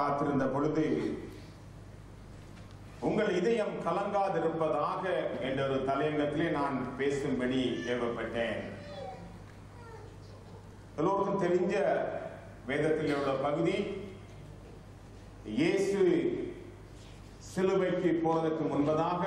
காத்திருந்த பொழுது உங்கள் இதயம் கலங்காதிருப்பதாக என்ற ஒரு தலையங்கத்திலே நான் பேசும்படி ஏவப்பட்டேன் எல்லோருக்கும் தெரிஞ்ச வேதத்தில் உள்ள பகுதி இயேசு சிலுவைக்கு போவதற்கு முன்பதாக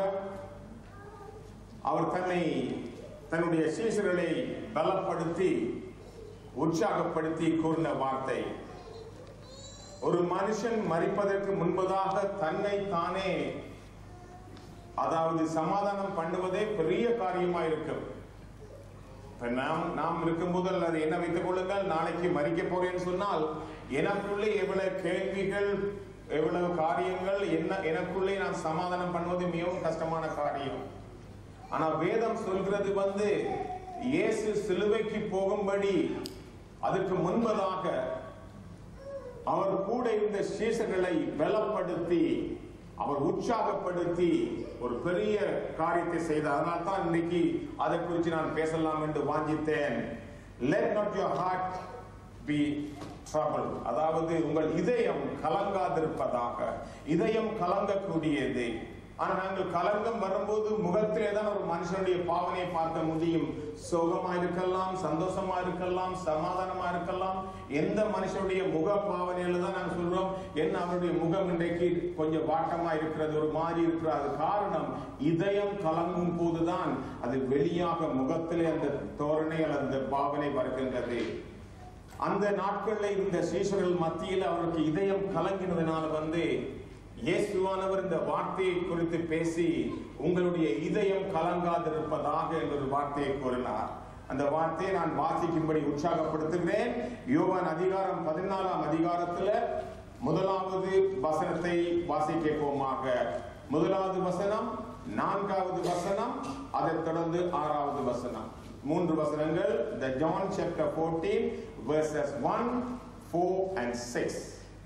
அவர் தன்னை தன்னுடைய சீசர்களை பலப்படுத்தி உற்சாகப்படுத்தி கூறின வார்த்தை ஒரு மனுஷன் மறிப்பதற்கு முன்பதாக தன்னை தானே அதாவது சமாதானம் பண்ணுவதே பெரிய காரியமா இருக்கும் இப்ப நாம் நாம் இருக்கும்போது அல்லது என்ன வைத்துக் கொள்ளுங்கள் நாளைக்கு மறிக்க போறேன்னு சொன்னால் எனக்குள்ளே எவ்வளவு கேள்விகள் எவ்வளவு காரியங்கள் என்ன எனக்குள்ளே நான் சமாதானம் பண்ணுவது மிகவும் கஷ்டமான காரியம் ஆனா வேதம் சொல்கிறது வந்து இயேசு சிலுவைக்கு போகும்படி அதுக்கு முன்பதாக அவர் கூட இருந்த சீசர்களை பலப்படுத்தி அவர் உற்சாகப்படுத்தி ஒரு பெரிய காரியத்தை செய்தார் அதனால தான் இன்னைக்கு அதை குறித்து நான் பேசலாம் என்று வாஞ்சித்தேன் let not your heart be troubled அதாவது உங்கள் இதயம் கலங்காதிருப்பதாக இதயம் கலங்கக்கூடியது ஆனா நாங்கள் கலங்கம் வரும்போது முகத்திலே தான் ஒரு மனுஷனுடைய பாவனையை பார்க்க முடியும் சோகமா இருக்கலாம் சந்தோஷமா இருக்கலாம் சமாதானமா இருக்கலாம் எந்த மனுஷனுடைய முக பாவனையில தான் நாங்கள் சொல்றோம் என்ன அவருடைய முகம் இன்றைக்கு கொஞ்சம் வாட்டமா இருக்கிறது ஒரு மாதிரி இருக்கிறது அது காரணம் இதயம் கலங்கும் போதுதான் அது வெளியாக முகத்திலே அந்த தோரணை அல்லது அந்த பாவனை வருகின்றது அந்த நாட்களில் இருந்த சீஷர்கள் மத்தியில் அவருக்கு இதயம் கலங்கினதுனால வந்து இயேசுவானவர் இந்த வார்த்தையை குறித்து பேசி உங்களுடைய இதயம் கலங்காதிருப்பதாக என்ற ஒரு வார்த்தையை கூறினார் அந்த வார்த்தையை நான் வாசிக்கும்படி உற்சாகப்படுத்துகிறேன் யோவான் அதிகாரம் பதினாலாம் அதிகாரத்துல முதலாவது வசனத்தை வாசிக்க போமாக முதலாவது வசனம் நான்காவது வசனம் அதைத் தொடர்ந்து ஆறாவது வசனம் மூன்று வசனங்கள் the John chapter 14 verses 1 4 and 6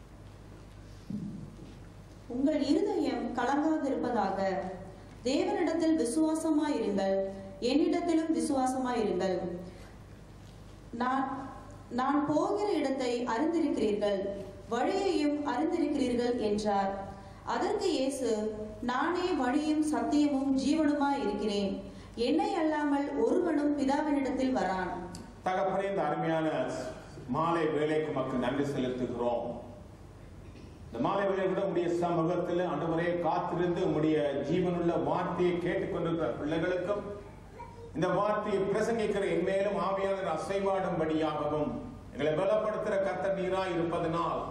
உங்கள் இருதயம் கலங்காதிருப்பதாக தேவனிடத்தில் விசுவாசமாயிருங்கள் என்னிடத்திலும் விசுவாசமாயிருங்கள் நான் நான் போகிற இடத்தை அறிந்திருக்கிறீர்கள் வழியையும் அறிந்திருக்கிறீர்கள் என்றார் அதற்கு இயேசு நானே வழியும் சத்தியமும் ஜீவனுமாய் இருக்கிறேன் என்னை அல்லாமல் ஒருவனும் பிதாவினிடத்தில் வரான் தகப்பனே இந்த அருமையான மாலை வேலைக்கு மக்கள் நன்றி செலுத்துகிறோம் இந்த மாலை வேலை கூட உடைய சமூகத்தில் அன்றுவரே காத்திருந்து உடைய ஜீவனுள்ள வார்த்தையை கேட்டுக்கொண்டிருக்கிற பிள்ளைகளுக்கும் இந்த வார்த்தையை பிரசங்கிக்கிற என் மேலும் ஆவியாளர் அசைவாடும்படியாகவும் எங்களை பலப்படுத்துகிற கர்த்தர் நீராய் இருப்பதனால்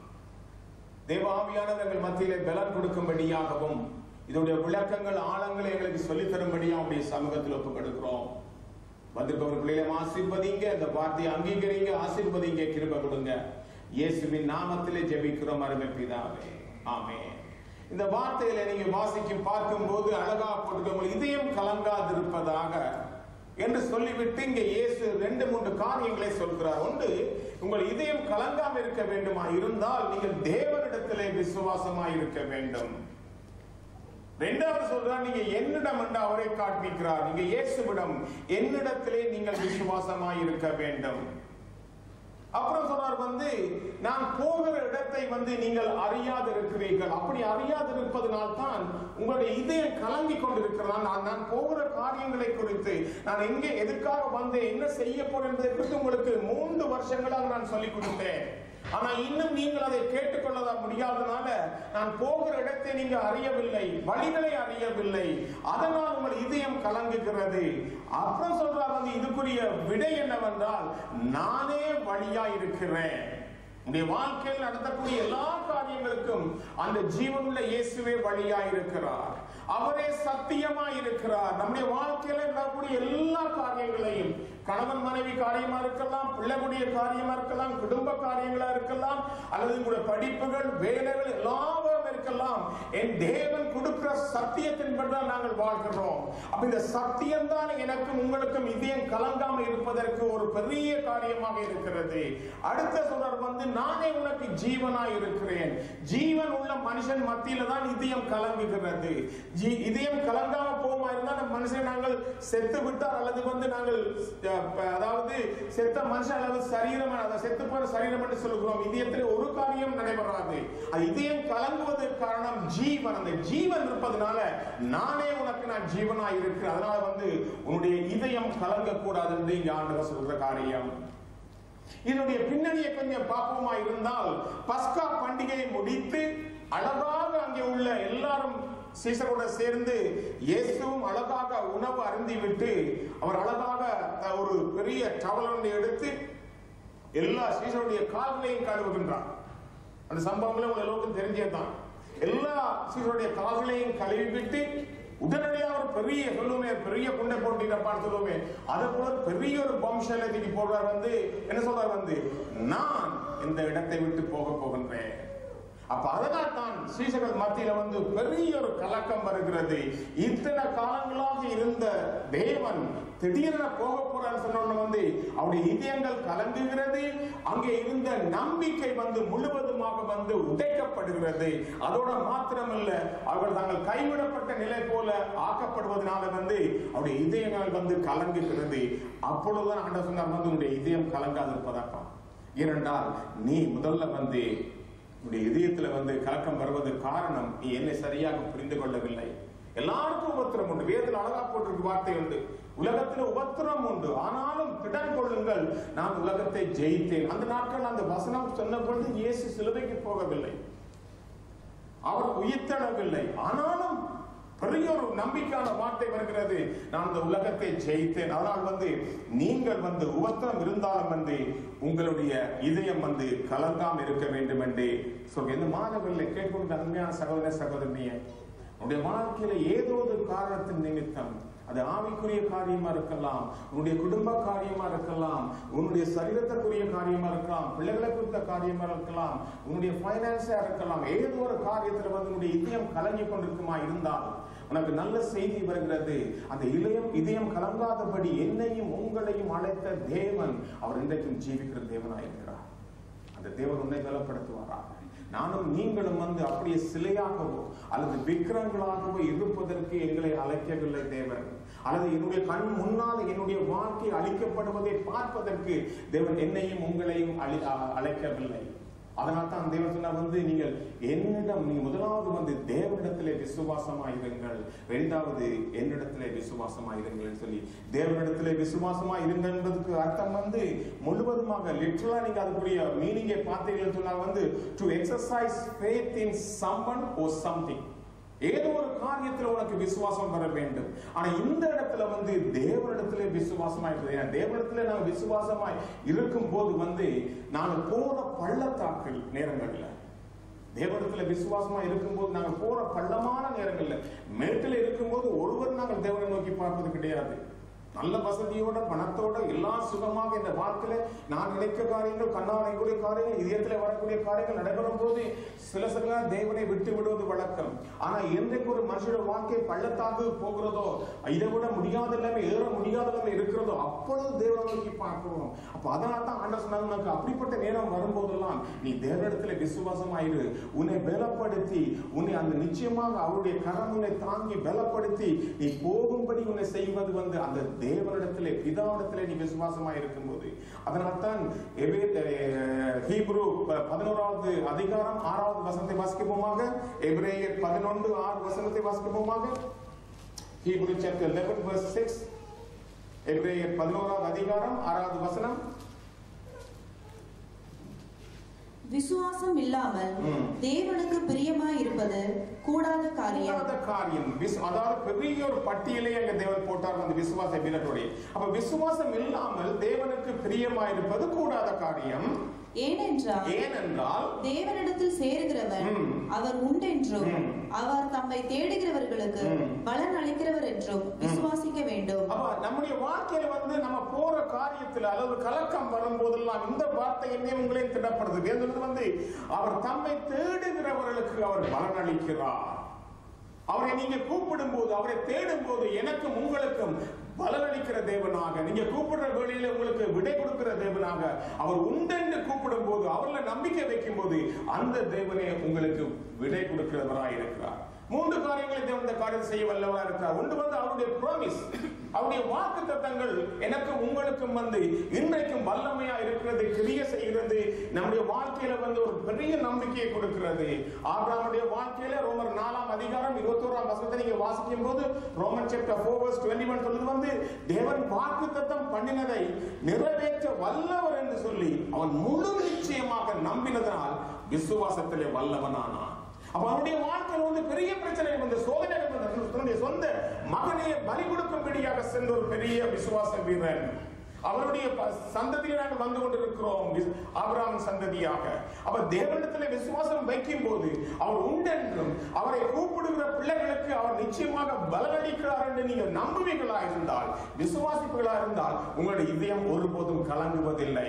தேவ ஆவியானவர் எங்கள் மத்தியிலே பலன் கொடுக்கும்படியாகவும் இதனுடைய விளக்கங்கள் ஆழங்களை எங்களுக்கு சொல்லித் தரும்படியாக உடைய சமூகத்தில் ஒப்புக் கொடுக்கிறோம் வந்திருப்பவர் பிள்ளைகளை ஆசீர்வதிங்க இந்த வார்த்தையை அங்கீகரிங்க ஆசீர்வதிங்க கிருப கொடுங்க இயேசுவின் நாமத்திலே ஜெபிக்கிறோம் அருமை பிதாவே ஆமென் இந்த வார்த்தையில நீங்க வாசிக்கும் பார்க்கும்போது அழகா போட்டுக்கோங்க இதயம் கலங்காதிருப்பதாக என்று சொல்லிவிட்டு இங்க இயேசு ரெண்டு மூன்று காரியங்களை சொல்கிறார் ஒன்று உங்கள் இதயம் கலங்காம இருக்க வேண்டுமா இருந்தால் நீங்கள் தேவனிடத்திலே விசுவாசமாய் இருக்க வேண்டும் ரெண்டாவது சொல்றார் நீங்க என்னிடம் என்று அவரை காண்பிக்கிறார் நீங்க இயேசுவிடம் என்னிடத்திலே நீங்கள் விசுவாசமாய் இருக்க வேண்டும் அப்புறம் சொல்றார் வந்து நான் போகிற இடத்தை வந்து நீங்கள் அறியாது இருக்கிறீர்கள் அப்படி அறியாது இருப்பதனால் தான் உங்களுடைய இதயம் கலங்கி கொண்டிருக்கிறதா நான் நான் போகிற காரியங்களை குறித்து நான் எங்கே எதுக்காக வந்தேன் என்ன செய்ய போறேன் என்பதை குறித்து உங்களுக்கு மூன்று வருஷங்களாக நான் சொல்லிக் கொடுத்தேன் ஆனா இன்னும் நீங்கள் அதை கேட்டுக்கொள்ள முடியாதனால நான் போகிற இடத்தை நீங்க அறியவில்லை வழிகளை அறியவில்லை அதனால் உங்கள் இதயம் கலங்குகிறது அப்புறம் சொல்றார் வந்து இதுக்குரிய விடை என்னவென்றால் நானே வழியா இருக்கிறேன் உடைய வாழ்க்கையில் நடத்தக்கூடிய எல்லா காரியங்களுக்கும் அந்த ஜீவனுள்ள இயேசுவே வழியா இருக்கிறார் அவரே சத்தியமா இருக்கிறார் நம்முடைய வாழ்க்கையில நடக்கக்கூடிய எல்லா காரியங்களையும் கணவன் மனைவி காரியமா இருக்கலாம் பிள்ளைகளுடைய காரியமா இருக்கலாம் குடும்ப காரியங்களா இருக்கலாம் அல்லது உங்களுடைய படிப்புகள் வேலைகள் எல்லாமே இருக்கலாம் இருக்கலாம் என் தேவன் கொடுக்கிற சத்தியத்தின்படி தான் நாங்கள் வாழ்கிறோம் அப்ப இந்த சத்தியம் தான் எனக்கும் உங்களுக்கும் இதயம் கலங்காம இருப்பதற்கு ஒரு பெரிய காரியமாக இருக்கிறது அடுத்த சொல்றார் வந்து நானே உனக்கு ஜீவனாய் இருக்கிறேன் ஜீவன் உள்ள மனுஷன் மத்தியில தான் இதயம் கலங்குகிறது ஜீ- இதயம் கலங்காம போமா இருந்தா அந்த மனுஷன் நாங்கள் செத்து விட்டார் அல்லது வந்து நாங்கள் அஹ், ப- அதாவது செத்த மனுஷன் அல்லது சரீரம் அதை செத்து போன சரீரம் என்று சொல்லுகிறோம் இதயத்தில் ஒரு காரியம் நடைபெறாது அது இதயம் கலங்குவதற்கு காரணம் ஜீவன் அந்த ஜீவன் இருப்பதனால நானே உனக்கு நான் ஜீவனாய் இருக்கிறேன் அதனால வந்து உன்னுடைய இதயம் கலங்க கூடாது என்று இங்க ஆண்டவர் சொல்ற காரியம் இதனுடைய பின்னணியை கொஞ்சம் பார்ப்போமா இருந்தால் பஸ்கா பண்டிகையை முடித்து அழகாக அங்கே உள்ள எல்லாரும் சீசரோட சேர்ந்து இயேசுவும் அழகாக உணவு அருந்தி விட்டு அவர் அழகாக அஹ், ஒரு பெரிய டவல் ஒன்றை எடுத்து எல்லா சீசருடைய கால்களையும் கழுவுகின்றார் அந்த சம்பவங்களே உங்க எல்லோருக்கும் தெரிஞ்சதுதான் எல்லா சீசருடைய கால்களையும் கழுவி விட்டு உடனடியாக ஒரு பெரிய சொல்லுவோமே பெரிய குண்டை போட்டிருப்பான்னு சொல்லுவோமே அதை போல ஒரு பெரிய ஒரு பம்ஷலை தூக்கி போடுறார் வந்து என்ன சொல்றார் வந்து நான் இந்த இடத்தை விட்டு போக போகின்றேன் அப்ப அதனால் தான் ஸ்ரீசகர் மத்தியில வந்து பெரிய ஒரு கலக்கம் வருகிறது இத்தனை காலங்களாக இருந்த தேவன் திடீரென போக போறான்னு சொன்ன வந்து அவருடைய இதயங்கள் கலங்குகிறது அங்கே இருந்த நம்பிக்கை வந்து முழுவதுமாக வந்து உடைக்கப்படுகிறது அதோட மாத்திரமல்ல அவர்கள் தாங்கள் கைவிடப்பட்ட நிலை போல ஆக்கப்படுவதனால வந்து அவருடைய இதயங்கள் வந்து கலங்குகிறது அப்பொழுதுதான் ஆண்டவர் சொன்னார் வந்து உன்னுடைய இதயம் கலங்காது இருப்பதாக்கம் ஏனென்றால் நீ முதல்ல வந்து உன்னுடைய இதயத்துல வந்து கலக்கம் வருவதற்கு காரணம் நீ என்னை சரியாக புரிந்து கொள்ளவில்லை எல்லாருக்கும் உபத்திரம் உண்டு வேதத்தில் அழகா போட்டிருக்கு வார்த்தை உண்டு உலகத்துல உபத்திரம் உண்டு ஆனாலும் திடன் கொள்ளுங்கள் நான் உலகத்தை ஜெயித்தேன் அந்த நாட்கள் அந்த வசனம் சொன்ன பொழுது இயேசு சிலுவைக்கு போகவில்லை அவர் உயிர்த்தெழவில்லை ஆனாலும் பெரிய ஒரு நம்பிக்கையான வார்த்தை வருகிறது நான் இந்த உலகத்தை ஜெயித்தேன் அதனால் வந்து நீங்கள் வந்து உபத்திரம் இருந்தாலும் வந்து உங்களுடைய இதயம் வந்து கலங்காம இருக்க வேண்டும் என்று சொல்ல இந்த மாணவர்களை கேட்கொண்ட அருமையான சகோதர சகோதரியே உன்னுடைய வாழ்க்கையில ஏதோ ஒரு காரணத்தின் நிமித்தம் அது ஆவிக்குரிய காரியமா இருக்கலாம் உன்னுடைய குடும்ப காரியமா இருக்கலாம் உன்னுடைய சரீரத்துக்குரிய காரியமா இருக்கலாம் பிள்ளைகளை குறித்த காரியமா இருக்கலாம் உன்னுடைய பைனான்ஸா இருக்கலாம் ஏதோ ஒரு காரியத்துல வந்து உன்னுடைய இதயம் கலங்கி கொண்டிருக்குமா இருந்தால் உனக்கு நல்ல செய்தி வருகிறது அந்த இளையம் இதயம் கலங்காதபடி என்னையும் உங்களையும் அழைத்த தேவன் அவர் இன்றைக்கும் ஜீவிக்கிற தேவனாயிருக்கிறார் அந்த தேவன் உன்னை பலப்படுத்துவாராக நானும் நீங்களும் வந்து அப்படியே சிலையாகவோ அல்லது விக்கிரங்களாகவோ இருப்பதற்கு எங்களை அழைக்கவில்லை தேவன் அல்லது என்னுடைய கண் முன்னால் என்னுடைய வாழ்க்கை அழிக்கப்படுவதை பார்ப்பதற்கு தேவன் என்னையும் உங்களையும் அழி அ- அழைக்கவில்லை அதனால தான் தேவன் சொன்னார் வந்து நீங்கள் என்னிடம் நீங்க முதலாவது வந்து தேவனிடத்திலே விசுவாசமாயிருங்கள் இரண்டாவது என்னிடத்திலே விசுவாசமாயிருங்கள் சொல்லி தேவனிடத்திலே விசுவாசமா இருங்கள் என்பதற்கு அர்த்தம் வந்து முழுவதுமாக லிட்டரலா நீங்க அதுக்குரிய மீனிங்கை பார்த்தீங்கன்னு சொன்னா வந்து to exercise faith in someone or something ஏதோ ஒரு காரியத்துல உனக்கு விசுவாசம் வர வேண்டும் ஆனா இந்த இடத்துல வந்து தேவனிடத்திலே விசுவாசமா இருக்குது ஏன்னா தேவனிடத்திலே நாங்கள் விசுவாசமாய் இருக்கும் போது வந்து நாங்கள் போற பள்ளத்தாக்கள் நேரங்கள்ல தேவனிடத்துல விசுவாசமா இருக்கும்போது நாங்கள் போற பள்ளமான நேரங்கள்ல மேட்டில் இருக்கும்போது ஒருவர் நாங்கள் தேவனை நோக்கி பார்ப்பது கிடையாது நல்ல வசதியோட பணத்தோட எல்லாம் சுகமாக இந்த வாழ்க்கையில நான் நினைக்க காரியங்கள் கண்ணாடைக்கூடிய காரியங்கள் இதயத்தில் வரக்கூடிய காரியங்கள் நடைபெறும் போது சில சில தேவனை விட்டு விடுவது வழக்கம் ஆனா என்றைக்கு ஒரு மனுஷனோட வாழ்க்கை பள்ளத்தாக்கு போகிறதோ இதை விட முடியாத இல்லாம ஏற முடியாத இல்லாம இருக்கிறதோ அப்பொழுது தேவனை நோக்கி பார்க்கிறோம் அப்ப அதனால தான் ஆண்டவர் சொன்னாங்க உனக்கு அப்படிப்பட்ட நேரம் வரும்போதெல்லாம் நீ தேவனிடத்துல விசுவாசமாயிரு உன்னை பலப்படுத்தி உன்னை அந்த நிச்சயமாக அவருடைய கரம் உன்னை தாங்கி பலப்படுத்தி நீ போகும்படி உன்னை செய்வது வந்து அந்த தேவனிடத்திலே பிதாவிடத்திலே நீ விசுவாசமாய் இருக்கும்போது அதனால்தான் எபே- அஹ், ஹீப்ரு ப- பதினோராவது அதிகாரம் ஆறாவது வசனத்தை வாசிக்கப்போமாக எபிரேயர் பதினொன்று ஆறு வசனத்தை வாசிக்கப்போமாக ஹீப்ரு சாப்டர் 11 verse 6 எபிரேயர் பதினோராவது அதிகாரம் ஆறாவது வசனம் விசுவாசம் இல்லாமல் ம். தேவனுக்கு பிரியமாய் இருப்பது கூடாத காரியம் கூடாத காரியம் விஸ்- அதாவது பெரிய ஒரு பட்டியலே அங்க தேவன் போட்டார் அந்த விசுவாச வீரர்களுடைய அப்ப விசுவாசம் இல்லாமல் தேவனுக்கு பிரியமாயிருப்பது கூடாத காரியம் ஏனென்றால் ஏனென்றால் தேவனிடத்தில் சேருகிறவன் ம். அவர் உண்டென்றும் ம். அவர் தம்மை தேடுகிறவர்களுக்கு ம். பலன் அளிக்கிறவர் என்றும் விசுவாசிக்க வேண்டும் அப்ப நம்முடைய வாழ்க்கையில வந்து நம்ம போற காரியத்துல அல்லது கலக்கம் வரும்போதெல்லாம் இந்த வார்த்தை என்னையும் உங்களையும் திடப்படுது வேதம் வந்து அவர் தம்மை தேடுகிறவர்களுக்கு அவர் பலன் அளிக்கிறார் அவரை நீங்க கூப்பிடும் போது அவரை தேடும் போது எனக்கும் உங்களுக்கும் பலனளிக்கிற தேவனாக நீங்க கூப்பிடுற வேளையில உங்களுக்கு விடை கொடுக்கிற தேவனாக அவர் உண்டென்று கூப்பிடும் போது அவர்ல நம்பிக்கை வைக்கும் போது அந்த தேவனே உங்களுக்கு விடை கொடுக்கிறவராய் இருக்கிறார் மூன்று காரியங்களை தேவன் இந்த காரியம் செய்ய வல்லவரா இருக்கிறார் ஒன்று வந்து அவருடைய ப்ராமிஸ் அவருடைய வாக்கு தத்தங்கள் எனக்கு உங்களுக்கும் வந்து இன்றைக்கும் வல்லமையா இருக்கிறது கிரிய செய்கிறது நம்முடைய வாழ்க்கையில வந்து ஒரு பெரிய நம்பிக்கையை கொடுக்கிறது ஆபிரகாமுடைய வாழ்க்கையில ரோமர் நாலாம் அதிகாரம் இருபத்தோராம் வசனத்தை நீங்க வாசிக்கும் போது ரோமன் சாப்டர் 4 verse 21 சொல்லுது வந்து தேவன் வாக்கு தத்தம் பண்ணினதை நிறைவேற்ற வல்லவர் என்று சொல்லி அவன் முழு நிச்சயமாக நம்பினதனால் விசுவாசத்திலே வல்லவனானான் அப்ப அவனுடைய வாழ்க்கையில் வந்து பெரிய பிரச்சனை வந்த சோதனை வந்த தன்னுடைய சொந்த மகனையே பலி கொடுக்கும்படியாக சென்ற ஒரு பெரிய விசுவாச வீரன் அவருடைய ப- சந்ததியில் நாங்கள் வந்து கொண்டிருக்கிறோம் விஸ்- ஆபிரகாமின் சந்ததியாக அப்ப தேவனிடத்தில் விசுவாசம் வைக்கும் போது அவர் உண்டென்றும் அவரை கூப்பிடுகிற பிள்ளைகளுக்கு அவர் நிச்சயமாக பலனளிக்கிறார் என்று நீங்கள் நம்புவீர்களா இருந்தால் விசுவாசிப்புகளா இருந்தால் உங்களுடைய இதயம் ஒருபோதும் கலங்குவதில்லை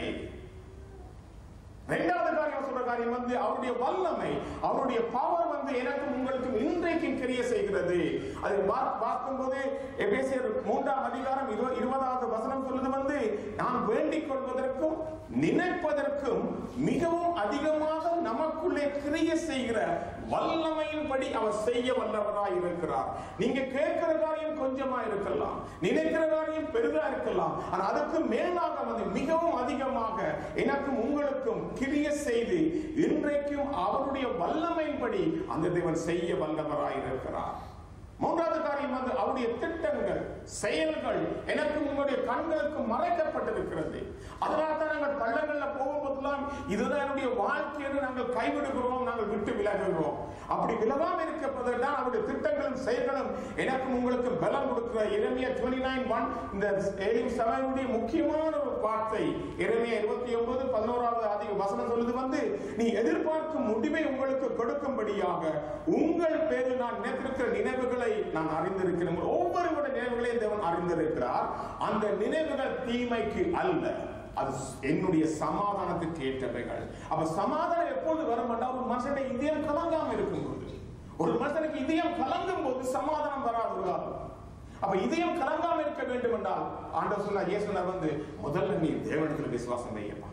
இரண்டாவது காரியம் சொல்ற காரியம் வந்து அவருடைய வல்லமை அவருடைய பவர் வந்து எனக்கும் உங்களுக்கும் இன்றைக்கும் கிரிய செய்கிறது அதை பா- பார்க்கும்போது எபேசியர் மூன்றாம் அதிகாரம் இரு- இருபதாவது வசனம் சொல்லுது வந்து நாம் வேண்டிக் கொள்வதற்கும் நினைப்பதற்கும் மிகவும் அதிகமாக நமக்குள்ளே கிரிய செய்கிற வல்லமையின்படி அவர் செய்ய வல்லவராய் இருக்கிறார் நீங்க கேட்கிற காரியம் கொஞ்சமா இருக்கலாம் நினைக்கிற காரியம் பெரிதா இருக்கலாம் ஆனா அதுக்கு மேலாக வந்து மிகவும் அதிகமாக எனக்கும் உங்களுக்கும் கிரிய செய்து இன்றைக்கும் அவருடைய வல்லமையின்படி அந்த தேவன் செய்ய வல்லவராய் இருக்கிறார் மூன்றாவது காரியம் வந்து அவருடைய திட்டங்கள் செயல்கள் எனக்கு உங்களுடைய கண்களுக்கு மறைக்கப்பட்டிருக்கிறது அதனால தான் நாங்கள் பள்ளங்கள்ல போகும்போதெல்லாம் இதுதான் என்னுடைய வாழ்க்கை என்று நாங்கள் கைவிடுகிறோம் நாங்கள் விட்டு விலகுகிறோம் அப்படி விலகாம இருப்பதற்கு தான் அவருடைய திட்டங்களும் செயல்களும் எனக்கும் உங்களுக்கு பலம் கொடுக்கிற இறைமையா டுவெண்ட்டி நைன் ஒன் இந்த ஏழு சபையுடைய முக்கியமான ஒரு வார்த்தை இறைமையா இருபத்தி ஒன்பது பதினோராவது அதிக வசனம் சொல்லுது வந்து நீ எதிர்பார்க்கும் முடிவை உங்களுக்கு கொடுக்கும்படியாக உங்கள் பேரில் நான் நினைத்திருக்கிற நினைவுகளை நான் அறிந்திருக்கிறேன் ஒவ்வொருவருடைய நினைவுகளையும் தேவன் அறிந்திருக்கிறார் அந்த நினைவுகள் தீமைக்கு அல்ல அது என்னுடைய சமாதானத்துக்கு ஏற்றவைகள் அப்ப சமாதானம் எப்போது வரும் என்றால் ஒரு மனுஷனுடைய இதயம் கலங்காம இருக்கும்போது ஒரு மனுஷனுக்கு இதயம் கலங்கும் போது சமாதானம் வராது ஒரு காலம். அப்ப இதயம் கலங்காம இருக்க வேண்டும் என்றால் ஆண்டவர் சொன்னார் இயேசுனார் வந்து முதல்ல நீ தேவனிடத்தில் விசுவாசம் வையப்பா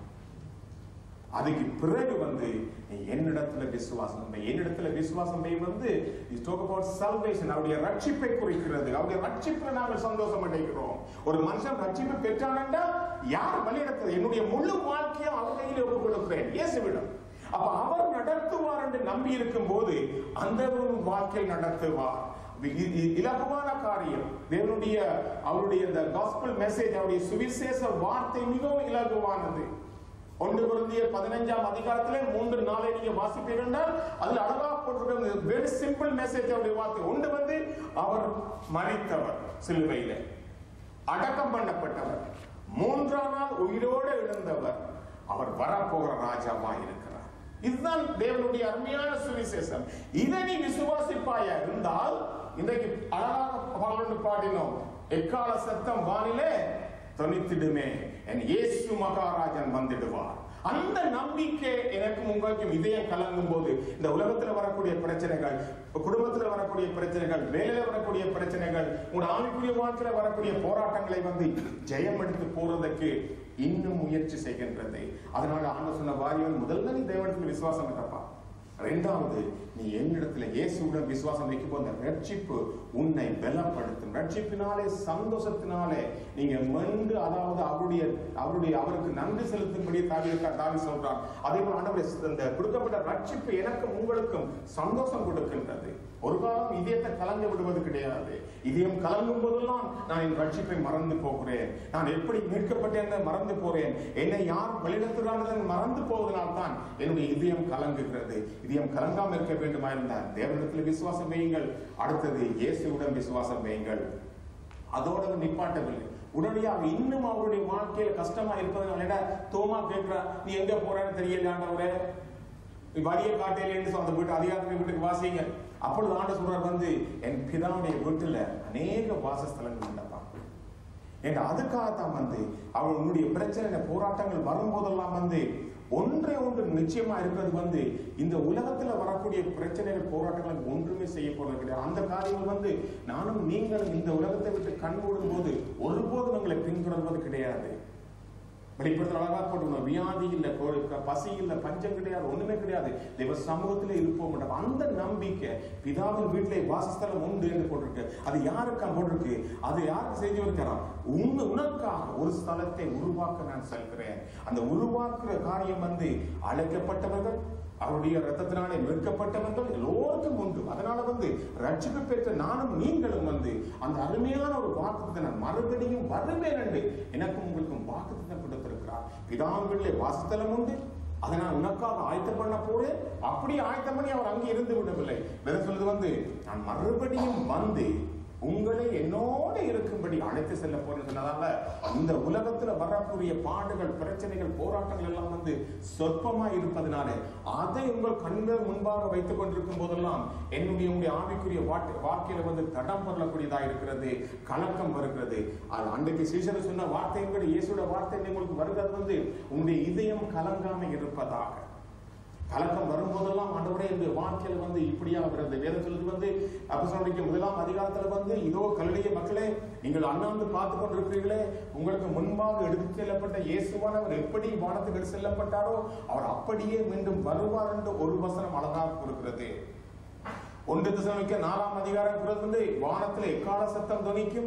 அதுக்கு பிறகு வந்து நீ என்னிடத்துல விசுவாசம் வை. என்னிடத்துல விசுவாசம் வை வந்து you talk about salvation அவருடைய ரட்சிப்பை குறிக்கிறது அவருடைய ரட்சிப்புல நாங்கள் சந்தோஷம் அடைகிறோம் ஒரு மனுஷன் ரட்சிப்பு பெற்றானண்டா யார் வழிநடத்துறது என்னுடைய முழு வாழ்க்கையும் அவர் கையில் ஒப்புக் கொடுக்கிறேன் இயேசுவிடம் அப்ப அவர் நடத்துவார் என்று நம்பி இருக்கும் போது அந்த ஒரு வாழ்க்கை நடத்துவார் இ- இ- இலகுவான காரியம் தேவனுடைய அவருடைய இந்த காஸ்பல் மெசேஜ் அவருடைய சுவிசேஷ வார்த்தை மிகவும் இலகுவானது ஒன்று குருந்திய பதினஞ்சாம் அதிகாரத்திலே மூன்று நாளை நீங்க வாசிப்பீர்கள் என்றால் அதுல அழகா போட்டிருக்க வெரி சிம்பிள் மெசேஜ் அவருடைய வார்த்தை ஒன்று வந்து அவர் மறித்தவர் சிலுவையில அடக்கம் பண்ணப்பட்டவர் மூன்றாம் நாள் உயிரோடு எழுந்தவர் அவர் வரப்போகிற ராஜாவா இருக்கிறார் இதுதான் தேவனுடைய அருமையான சுவிசேஷம் இதை நீ விசுவாசிப்பாயா இருந்தால் இன்றைக்கு அழகாக பாடல் பாடினோம் எக்கால சத்தம் வானிலே தொனித்திடுமே என் இயேசு மகாராஜன் வந்திடுவார் அந்த நம்பிக்கை எனக்கும் உங்களுக்கும் இதயம் கலங்கும் போது இந்த உலகத்துல வரக்கூடிய பிரச்சனைகள் குடும்பத்துல வரக்கூடிய பிரச்சனைகள் வேலையில வரக்கூடிய பிரச்சனைகள் உங்க ஆவிக்குரிய வாழ்க்கையில வரக்கூடிய போராட்டங்களை வந்து ஜெயம் எடுத்து போறதுக்கு இன்னும் முயற்சி செய்கின்றது அதனால ஆண்டு சொன்ன வாரியவன் முதல்ல நீ தேவனத்தில் விசுவாசம் இருக்கப்பா ரெண்டாவது நீ என்னிடத்துல இயேசுடன் விசுவாசம் வைக்கும் அந்த ரட்சிப்பு உன்னை பலப்படுத்தும் ரட்சிப்பினாலே சந்தோஷத்தினாலே நீங்க மென்று அதாவது அவருடைய அவருடைய அவருக்கு நன்றி செலுத்தும்படி தாவி தாவி சொல்றான் அதே போல ஆண்டவருடைய இந்த கொடுக்கப்பட்ட ரட்சிப்பு எனக்கும் உங்களுக்கும் சந்தோஷம் கொடுக்கின்றது ஒரு காலம் இதயத்தை கலங்க விடுவது கிடையாது இதயம் கலங்கும் போதெல்லாம் நான் என் ரட்சிப்பை மறந்து போகிறேன் நான் எப்படி மீட்கப்பட்டேன் என்று மறந்து போறேன் என்னை யார் வழிநடத்துகிறார்கள் மறந்து போவதனால் தான் என்னுடைய இதயம் கலங்குகிறது இதயம் கலங்காம இருக்க வேண்டுமா இருந்தால் தேவனிடத்தில் விசுவாசம் வையுங்கள் அடுத்தது இயேசுவுடன் விசுவாசம் வையுங்கள் அதோட நிப்பாட்டவில்லை உடனடியாக இன்னும் அவருடைய வாழ்க்கையில கஷ்டமா இருப்பதனால தோமா கேட்கிறா நீ எங்க போறன்னு தெரியல ஆண்டவரே நீ வழியை காட்டையிலேன்னு அந்த வீட்டு அதிகாரத்தை வீட்டுக்கு வாசிங்க அப்பொழுது ஆண்டு சொல்றார் வந்து என் பிதாவுடைய வீட்டுல அநேக வாசஸ்தலங்கள் உண்டப்பா ஏன்னா அதுக்காகத்தான் வந்து அவன் உன்னுடைய பிரச்சனை போராட்டங்கள் வரும்போதெல்லாம் வந்து ஒன்றே ஒன்று நிச்சயமா இருக்கிறது வந்து இந்த உலகத்துல வரக்கூடிய பிரச்சனைகள் போராட்டங்கள் ஒன்றுமே செய்ய போறது கிடையாது அந்த காரியங்கள் வந்து நானும் நீங்களும் இந்த உலகத்தை விட்டு கண் மூடும் போது ஒருபோதும் எங்களை பின்தொடர்வது கிடையாது வெளிப்படுத்தல் அழகா போட்டுக்கணும் வியாதி இல்ல கொ- பசி இல்ல பஞ்சம் கிடையாது ஒண்ணுமே கிடையாது தேவ சமூகத்திலே இருப்போம் மாட்டோம். அந்த நம்பிக்கை பிதாவின் வீட்டிலே வாசஸ்தலம் உண்டு என்று போட்டிருக்கு அது யாருக்கா போட்டிருக்கு அது யாருக்கு செஞ்சு இருக்கிறான் உன் உனக்காக ஒரு ஸ்தலத்தை உருவாக்க நான் செல்கிறேன் அந்த உருவாக்குற காரியம் வந்து அழைக்கப்பட்டவர்கள் அவருடைய ரத்தத்தினாலே மீட்கப்பட்டவர்கள் எல்லோருக்கும் உண்டு அதனால வந்து ரட்சிப்பு பெற்ற நானும் நீங்களும் வந்து அந்த அருமையான ஒரு வாக்குத்தத்தை நான் மறுபடியும் வருவேன் என்று எனக்கும் உங்களுக்கும் வாக்குத்தத்தம் கொடுத்திருக்கிறார் பிதாவிலே வாசத்தலம் உண்டு அதை நான் உனக்காக ஆயத்தம் பண்ண போறேன் அப்படி ஆயத்தம் பண்ணி அவர் அங்கே இருந்து விடவில்லை வேற சொல்றது வந்து நான் மறுபடியும் வந்து உங்களை என்னோட இருக்கும்படி அழைத்து செல்ல போறேன்னு சொன்னதால இந்த உலகத்துல வரக்கூடிய பாடுகள் பிரச்சனைகள் போராட்டங்கள் எல்லாம் வந்து சொற்பமா இருப்பதனால அதை உங்கள் கண்கள் முன்பாக வைத்துக் கொண்டிருக்கும் போதெல்லாம் என்னுடைய உங்களுடைய ஆவிக்குரிய வாட்டு வாழ்க்கையில வந்து தடம் பண்ணக்கூடியதா இருக்கிறது கலக்கம் வருகிறது அது அன்றைக்கு சீசர் சொன்ன வார்த்தையின்படி இயேசுட வார்த்தை உங்களுக்கு வருகிறது வந்து உங்களுடைய இதயம் கலங்காம இருப்பதாக கலக்கம் வரும்போதெல்லாம் ஆண்டவரே இந்த வாழ்க்கையில வந்து இப்படியா வருது வேதம் சொல்லுது வந்து அப்போஸ்தலனுடைய முதலாம் அதிகாரத்துல வந்து இதோ கல்லிய மக்களே நீங்கள் அண்ணாந்து பார்த்து கொண்டிருக்கிறீர்களே உங்களுக்கு முன்பாக எடுத்துச் செல்லப்பட்ட இயேசுவானவர் எப்படி வானத்துக்கு எடுத்து செல்லப்பட்டாரோ அவர் அப்படியே மீண்டும் வருவார் என்று ஒரு வசனம் அழகாக கொடுக்கிறது ஒன்று திசைக்க நாலாம் அதிகாரம் குரல் வந்து வானத்திலே எக்கால சத்தம் துணிக்கும்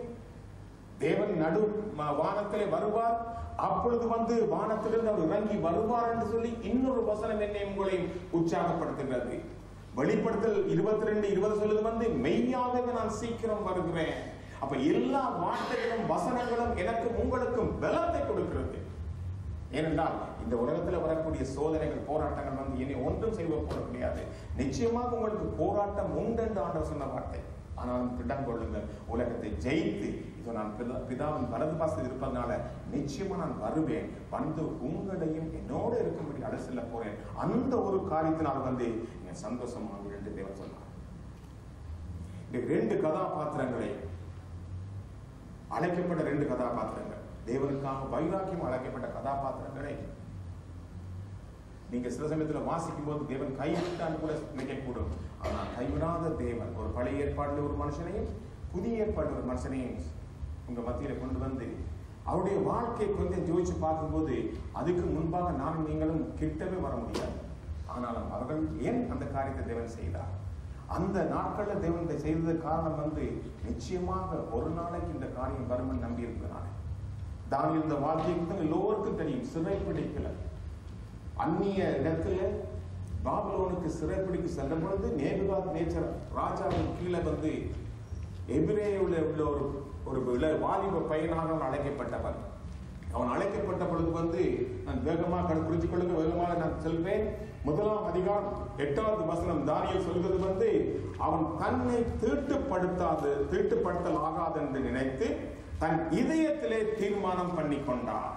தேவன் நடு ம- வானத்திலே வருவார் அப்பொழுது வந்து வானத்திலிருந்து அவர் இறங்கி வருவார் என்று சொல்லி இன்னொரு வசனம் என்னை உங்களை உற்சாகப்படுத்துகிறது வெளிப்படுத்தல் இருபத்தி ரெண்டு இருபது சொல்லுது வந்து மெய்யாகவே நான் சீக்கிரம் வருகிறேன் அப்ப எல்லா வார்த்தைகளும் வசனங்களும் எனக்கும் உங்களுக்கும் பலத்தை கொடுக்கிறது ஏனென்றால் இந்த உலகத்துல வரக்கூடிய சோதனைகள் போராட்டங்கள் வந்து என்னை ஒன்றும் செய்வ போற முடியாது நிச்சயமாக உங்களுக்கு போராட்டம் உண்டு என்று ஆண்டவர் சொன்ன வார்த்தை ஆனாலும் திட்டம் கொள்ளுங்கள் உலகத்தை ஜெயித்து இதோ நான் பிதா- பிதாவின் வலது பாசத்தில் இருப்பதனால நிச்சயமா நான் வருவேன் வந்து உங்களையும் என்னோட இருக்கும்படி அழை செல்ல போறேன் அந்த ஒரு காரியத்தினால் வந்து நீங்க சந்தோஷமாக என்று தேவன் சொன்னார் இந்த ரெண்டு கதாபாத்திரங்களை அழைக்கப்பட்ட ரெண்டு கதாபாத்திரங்கள் தேவனுக்காக வைராக்கியம் அழைக்கப்பட்ட கதாபாத்திரங்களை நீங்க சில சமயத்துல வாசிக்கும் போது தேவன் கைவிட்டான்னு கூட நினைக்கக்கூடும் ஆனா கைவிடாத தேவன் ஒரு பழைய ஏற்பாடுல ஒரு மனுஷனையும் புதிய ஏற்பாடு ஒரு மனுஷனையும் உங்க மத்தியில கொண்டு வந்து அவருடைய வாழ்க்கையை கொஞ்சம் ஜோதிச்சு பார்க்கும்போது அதுக்கு முன்பாக நானும் நீங்களும் கிட்டவே வர முடியாது ஆனாலும் அவர்கள் ஏன் அந்த காரியத்தை தேவன் செய்தார் அந்த நாட்கள்ல தேவன் இதை செய்தது காரணம் வந்து நிச்சயமாக ஒரு நாளைக்கு இந்த காரியம் வரும்னு நம்பி இருந்தனால தான் இந்த வாழ்க்கையை குறித்து எல்லோருக்கும் தெரியும் சிறை பிடிக்கல அந்நிய இடத்துல பாபிலோனுக்கு சிறைப்பிடிக்கு சென்ற பொழுது நேபுகாத் நேச்சர் ராஜாவின் கீழே வந்து எபிரேயுல உள்ள ஒரு ஒரு இள வாலிப பையனாக அவன் அழைக்கப்பட்டவன் அவன் அழைக்கப்பட்ட பொழுது வந்து நான் வேகமாக கண் குறித்துக் கொள்ளுங்க வேகமாக நான் செல்வேன் முதலாம் அதிகாரம் எட்டாவது வசனம் தானியல் சொல்கிறது வந்து அவன் தன்னை தீட்டுப்படுத்தாது தீட்டுப்படுத்தல் ஆகாது என்று நினைத்து தன் இதயத்திலே தீர்மானம் பண்ணி கொண்டான்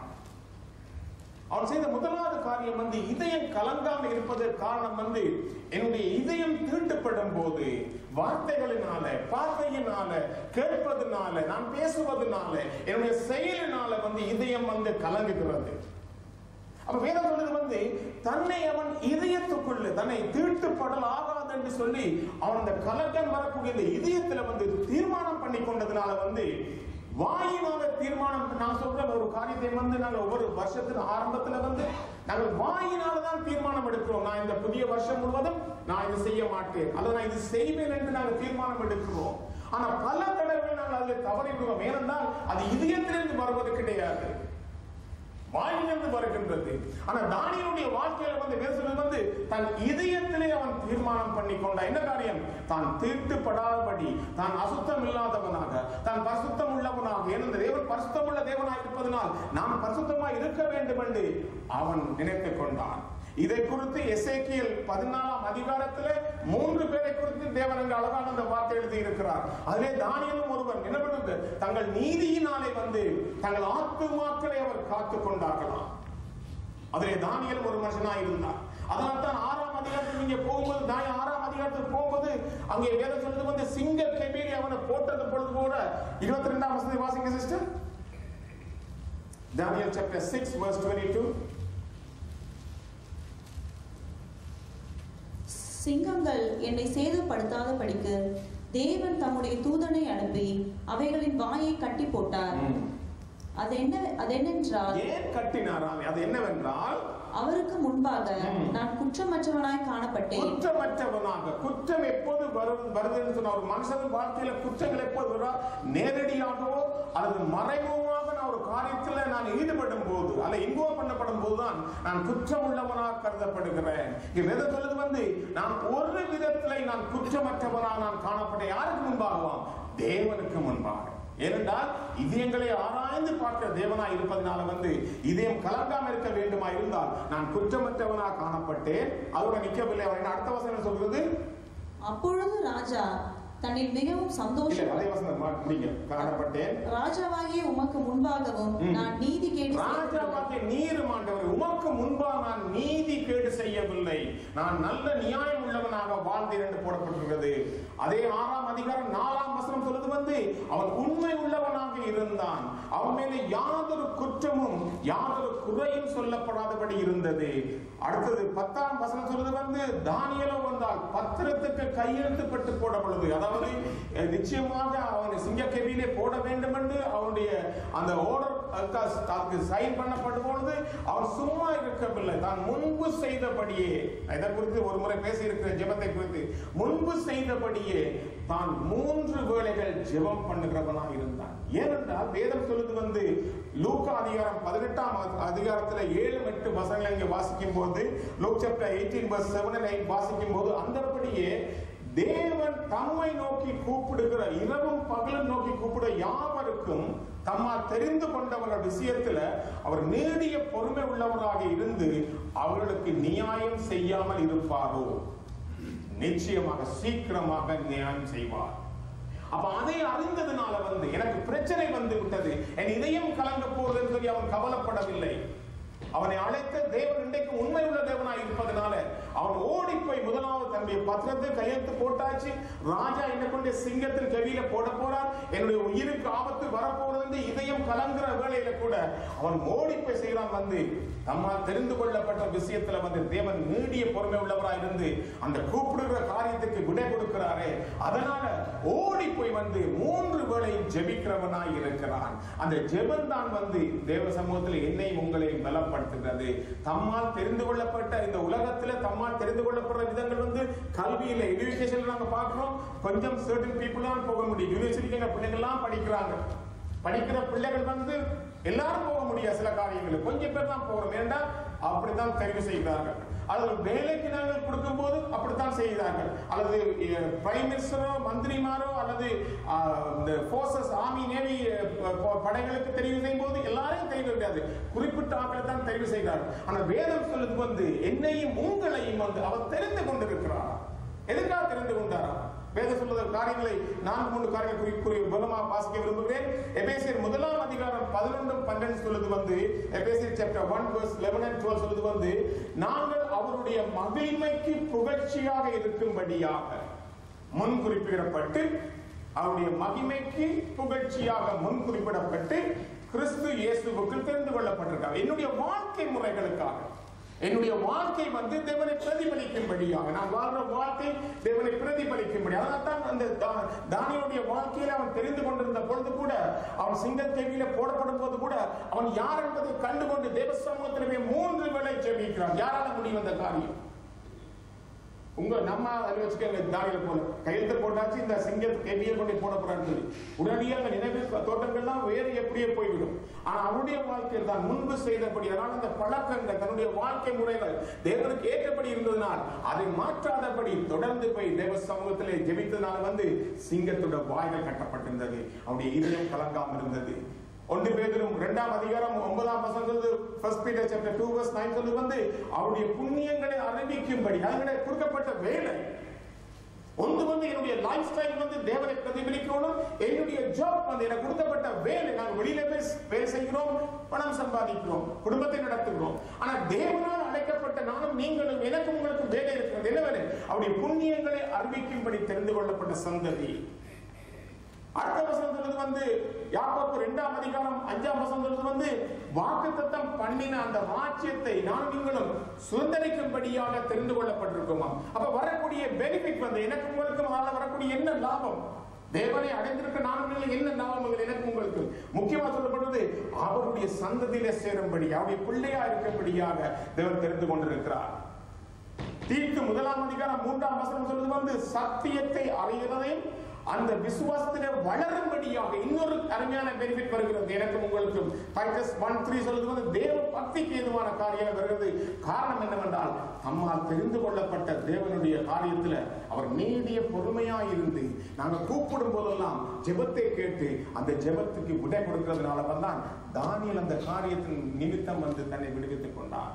அவன் செய்த முதலாவது காரியம் வந்து இதயம் கலங்காம இருப்பதற்கு காரணம் வந்து என்னுடைய இதயம் தீட்டுப்படும் போது வார்த்தைகளினால பார்வையினால கேட்பதனால நான் பேசுவதனால என்னுடைய செயலினால வந்து இதயம் வந்து கலங்குகிறது அப்ப வேதம் சொல்றது வந்து தன்னை அவன் இதயத்துக்குள்ள தன்னை தீட்டுப்படல் ஆகாது என்று சொல்லி அவன் அந்த கலக்கம் வரக்கூடிய இந்த இதயத்துல வந்து தீர்மானம் பண்ணி கொண்டதுனால வந்து வாயினால தீர்மானம் நான் சொல்ற ஒரு காரியத்தை வந்து நாங்க ஒவ்வொரு வருஷத்துல ஆரம்பத்துல வந்து நாங்கள் வாயினால தான் தீர்மானம் எடுக்கிறோம் நான் இந்த புதிய வருஷம் முழுவதும் நான் இது செய்ய மாட்டேன் அல்லது நான் இது செய்வேன் என்று நாங்கள் தீர்மானம் எடுக்கிறோம் ஆனா பல தடவை நாங்கள் அதில் தவறி விடுவோம் ஏனென்றால் அது இதயத்திலிருந்து வருவது கிடையாது வாயிலிருந்து வருகின்றது ஆனா தானியனுடைய வாழ்க்கையில வந்து பேசுறது வந்து தன் இதயத்திலே அவன் தீர்மானம் பண்ணி கொண்ட என்ன காரியம் தான் தீட்டுப்படாதபடி தான் அசுத்தம் இல்லாதவனாக தான் பரிசுத்தம் உள்ளவனாக ஏனென்ற தேவன் பரிசுத்தம் உள்ள தேவனாக இருப்பதனால் நாம் பரிசுத்தமாய் இருக்க வேண்டும் என்று அவன் நினைத்துக் கொண்டான் இதை குறித்து எசேக்கியல் பதினாலாம் அதிகாரத்துல மூன்று பேரை குறித்து தேவன் அங்கு அழகான அந்த வார்த்தை எழுதி இருக்கிறார் அதிலே தானியலும் ஒருவன் என்ன பண்ணுது தங்கள் நீதியினாலே வந்து தங்கள் ஆத்துமாக்களை அவர் காத்துக் கொண்டார்களாம் அதிலே தானியல் ஒரு மனுஷனா இருந்தார் அதனால தான் ஆறாம் அதிகாரத்துக்கு நீங்க போகும்போது தாய் ஆறாம் அதிகாரத்துக்கு போகும்போது அங்கே வேதம் சொல்றது வந்து சிங்க கெபீரி அவனை போட்டது பொழுது கூட இருபத்தி ரெண்டாம் வசதி வாசிங்க சிஸ்டர் Daniel chapter 6 verse 22 சிங்கங்கள் என்னை சேதப்படுத்தாத படிக்கு தேவன் தம்முடைய தூதனை அனுப்பி அவைகளின் வாயை கட்டி போட்டார் ம். அது என்ன அது என்னென்றால் ஏன் கட்டினாராம் அது என்னவென்றால் அவருக்கு முன்பாக ம். நான் குற்றமற்றவனாய் காணப்பட்டேன் குற்றமற்றவனாக குற்றம் எப்போது வரும் வருதுன்னு சொன்ன ஒரு மனுஷன் வாழ்க்கையில குற்றங்கள் எப்போது வரா நேரடியாகவோ அல்லது மறைமுகமாக நான் ஒரு காரியத்துல நான் ஈடுபடும் போது அல்ல இன்வால்வ் பண்ணப்படும் போதுதான் நான் குற்றம் உள்ளவனாக கருதப்படுகிறேன் இங்க வேதம் சொல்லுது வந்து நான் ஒரு விதத்துல நான் குற்றமற்றவனாக நான் காணப்பட்டேன் யாருக்கு முன்பாகவாம் தேவனுக்கு முன்பாக ஏனென்றால் இதயங்களை ஆராய்ந்து பார்க்கிற தேவனாய் இருப்பதனால வந்து இதயம் கலங்காம இருக்க வேண்டுமா இருந்தால் நான் குற்றமற்றவனாக காணப்பட்டேன் அதோட நிக்கவில்லை அவன் அடுத்த வசனம் சொல்றது அப்பொழுது ராஜா தன்னில் மிகவும் இல்ல சந்தோஷம் அதே வசனம் மா- முடிங்க காணப்பட்டேன் ராஜாவாகிய உமக்கு முன்பாகவும் ம். நான் நீதி கேடு செய்யவில்லை. ராஜாவாகிய நீர் ஆண்டவர் உமக்கு முன்பாக நான் நீதி கேடு செய்யவில்லை நான் நல்ல நியாயம் உள்ளவனாக வாழ்ந்தேன் என்று போடப்பட்டிருக்கிறது அதே ஆறாம் அதிகாரம் நாலாம் வசனம் சொல்லுது வந்து அவன் உண்மை உள்ளவனாக இருந்தான் அவன் மேலே யாதொரு குற்றமும் யாதொரு குறையும் சொல்லப்படாதபடி இருந்தது அடுத்தது பத்தாம் வசனம் சொல்லுது வந்து தானியலோ வந்தால் பத்திரத்துக்கு கையெழுத்துப்பட்டு போடப்படுது அதாவது அஹ், நிச்சயமாக அவனை சிங்கக்கேவியிலே போட வேண்டும் என்று அவனுடைய அந்த ஓர்டர் அதுக்கு சைன் பண்ணப்படும் பொழுது அவன் சும்மா இருக்கவில்லை தான் முன்பு செய்தபடியே இதை குறித்து ஒரு முறை பேசி இருக்கிற ஜெபத்தை குறித்து முன்பு செய்தபடியே தான் மூன்று வேளைகள் ஜெபம் பண்ணுகிறவனாக இருந்தான் ஏனென்றால் வேதம் சொல்லுது வந்து லூக்கா அதிகாரம் பதினெட்டாம் அதிகாரத்துல ஏழு எட்டு வசனங்களை இங்க வாசிக்கும் போது Luke chapter eighteen verse seven eight வாசிக்கும் போது அந்தபடியே தேவன் தம்மை நோக்கி கூப்பிடுகிற இரவும் பகலும் நோக்கி கூப்பிட யாவருக்கும் தம்மால் தெரிந்து கொண்டவர்கள் விஷயத்துல அவர் நீடிய பொறுமை உள்ளவராக இருந்து அவர்களுக்கு நியாயம் செய்யாமல் இருப்பாரோ நிச்சயமாக சீக்கிரமாக நியாயம் செய்வார் அப்ப அதை அறிந்ததுனால வந்து எனக்கு பிரச்சனை வந்து விட்டது என் இதயம் கலங்க போகுதுன்னு சொல்லி அவன் கவலைப்படவில்லை அவனை அழைத்த தேவன் இன்றைக்கு உண்மை உள்ள தேவனாய் இருப்பதனால அவன் ஓடி போய் முதலாவது தன்னுடைய பத்திரத்தை கையெழுத்து போட்டாச்சு ராஜா என்ன கொண்டு சிங்கத்தின் கவியில போட போறார் என்னுடைய உயிருக்கு ஆபத்து வரப்போறது என்று இதயம் கலங்குற வேளையில கூட அவன் ஓடி போய் செய்யறான் வந்து நம்மால் தெரிந்து கொள்ளப்பட்ட விஷயத்துல வந்து தேவன் நீடிய பொறுமை உள்ளவராய் இருந்து அந்த கூப்பிடுகிற காரியத்துக்கு விடை கொடுக்கிறாரே அதனால ஓடி போய் வந்து மூன்று வேளை ஜெபிக்கிறவனாய் இருக்கிறான் அந்த ஜெபம் தான் வந்து தேவ சமூகத்தில் என்னையும் உங்களையும் பலப்படுத்துகிறது தம்மால் தெரிந்து கொள்ளப்பட்ட இந்த உலகத்துல தம்மால் தெரிந்து கொள்ளப்படுற விதங்கள் வந்து கல்வியில எஜுகேஷன்ல நாங்க பார்க்கிறோம் கொஞ்சம் certain people தான் போக முடியும் யூனிவர்சிட்டிக்கு எங்க பிள்ளைங்கள்லாம் படிக்கிறாங்க படிக்கிற பிள்ளைகள் வந்து எல்லாரும் போக முடியாது சில காரியங்களுக்கு கொஞ்சம் பேர் தான் போகிறோம் ஏன்டா அப்படித்தான் தெரிவு செய்கிறார்கள் அல்லது வேலைக்கு நாங்கள் கொடுக்கும்போது அப்படித்தான் செய்கிறார்கள் அல்லது பிரைம் மினிஸ்டரோ மந்திரிமாரோ அல்லது அஹ், இந்த போர்சஸ் ஆர்மி நேவி படைகளுக்கு தெரிவு செய்யும் போது எல்லாரையும் தெரிவு கிடையாது குறிப்பிட்ட ஆட்களை தான் தெரிவு செய்கிறார்கள் ஆனால் வேதம் சொல்லுது வந்து என்னையும் உங்களையும் வந்து அவர் தெரிந்து கொண்டிருக்கிறார் எதற்காக தெரிந்து கொண்டாரா வேத சொல்லுற காரியங்களை நான்கு மூன்று காரியங்கள் குறி குறி பலமாக வாசிக்க விரும்புகிறேன் எபேசியர் முதலாம் அதிகாரம் பதினொன்றும் பன்னெண்டு சொல்லுது வந்து எபேசியர் சாப்டர் ஒன் verse 11 and 12 சொல்லுது வந்து நாங்கள் அவருடைய மகிமைக்கு புகழ்ச்சியாக இருக்கும்படியாக முன் குறிப்பிடப்பட்டு அவருடைய மகிமைக்கு புகழ்ச்சியாக முன் குறிப்பிடப்பட்டு கிறிஸ்து இயேசுவுக்குள் தெரிந்து கொள்ளப்பட்டிருக்காங்க என்னுடைய வாழ்க்கை முறைகளுக்காக என்னுடைய வாழ்க்கை வந்து தேவனை பிரதிபலிக்கும்படியாக நான் வாழ்ற வாழ்க்கை தேவனை பிரதிபலிக்கும்படி அதனால தான் அந்த தா- தானியனுடைய வாழ்க்கையில அவன் தெரிந்து கொண்டிருந்த பொழுது கூட அவன் சிங்கத்தேவியில போடப்படும் போது கூட அவன் யார் என்பதை கண்டுகொண்டு தேவ சமூகத்திலே மூன்று வேளை ஜெபிக்கிறான் யாரால முடியும் அந்த காரியம் உங்க நம்ம அதை வச்சுக்கோங்க தானியில போல கையெழுத்து போட்டாச்சு இந்த சிங்கத்து கெவியை கொண்டு போட போறான்னு சொல்லி உடனடியாக நினைவு தோட்டங்கள்லாம் வேறு எப்படியே போய்விடும் ஆனா அவருடைய வாழ்க்கையில் தான் முன்பு செய்தபடி அதனால் அந்த பழக்கங்கள் தன்னுடைய வாழ்க்கை முறைகள் தேவனுக்கு ஏற்றபடி இருந்ததனால் அதை மாற்றாதபடி தொடர்ந்து போய் தேவ சமூகத்திலே ஜெபித்ததனால் வந்து சிங்கத்தோட வாய்கள் கட்டப்பட்டிருந்தது அவருடைய இதயம் கலங்காமல் இருந்தது ஒன்று பேதரும் இரண்டாம் அதிகாரம் ஒன்பதாம் வசனம் சொல்லுது ஃபர்ஸ்ட் பீட்டர் சாப்டர் 2 verse 9 சொல்லுது வந்து அவருடைய புண்ணியங்களை அறிவிக்கும்படி அதுகளை கொடுக்கப்பட்ட வேலை ஒன்று வந்து என்னுடைய லைஃப் ஸ்டைல் வந்து தேவனை பிரதிபலிக்கணும் என்னுடைய ஜாப் வந்து எனக்கு கொடுக்கப்பட்ட வேலை நாங்கள் வெளியில போய் வேலை செய்கிறோம் பணம் சம்பாதிக்கிறோம் குடும்பத்தை நடத்துகிறோம் ஆனா தேவனால் அழைக்கப்பட்ட நானும் நீங்களும் எனக்கும் உங்களுக்கும் வேலை இருக்கிறது என்ன வேலை அவருடைய புண்ணியங்களை அறிவிக்கும்படி தெரிந்து கொள்ளப்பட்ட சந்ததி அடுத்த வசனம் சொல்றது வந்து யாக்கோப்பு இரண்டாம் அதிகாரம் அஞ்சாம் வசனம் சொல்றது வந்து வாக்குத்தத்தம் பண்ணின அந்த ராஜ்யத்தை நான் நீங்களும் சுதந்திரிக்கும்படியாக தெரிந்து கொள்ளப்பட்டிருக்கோமா அப்ப வரக்கூடிய பெனிஃபிட் வந்து எனக்கு உங்களுக்கும் அதனால வரக்கூடிய என்ன லாபம் தேவனை அடைந்திருக்க நான் நீங்கள் என்ன லாபங்கள் எனக்கு உங்களுக்கு முக்கியமா சொல்லப்படுறது அவருடைய சந்ததியில சேரும்படி அவருடைய பிள்ளையா இருக்கபடியாக தேவன் தெரிந்து கொண்டிருக்கிறார் தீர்க்கு முதலாம் அதிகாரம் மூன்றாம் வசனம் சொல்றது வந்து சத்தியத்தை அறிகிறதையும் அந்த விசுவாசத்திலே வளரும்படியாக இன்னொரு அருமையான பெனிஃபிட் வருகிறது எனக்கும் உங்களுக்கும் டைட்டஸ் ஒன் த்ரீ சொல்றது வந்து தேவ பக்திக்கு ஏதுவான காரியம் வருகிறது காரணம் என்னவென்றால் நம்மால் தெரிந்து கொள்ளப்பட்ட தேவனுடைய காரியத்துல அவர் நீடிய பொறுமையாய் இருந்து நாங்க கூப்பிடும் போதெல்லாம் ஜெபத்தை கேட்டு அந்த ஜெபத்துக்கு விடை கொடுக்கிறதுனால தான் தானியல் அந்த காரியத்தின் நிமித்தம் வந்து தன்னை விடுவித்துக் கொண்டார்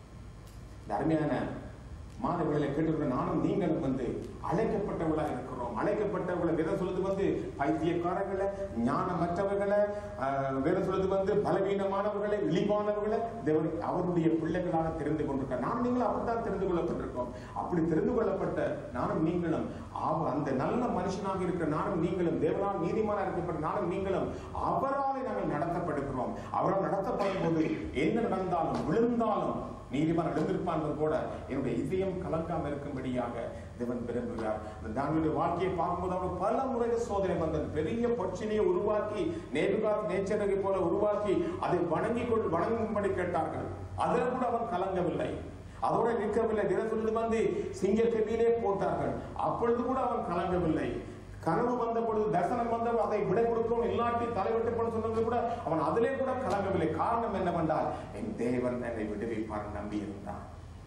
இந்த அருமையான மாதவிகளை கேட்டுக்கிற நானும் நீங்களும் வந்து அழைக்கப்பட்டவர்களா இருக்கிறோம் அழைக்கப்பட்டவர்களை வேற சொல்றது வந்து பைத்தியக்காரர்களை ஞானமற்றவர்களை ஆஹ், வேற சொல்றது வந்து பலவீனமானவர்களை இழிவானவர்களை தேவன் அவருடைய பிள்ளைகளாக தெரிந்து கொண்டிருக்கார் நான் நீங்களும் அப்படித்தான் தெரிந்து கொள்ளப்பட்டிருக்கோம் அப்படி தெரிந்து கொள்ளப்பட்ட நானும் நீங்களும் அவ அந்த நல்ல மனுஷனாக இருக்கிற நானும் நீங்களும் தேவனால் நீதிமானா இருக்கப்பட்ட நானும் நீங்களும் அவராலே நாங்கள் நடத்தப்படுகிறோம் அவரால் நடத்தப்படும் போது என்ன நடந்தாலும் விழுந்தாலும் நீதிமான் எழுந்திருப்பான் கூட என்னுடைய இதயம் கலங்காம இருக்கும்படியாக தேவன் விரும்புகிறார் இந்த தானியுடைய வாழ்க்கையை பார்க்கும்போது அவர் பல முறைகள் சோதனை வந்தது பெரிய பொச்சினியை உருவாக்கி நேருகாத் நேச்சரை போல உருவாக்கி அதை வணங்கி கொள் வணங்கும்படி கேட்டார்கள் அதில் கூட அவன் கலங்கவில்லை அதோட நிற்கவில்லை தினம் சொல்லுது வந்து சிங்கக்கவியிலே போட்டார்கள் அப்பொழுது கூட அவன் கலங்கவில்லை கனவு வந்த பொழுது தரிசனம் வந்த அதை விடை கொடுக்கிறோம் இல்லாட்டி தலைவிட்டு போன சொன்னது கூட அவன் அதிலே கூட கலங்கவில்லை காரணம் என்னவென்றால் என் தேவன் என்னை விடுவிப்பார் நம்பி இருந்தான்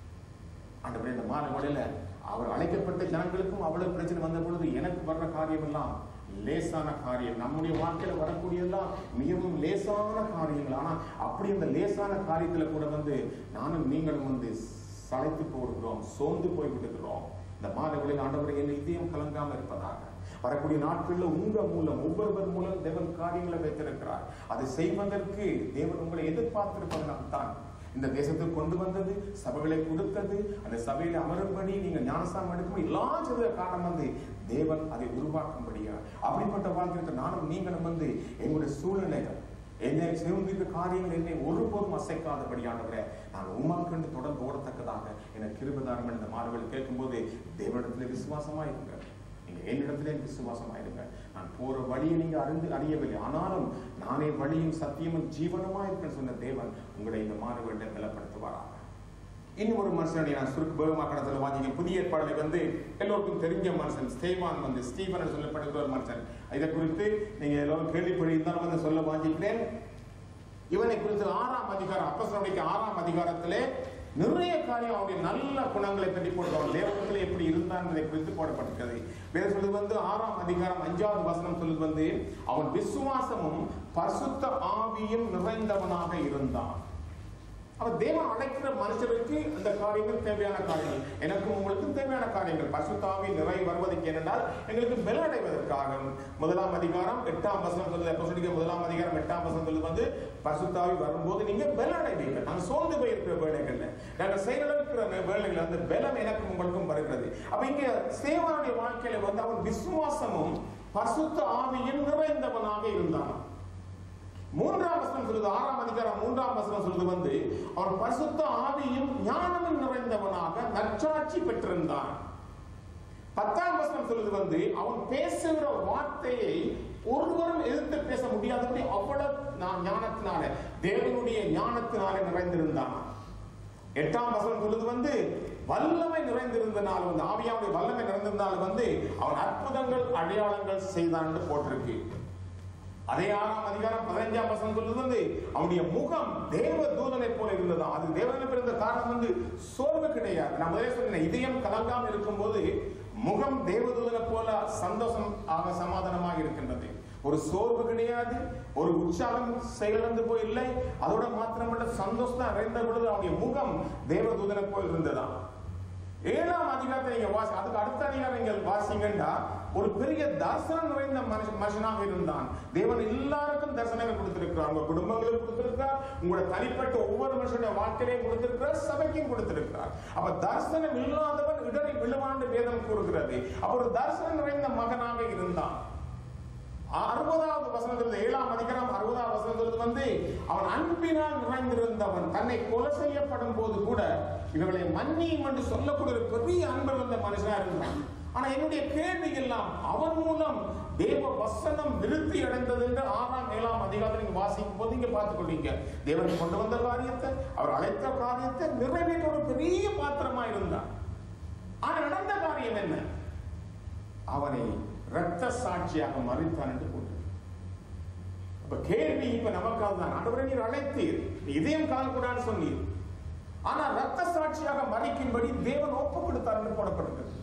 ஆண்டவரே இந்த மாத மழையில அவர் அழைக்கப்பட்ட ஜனங்களுக்கும் அவ்வளவு பிரச்சனை வந்த பொழுது எனக்கு வர்ற காரியம் எல்லாம் லேசான காரியம் நம்முடைய வாழ்க்கையில வரக்கூடியதெல்லாம் மிகவும் லேசான காரியங்கள் ஆனா அப்படி அந்த லேசான காரியத்துல கூட வந்து நானும் நீங்களும் வந்து சளைத்து போடுகிறோம் சோர்ந்து போய் விடுகிறோம் இந்த மாதங்களில் ஆண்டவரை என் இதயம் கலங்காம இருப்பதாக வரக்கூடிய நாட்கள்ல உங்க மூலம் ஒவ்வொருவர் மூலம் தேவன் காரியங்களை வைத்திருக்கிறார் அதை செய்வதற்கு தேவன் உங்களை எதிர்பார்த்திருப்பதனால் தான் இந்த தேசத்துக்கு கொண்டு வந்தது சபைகளை கொடுத்தது அந்த சபையில அமரும்படி நீங்க ஞானஸ்தானம் எடுக்கும் எல்லா செய்த காரணம் வந்து தேவன் அதை உருவாக்கும்படியா அப்படிப்பட்ட வாழ்க்கைக்கு நானும் நீங்களும் வந்து எங்களுடைய சூழ்நிலைகள் என்னை சேர்ந்திருக்க காரியங்கள் என்னை ஒருபோதும் அசைக்காதபடியானவரே நான் உமக்கண்டு தொடர்ந்து ஓடத்தக்கதாக என கிருபதாரம் இந்த மாறுகள் கேட்கும்போது தேவனிடத்துல விசுவாசமா இருங்க நீங்க என்னிடத்திலே விசுவாசமா இருங்க நான் போற வழியை நீங்க அறிந்து அறியவில்லை ஆனாலும் நானே வழியும் சத்தியமும் ஜீவனுமா இருக்கேன்னு சொன்ன தேவன் உங்களை இந்த மாறுகளை நிலப்படுத்துவாராக இன்னும் ஒரு மனுஷனை நான் சுருக்கு பேகமா கடத்துல வாங்கிங்க புதிய ஏற்பாடுல வந்து எல்லோருக்கும் தெரிஞ்ச மனுஷன் ஸ்டேவான் வந்து ஸ்டீவன் சொல்லப்படுகிற ஒரு மனுஷன் இதை குறித்து நீங்க எல்லோரும் கேள்விப்படி இருந்தாலும் வந்து சொல்ல வாங்கிக்கிறேன் இவனை குறித்து ஆறாம் அதிகாரம் அப்பசனுடைய ஆறாம் அதிகாரத்திலே நிறைய காரியம் அவருடைய நல்ல குணங்களை பற்றி போடுறோம் லேவகத்தில் எப்படி இருந்தான் என்பதை குறித்து போடப்பட்டிருக்கிறது வேற சொல்லுது வந்து ஆறாம் அதிகாரம் அஞ்சாவது வசனம் சொல்லுது வந்து அவன் விசுவாசமும் பரிசுத்த ஆவியும் நிறைந்தவனாக இருந்தான் அவர் தேவன் அழைக்கிற மனுஷருக்கு அந்த காரியங்கள் தேவையான காரியங்கள் எனக்கும் உங்களுக்கும் தேவையான காரியங்கள் பசுத்தாவி நிறை வருவதற்கு என்னென்றால் எங்களுக்கு பலனடைவதற்காக முதலாம் அதிகாரம் எட்டாம் வசனம் சொல்லுது எப்ப சொல்லிக்க முதலாம் அதிகாரம் எட்டாம் வசனம் சொல்லுது வந்து பசுத்தாவி வரும்போது நீங்க பலனடைவீங்க நாங்க சோர்ந்து போயிருக்கிற வேலைகள்ல நாங்க செயலிழக்கிற வேலைகள் அந்த பலம் எனக்கும் உங்களுக்கும் வருகிறது அப்ப இங்க சேவனுடைய வாழ்க்கையில வந்து அவன் விசுவாசமும் பசுத்த ஆவியும் நிறைந்தவனாக இருந்தான் மூன்றாம் வசனம் சொல்லுது ஆறாம் அதிகாரம் மூன்றாம் வசனம் சொல்லுது வந்து அவன் பரிசுத்த ஆவியும் ஞானமும் நிறைந்தவனாக நற்சாட்சி பெற்றிருந்தான் பத்தாம் வசனம் சொல்லுது வந்து அவன் பேசுகிற வார்த்தையை ஒருவரும் எதிர்த்து பேச முடியாதபடி அவ்வளவு நான் ஞானத்தினால தேவனுடைய ஞானத்தினாலே நிறைந்திருந்தான் எட்டாம் வசனம் சொல்லுது வந்து வல்லமை நிறைந்திருந்தனால் வந்து ஆவியாவுடைய வல்லமை நிறைந்திருந்தால் வந்து அவன் அற்புதங்கள் அடையாளங்கள் செய்தான் என்று போட்டிருக்கு அதே ஆறாம் அதிகாரம் பதினைஞ்சாம் வசனம் சொல்லுது வந்து அவனுடைய முகம் தேவ தூதனை போல இருந்ததா அது தேவனை பிறந்த காரணம் வந்து சோர்வு கிடையாது நான் முதலே சொன்னேன் இதயம் கலங்காமல் இருக்கும்போது முகம் தேவதூதனை போல சந்தோஷம் ஆக சமாதானமாக இருக்கின்றது ஒரு சோர்வு கிடையாது ஒரு உற்சாகம் செயலிழந்து போய் இல்லை அதோட மாத்திரமல்ல சந்தோஷம் அடைந்த பொழுது அவனுடைய முகம் தேவதூதனை போல் இருந்ததாம் ஏழாம் அதிகாரத்தை நீங்க வாசி அதுக்கு அடுத்த அதிகாரம் நீங்கள் வாசிங்கண்டா ஒரு பெரிய தரிசனம் நிறைந்த மனுஷ- மனுஷனாக இருந்தான் தேவன் எல்லாருக்கும் தரிசனங்கள் கொடுத்திருக்கிறார் உங்க குடும்பங்களுக்கு கொடுத்திருக்கிறார் உங்களோட தனிப்பட்ட ஒவ்வொரு மனுஷனுடைய வாழ்க்கையிலையும் கொடுத்திருக்கிறார் சபைக்கும் கொடுத்திருக்கிறார் அப்ப தரிசனம் இல்லாதவன் இடறி விழுவாண்டு வேதம் கூறுகிறது அப்ப ஒரு தரிசனம் நிறைந்த மகனாக இருந்தான் அறுபதாவது வசனத்திலிருந்து ஏழாம் அதிகாரம் அறுபதாவது வசனத்திலிருந்து வந்து அவன் அன்பினால் நிறைந்திருந்தவன் தன்னை கொலை செய்யப்படும் போது கூட இவர்களை மன்னியும் என்று சொல்லக்கூடிய ஒரு பெரிய அன்பு வந்த மனுஷனா இருந்தான் ஆனா என்னுடைய கேள்வி எல்லாம் அவன் மூலம் தேவ வசனம் விருத்தி அடைந்தது என்று ஆறாம் ஏழாம் அதிகாரத்தை நீங்க வாசிக்கும் போது இங்க பார்த்துக் கொள்வீங்க தேவன் கொண்டு வந்த காரியத்தை அவர் அழைத்த காரியத்தை நிறைவேற்ற ஒரு பெரிய பாத்திரமா இருந்தான் ஆனா நடந்த காரியம் என்ன அவனை இரத்த சாட்சியாக மறித்தான் என்று போட்டு அப்ப கேள்வி இப்ப நமக்காக தான் ஆண்டவரை நீர் அழைத்தீர் நீ இதயம் காணக்கூடாதுன்னு சொன்னீர் ஆனா இரத்த சாட்சியாக மறிக்கும்படி தேவன் ஒப்பு கொடுத்தார் என்று போடப்பட்டிருக்கிறது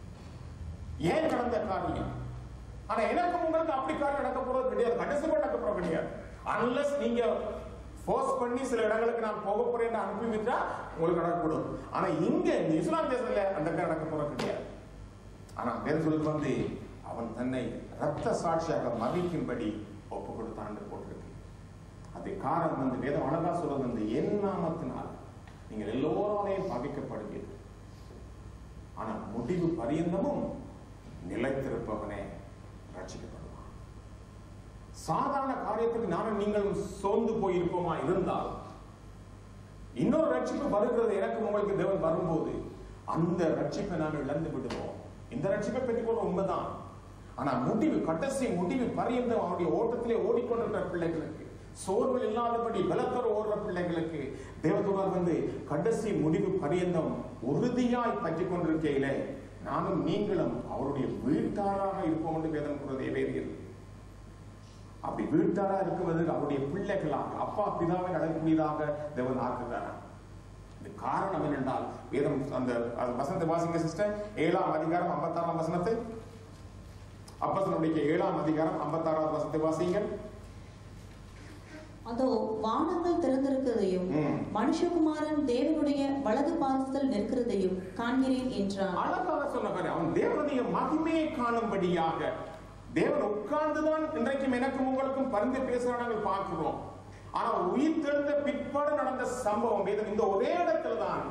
ஏன் நடந்த காரியம் ஆனா எனக்கு உங்களுக்கு அப்படி காரியம் நடக்க போறது கிடையாது கடைசி கூட நடக்க போறது கிடையாது அன்லஸ் நீங்க ஃபோர்ஸ் பண்ணி சில இடங்களுக்கு நான் போக போறேன்னு அனுப்பி விட்டா உங்களுக்கு நடக்கப்படும் ஆனா இங்க இந்த இஸ்லாம் தேசத்துல அந்த காரியம் நடக்க போறது கிடையாது ஆனா வேறு சொல்லுக்கு வந்து அவன் தன்னை ரத்த சாட்சியாக மதிக்கும்படி ஒப்பு கொடுத்தான் என்று போட்டிருக்கு அது காரணம் வந்து வேதம் அழகா சொல்றது வந்து என் நாமத்தினால் நீங்கள் எல்லோராலையும் பாதிக்கப்படுவீர்கள் ஆனா முடிவு பரியந்தமும் நிலைத்திருப்பவனே ரட்சிக்கப்படுவான் சாதாரண காரியத்துக்கு நானும் நீங்களும் சோர்ந்து போயிருப்போமா இருந்தால் இன்னொரு ரட்சிப்பு வருகிறது எனக்கு உங்களுக்கு தேவன் வரும்போது அந்த ரட்சிப்பை நாங்கள் இழந்து விடுவோம் இந்த ரட்சிப்பை பெற்றுக்கொள்ள உண்மைதான் ஆனா முடிவு கடைசி முடிவு பரியந்தம் அவருடைய ஓட்டத்திலே ஓடிக்கொண்டிருக்கிற பிள்ளைகளுக்கு சோர்வு இல்லாதபடி பலத்தோடு ஓடுற பிள்ளைகளுக்கு தேவதூதர் வந்து கடைசி முடிவு பரியந்தம் உறுதியாய் பற்றி கொண்டிருக்கையிலே நானும் நீங்களும் அவருடைய வீட்டாராக இருப்போம் என்று வேதம் கூறுவதை வேறுகிறது அப்படி வீட்டாரா இருக்குவதற்கு அவருடைய பிள்ளைகளாக அப்பா பிதாவை நடக்கக்கூடியதாக தேவன் ஆக்குகிறார் இது காரணம் என்னென்றால் வேதம் அந்த அந்த வசனத்தை வாசிங்க சிஸ்டர் ஏழாம் அதிகாரம் ஐம்பத்தாறாம் வசனத்தை அப்பசனுடைய ஏழாம் அதிகாரம் ஐம்பத்தாறாவது வசனத்தை வாசிங்க அதோ வானங்கள் திறந்திருக்கிறதையும் ம். மனுஷகுமாரன் தேவனுடைய வலது பாதத்தில் நிற்கிறதையும் காண்கிறேன் என்றான் அழகாக சொன்ன பாரு அவன் தேவனுடைய மகிமையை காணும்படியாக தேவன் உட்கார்ந்துதான் இன்றைக்கும் எனக்கும் உங்களுக்கும் பரிந்து பேசுறா நாங்கள் பார்க்கிறோம் ஆனா உயிர் தெழுந்த பிற்பாடு நடந்த சம்பவம் வேதம் இந்த ஒரே இடத்துல தான்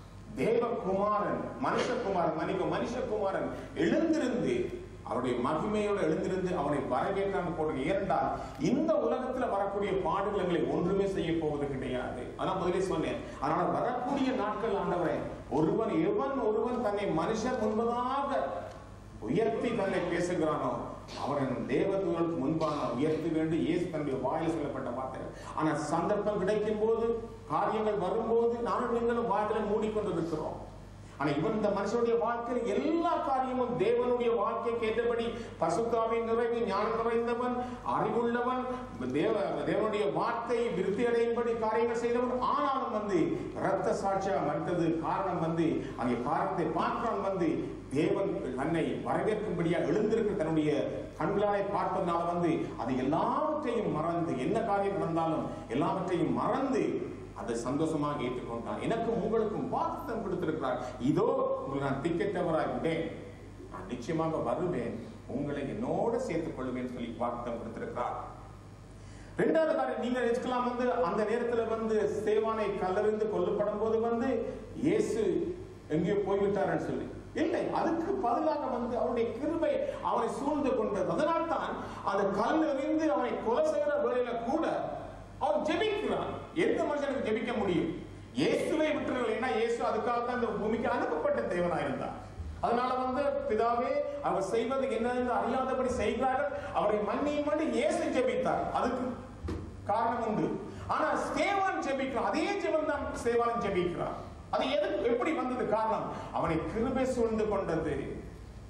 தேவகுமாரன் மனுஷகுமாரன் மன்னிக்க மனுஷகுமாரன் எழுந்திருந்து அவருடைய மகிமையோடு எழுந்திருந்து அவனை வரவேற்றான் போடுங்க ஏனென்றால் இந்த உலகத்துல வரக்கூடிய பாடுகள் எங்களை ஒன்றுமே செய்ய போவது கிடையாது அதான் முதலே சொன்னேன் அதனால வரக்கூடிய நாட்கள் ஆண்டவரே ஒருவன் எவன் ஒருவன் தன்னை மனுஷன் முன்பதாக உயர்த்தி தன்னை பேசுகிறானோ அவன் தேவதூதனுக்கு முன்பாக உயர்த்த வேண்டும் இயேசு தன்னுடைய வாயில் சொல்லப்பட்ட வார்த்தை ஆனா சந்தர்ப்பம் கிடைக்கும் போது காரியங்கள் வரும்போது நானும் நீங்களும் வாய்களை மூடிக்கொண்டிருக்கிறோம் ஆனா இவன் இந்த மனுஷனுடைய வாழ்க்கையில் எல்லா காரியமும் தேவனுடைய வாழ்க்கைக்கு ஏற்றபடி பசுத்தாவின் நிறைவு ஞானம் நிறைந்தவன் அறிவுள்ளவன் தேவ தேவனுடைய வார்த்தை விருத்தி அடையும்படி காரியங்கள் செய்தவன் ஆனாலும் வந்து இரத்த சாட்சியாக மறுத்தது காரணம் வந்து அங்கே காரணத்தை பார்க்கிறான் வந்து தேவன் தன்னை வரவேற்கும்படியாக எழுந்திருக்கிற தன்னுடைய கண்களாய் பார்ப்பதனால வந்து அது எல்லாவற்றையும் மறந்து என்ன காரியம் நடந்தாலும் எல்லாவற்றையும் மறந்து அதை சந்தோஷமாக ஏற்றுக்கொண்டான் எனக்கும் உங்களுக்கும் வாக்குத்தம் கொடுத்திருக்கிறார் இதோ உங்களை நான் திக்கெட்டவராய் விட்டேன் நான் நிச்சயமாக வருவேன் உங்களை என்னோட சேர்த்துக் கொள்வேன் சொல்லி வாக்குத்தம் கொடுத்திருக்கிறார் ரெண்டாவது காரியம் நீங்க நினைச்சுக்கலாம் வந்து அந்த நேரத்துல வந்து சேவானை கல்லறிந்து கொல்லப்படும் போது வந்து இயேசு எங்கேயோ போய்விட்டார்னு சொல்லி இல்லை அதுக்கு பதிலாக வந்து அவருடைய கிருபை அவனை சூழ்ந்து கொண்டது அதனால் தான் அந்த கல் எறிந்து அவனை கொலை செய்கிற வேளையில கூட அவன் ஜெபிக்கிறான் எந்த மனுஷனுக்கு ஜெபிக்க முடியும் இயேசுவை விட்டுறல ஏன்னா இயேசு அதுக்காக தான் இந்த பூமிக்கு அனுப்பப்பட்ட தேவனா இருந்தார் அதனால வந்து பிதாவே அவர் செய்வது என்னவென்று அறியாதபடி செய்கிறார்கள் அவரை மன்னியும் பண்ணி இயேசு ஜெபித்தார் அதுக்கு காரணம் உண்டு ஆனா ஸ்தேவான் ஜெபிக்கிறான் அதே ஜெபம் தான் ஸ்தேவான் ஜெபிக்கிறான் அது எது எப்படி வந்தது காரணம் அவனை கிருபை சூழ்ந்து கொண்டது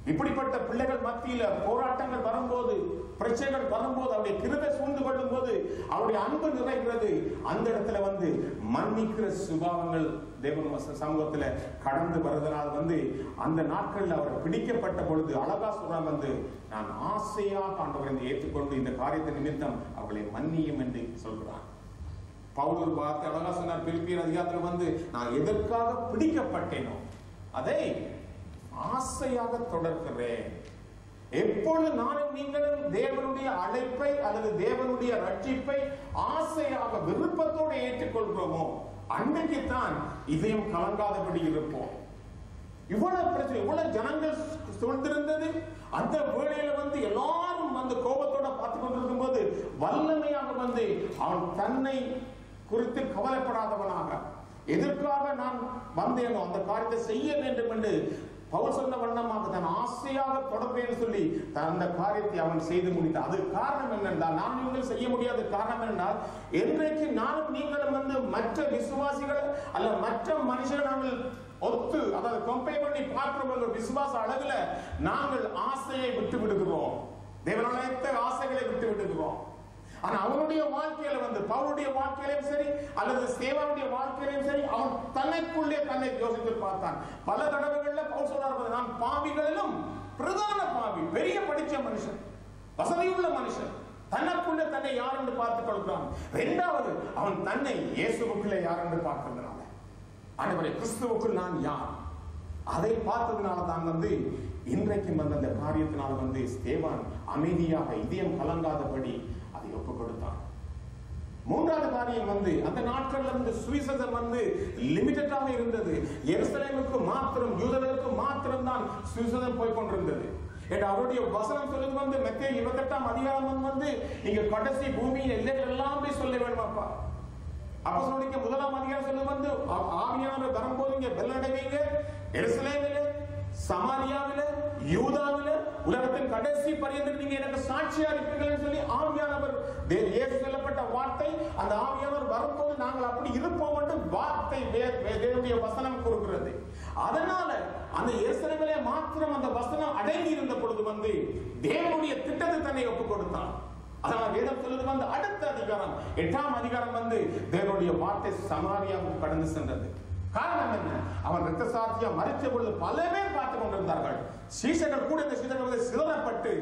இப்படிப்பட்ட பிள்ளைகள் மத்தியில போராட்டங்கள் வரும்போது பிரச்சனைகள் வரும்போது அவருடைய கிருபை சூழ்ந்து கொள்ளும் போது அவருடைய அன்பு நிறைகிறது அந்த இடத்துல வந்து மன்னிக்கிற சுபாவங்கள் தேவன் வச- சமூகத்துல கடந்து வருவதனால் வந்து அந்த நாட்கள்ல அவர் பிடிக்கப்பட்ட பொழுது அழகா சொல்றாங்க வந்து நான் ஆசையாக ஆண்டவரை ஏற்றுக்கொண்டு இந்த காரியத்தை நிமித்தம் அவர்களை மன்னியும் என்று சொல்கிறான் பவுல் ஒரு வார்த்தை அழகா சொன்னார் பிலிப்பியர் அதிகாரத்தில் வந்து நான் எதற்காக பிடிக்கப்பட்டேனோ அதை ஆசையாக தொடர்கிறேன் எப்பொழுது நானும் நீங்களும் தேவனுடைய அழைப்பை அல்லது தேவனுடைய ரட்சிப்பை ஆசையாக விருப்பத்தோடு ஏற்றுக்கொள்கிறோமோ அன்னைக்கு தான் இதயம் கலங்காதபடி இருப்போம் இவ்வளவு பிரச்சனை இவ்வளவு ஜனங்கள் சூழ்ந்திருந்தது அந்த வேளையில வந்து எல்லாரும் வந்து கோபத்தோட பார்த்து கொண்டிருக்கும் போது வல்லமையாக வந்து அவன் தன்னை குறித்து கவலைப்படாதவனாக எதற்காக நான் வந்தேனோ அந்த காரியத்தை செய்ய வேண்டும் என்று பவுல் சொன்ன வண்ணமாக தன் ஆசையாக தொடர்பேன்னு சொல்லி தன் அந்த காரியத்தை அவன் செய்து முடித்தான் அது காரணம் என்னென்றால் நான் நீங்கள் செய்ய முடியாத காரணம் என்றால் என்றைக்கு நானும் நீங்களும் வந்து மற்ற விசுவாசிகள் அல்ல மற்ற மனுஷர்கள் நாங்கள் ஒத்து அதாவது கம்பேர் பண்ணி பார்க்கிறவங்க விசுவாச அளவுல நாங்கள் ஆசையை விட்டு விடுகிறோம் தேவனாலயத்த ஆசைகளை விட்டு விடுகிறோம் ஆனா அவனுடைய வாழ்க்கையில வந்து பவுலுடைய வாழ்க்கையிலும் சரி அல்லது சேவாவுடைய வாழ்க்கையிலும் சரி அவன் தனக்குள்ளே தன்னை யோசித்து பார்த்தான் பல தடவைகள்ல பவுல் சொல்றாரு நான் பாவிகளிலும் பிரதான பாவி பெரிய படிச்ச மனுஷன் வசதியுள்ள மனுஷன் தனக்குள்ளே தன்னை யார் என்று பார்த்துக் கொள்கிறான் இரண்டாவது அவன் தன்னை இயேசுவுக்குள்ளே யார் என்று பார்க்கிறதுனால ஆண்டவரே கிறிஸ்துவுக்குள் நான் யார் அதை பார்த்ததுனால தான் வந்து இன்றைக்கும் வந்து அந்த காரியத்தினால் வந்து ஸ்தேவான் அமைதியாக இதயம் கலங்காதபடி அதை ஒப்புக் கொடுத்தான் மூன்றாவது காரியம் வந்து அந்த நாட்கள்ல வந்து சுவிசேஷம் வந்து லிமிட்டடாக இருந்தது எருசலேமுக்கு மாத்திரம் யூதர்களுக்கு மாத்திரம் தான் சுவிசேஷம் போய் கொண்டிருந்தது ஏன்னா அவருடைய வசனம் சொல்லுது வந்து மெத்தே இருபத்தெட்டாம் அதிகாரம் வந்து நீங்க கடைசி பூமியின் எல்லைகள் எல்லாம் போய் சொல்ல வேணுமாப்பா அப்போஸ்தலனுடைய முதலாம் அதிகாரம் சொல்லுது வந்து ஆ- ஆவியானவர் வரும்போது இங்க வெள்ளடைவீங்க எருசலேமில சமாரியாவில யூதாவில உலகத்தின் கடைசி பரியந்தம் நீங்க எனக்கு சாட்சியா இருப்பீங்கன்னு சொல்லி ஆவியானவர் தே- இயேசு சொல்லப்பட்ட வார்த்தை அந்த ஆவியானவர் வரும்போது நாங்கள் அப்படி இருப்போம் என்று வார்த்தை வே- வே- தேவனுடைய வசனம் கூறுகிறது அதனால அந்த எருசலேமிலே மாத்திரம் அந்த வசனம் அடங்கி இருந்த பொழுது வந்து தேவனுடைய திட்டத்தை தன்னை ஒப்புக் கொடுத்தான் அதனால வேதம் சொல்லுது வந்து அடுத்த அதிகாரம் எட்டாம் அதிகாரம் வந்து தேவனுடைய வார்த்தை சமாரியாவுக்கு கடந்து சென்றது காரணம் என்ன அவன் ரத்த சாட்சியா மறித்த பொழுது பல பேர் பார்த்து கொண்டிருந்தார்கள் சீசர்கள் கூட இந்த சீசர்கள் வந்து சிதறப்பட்டு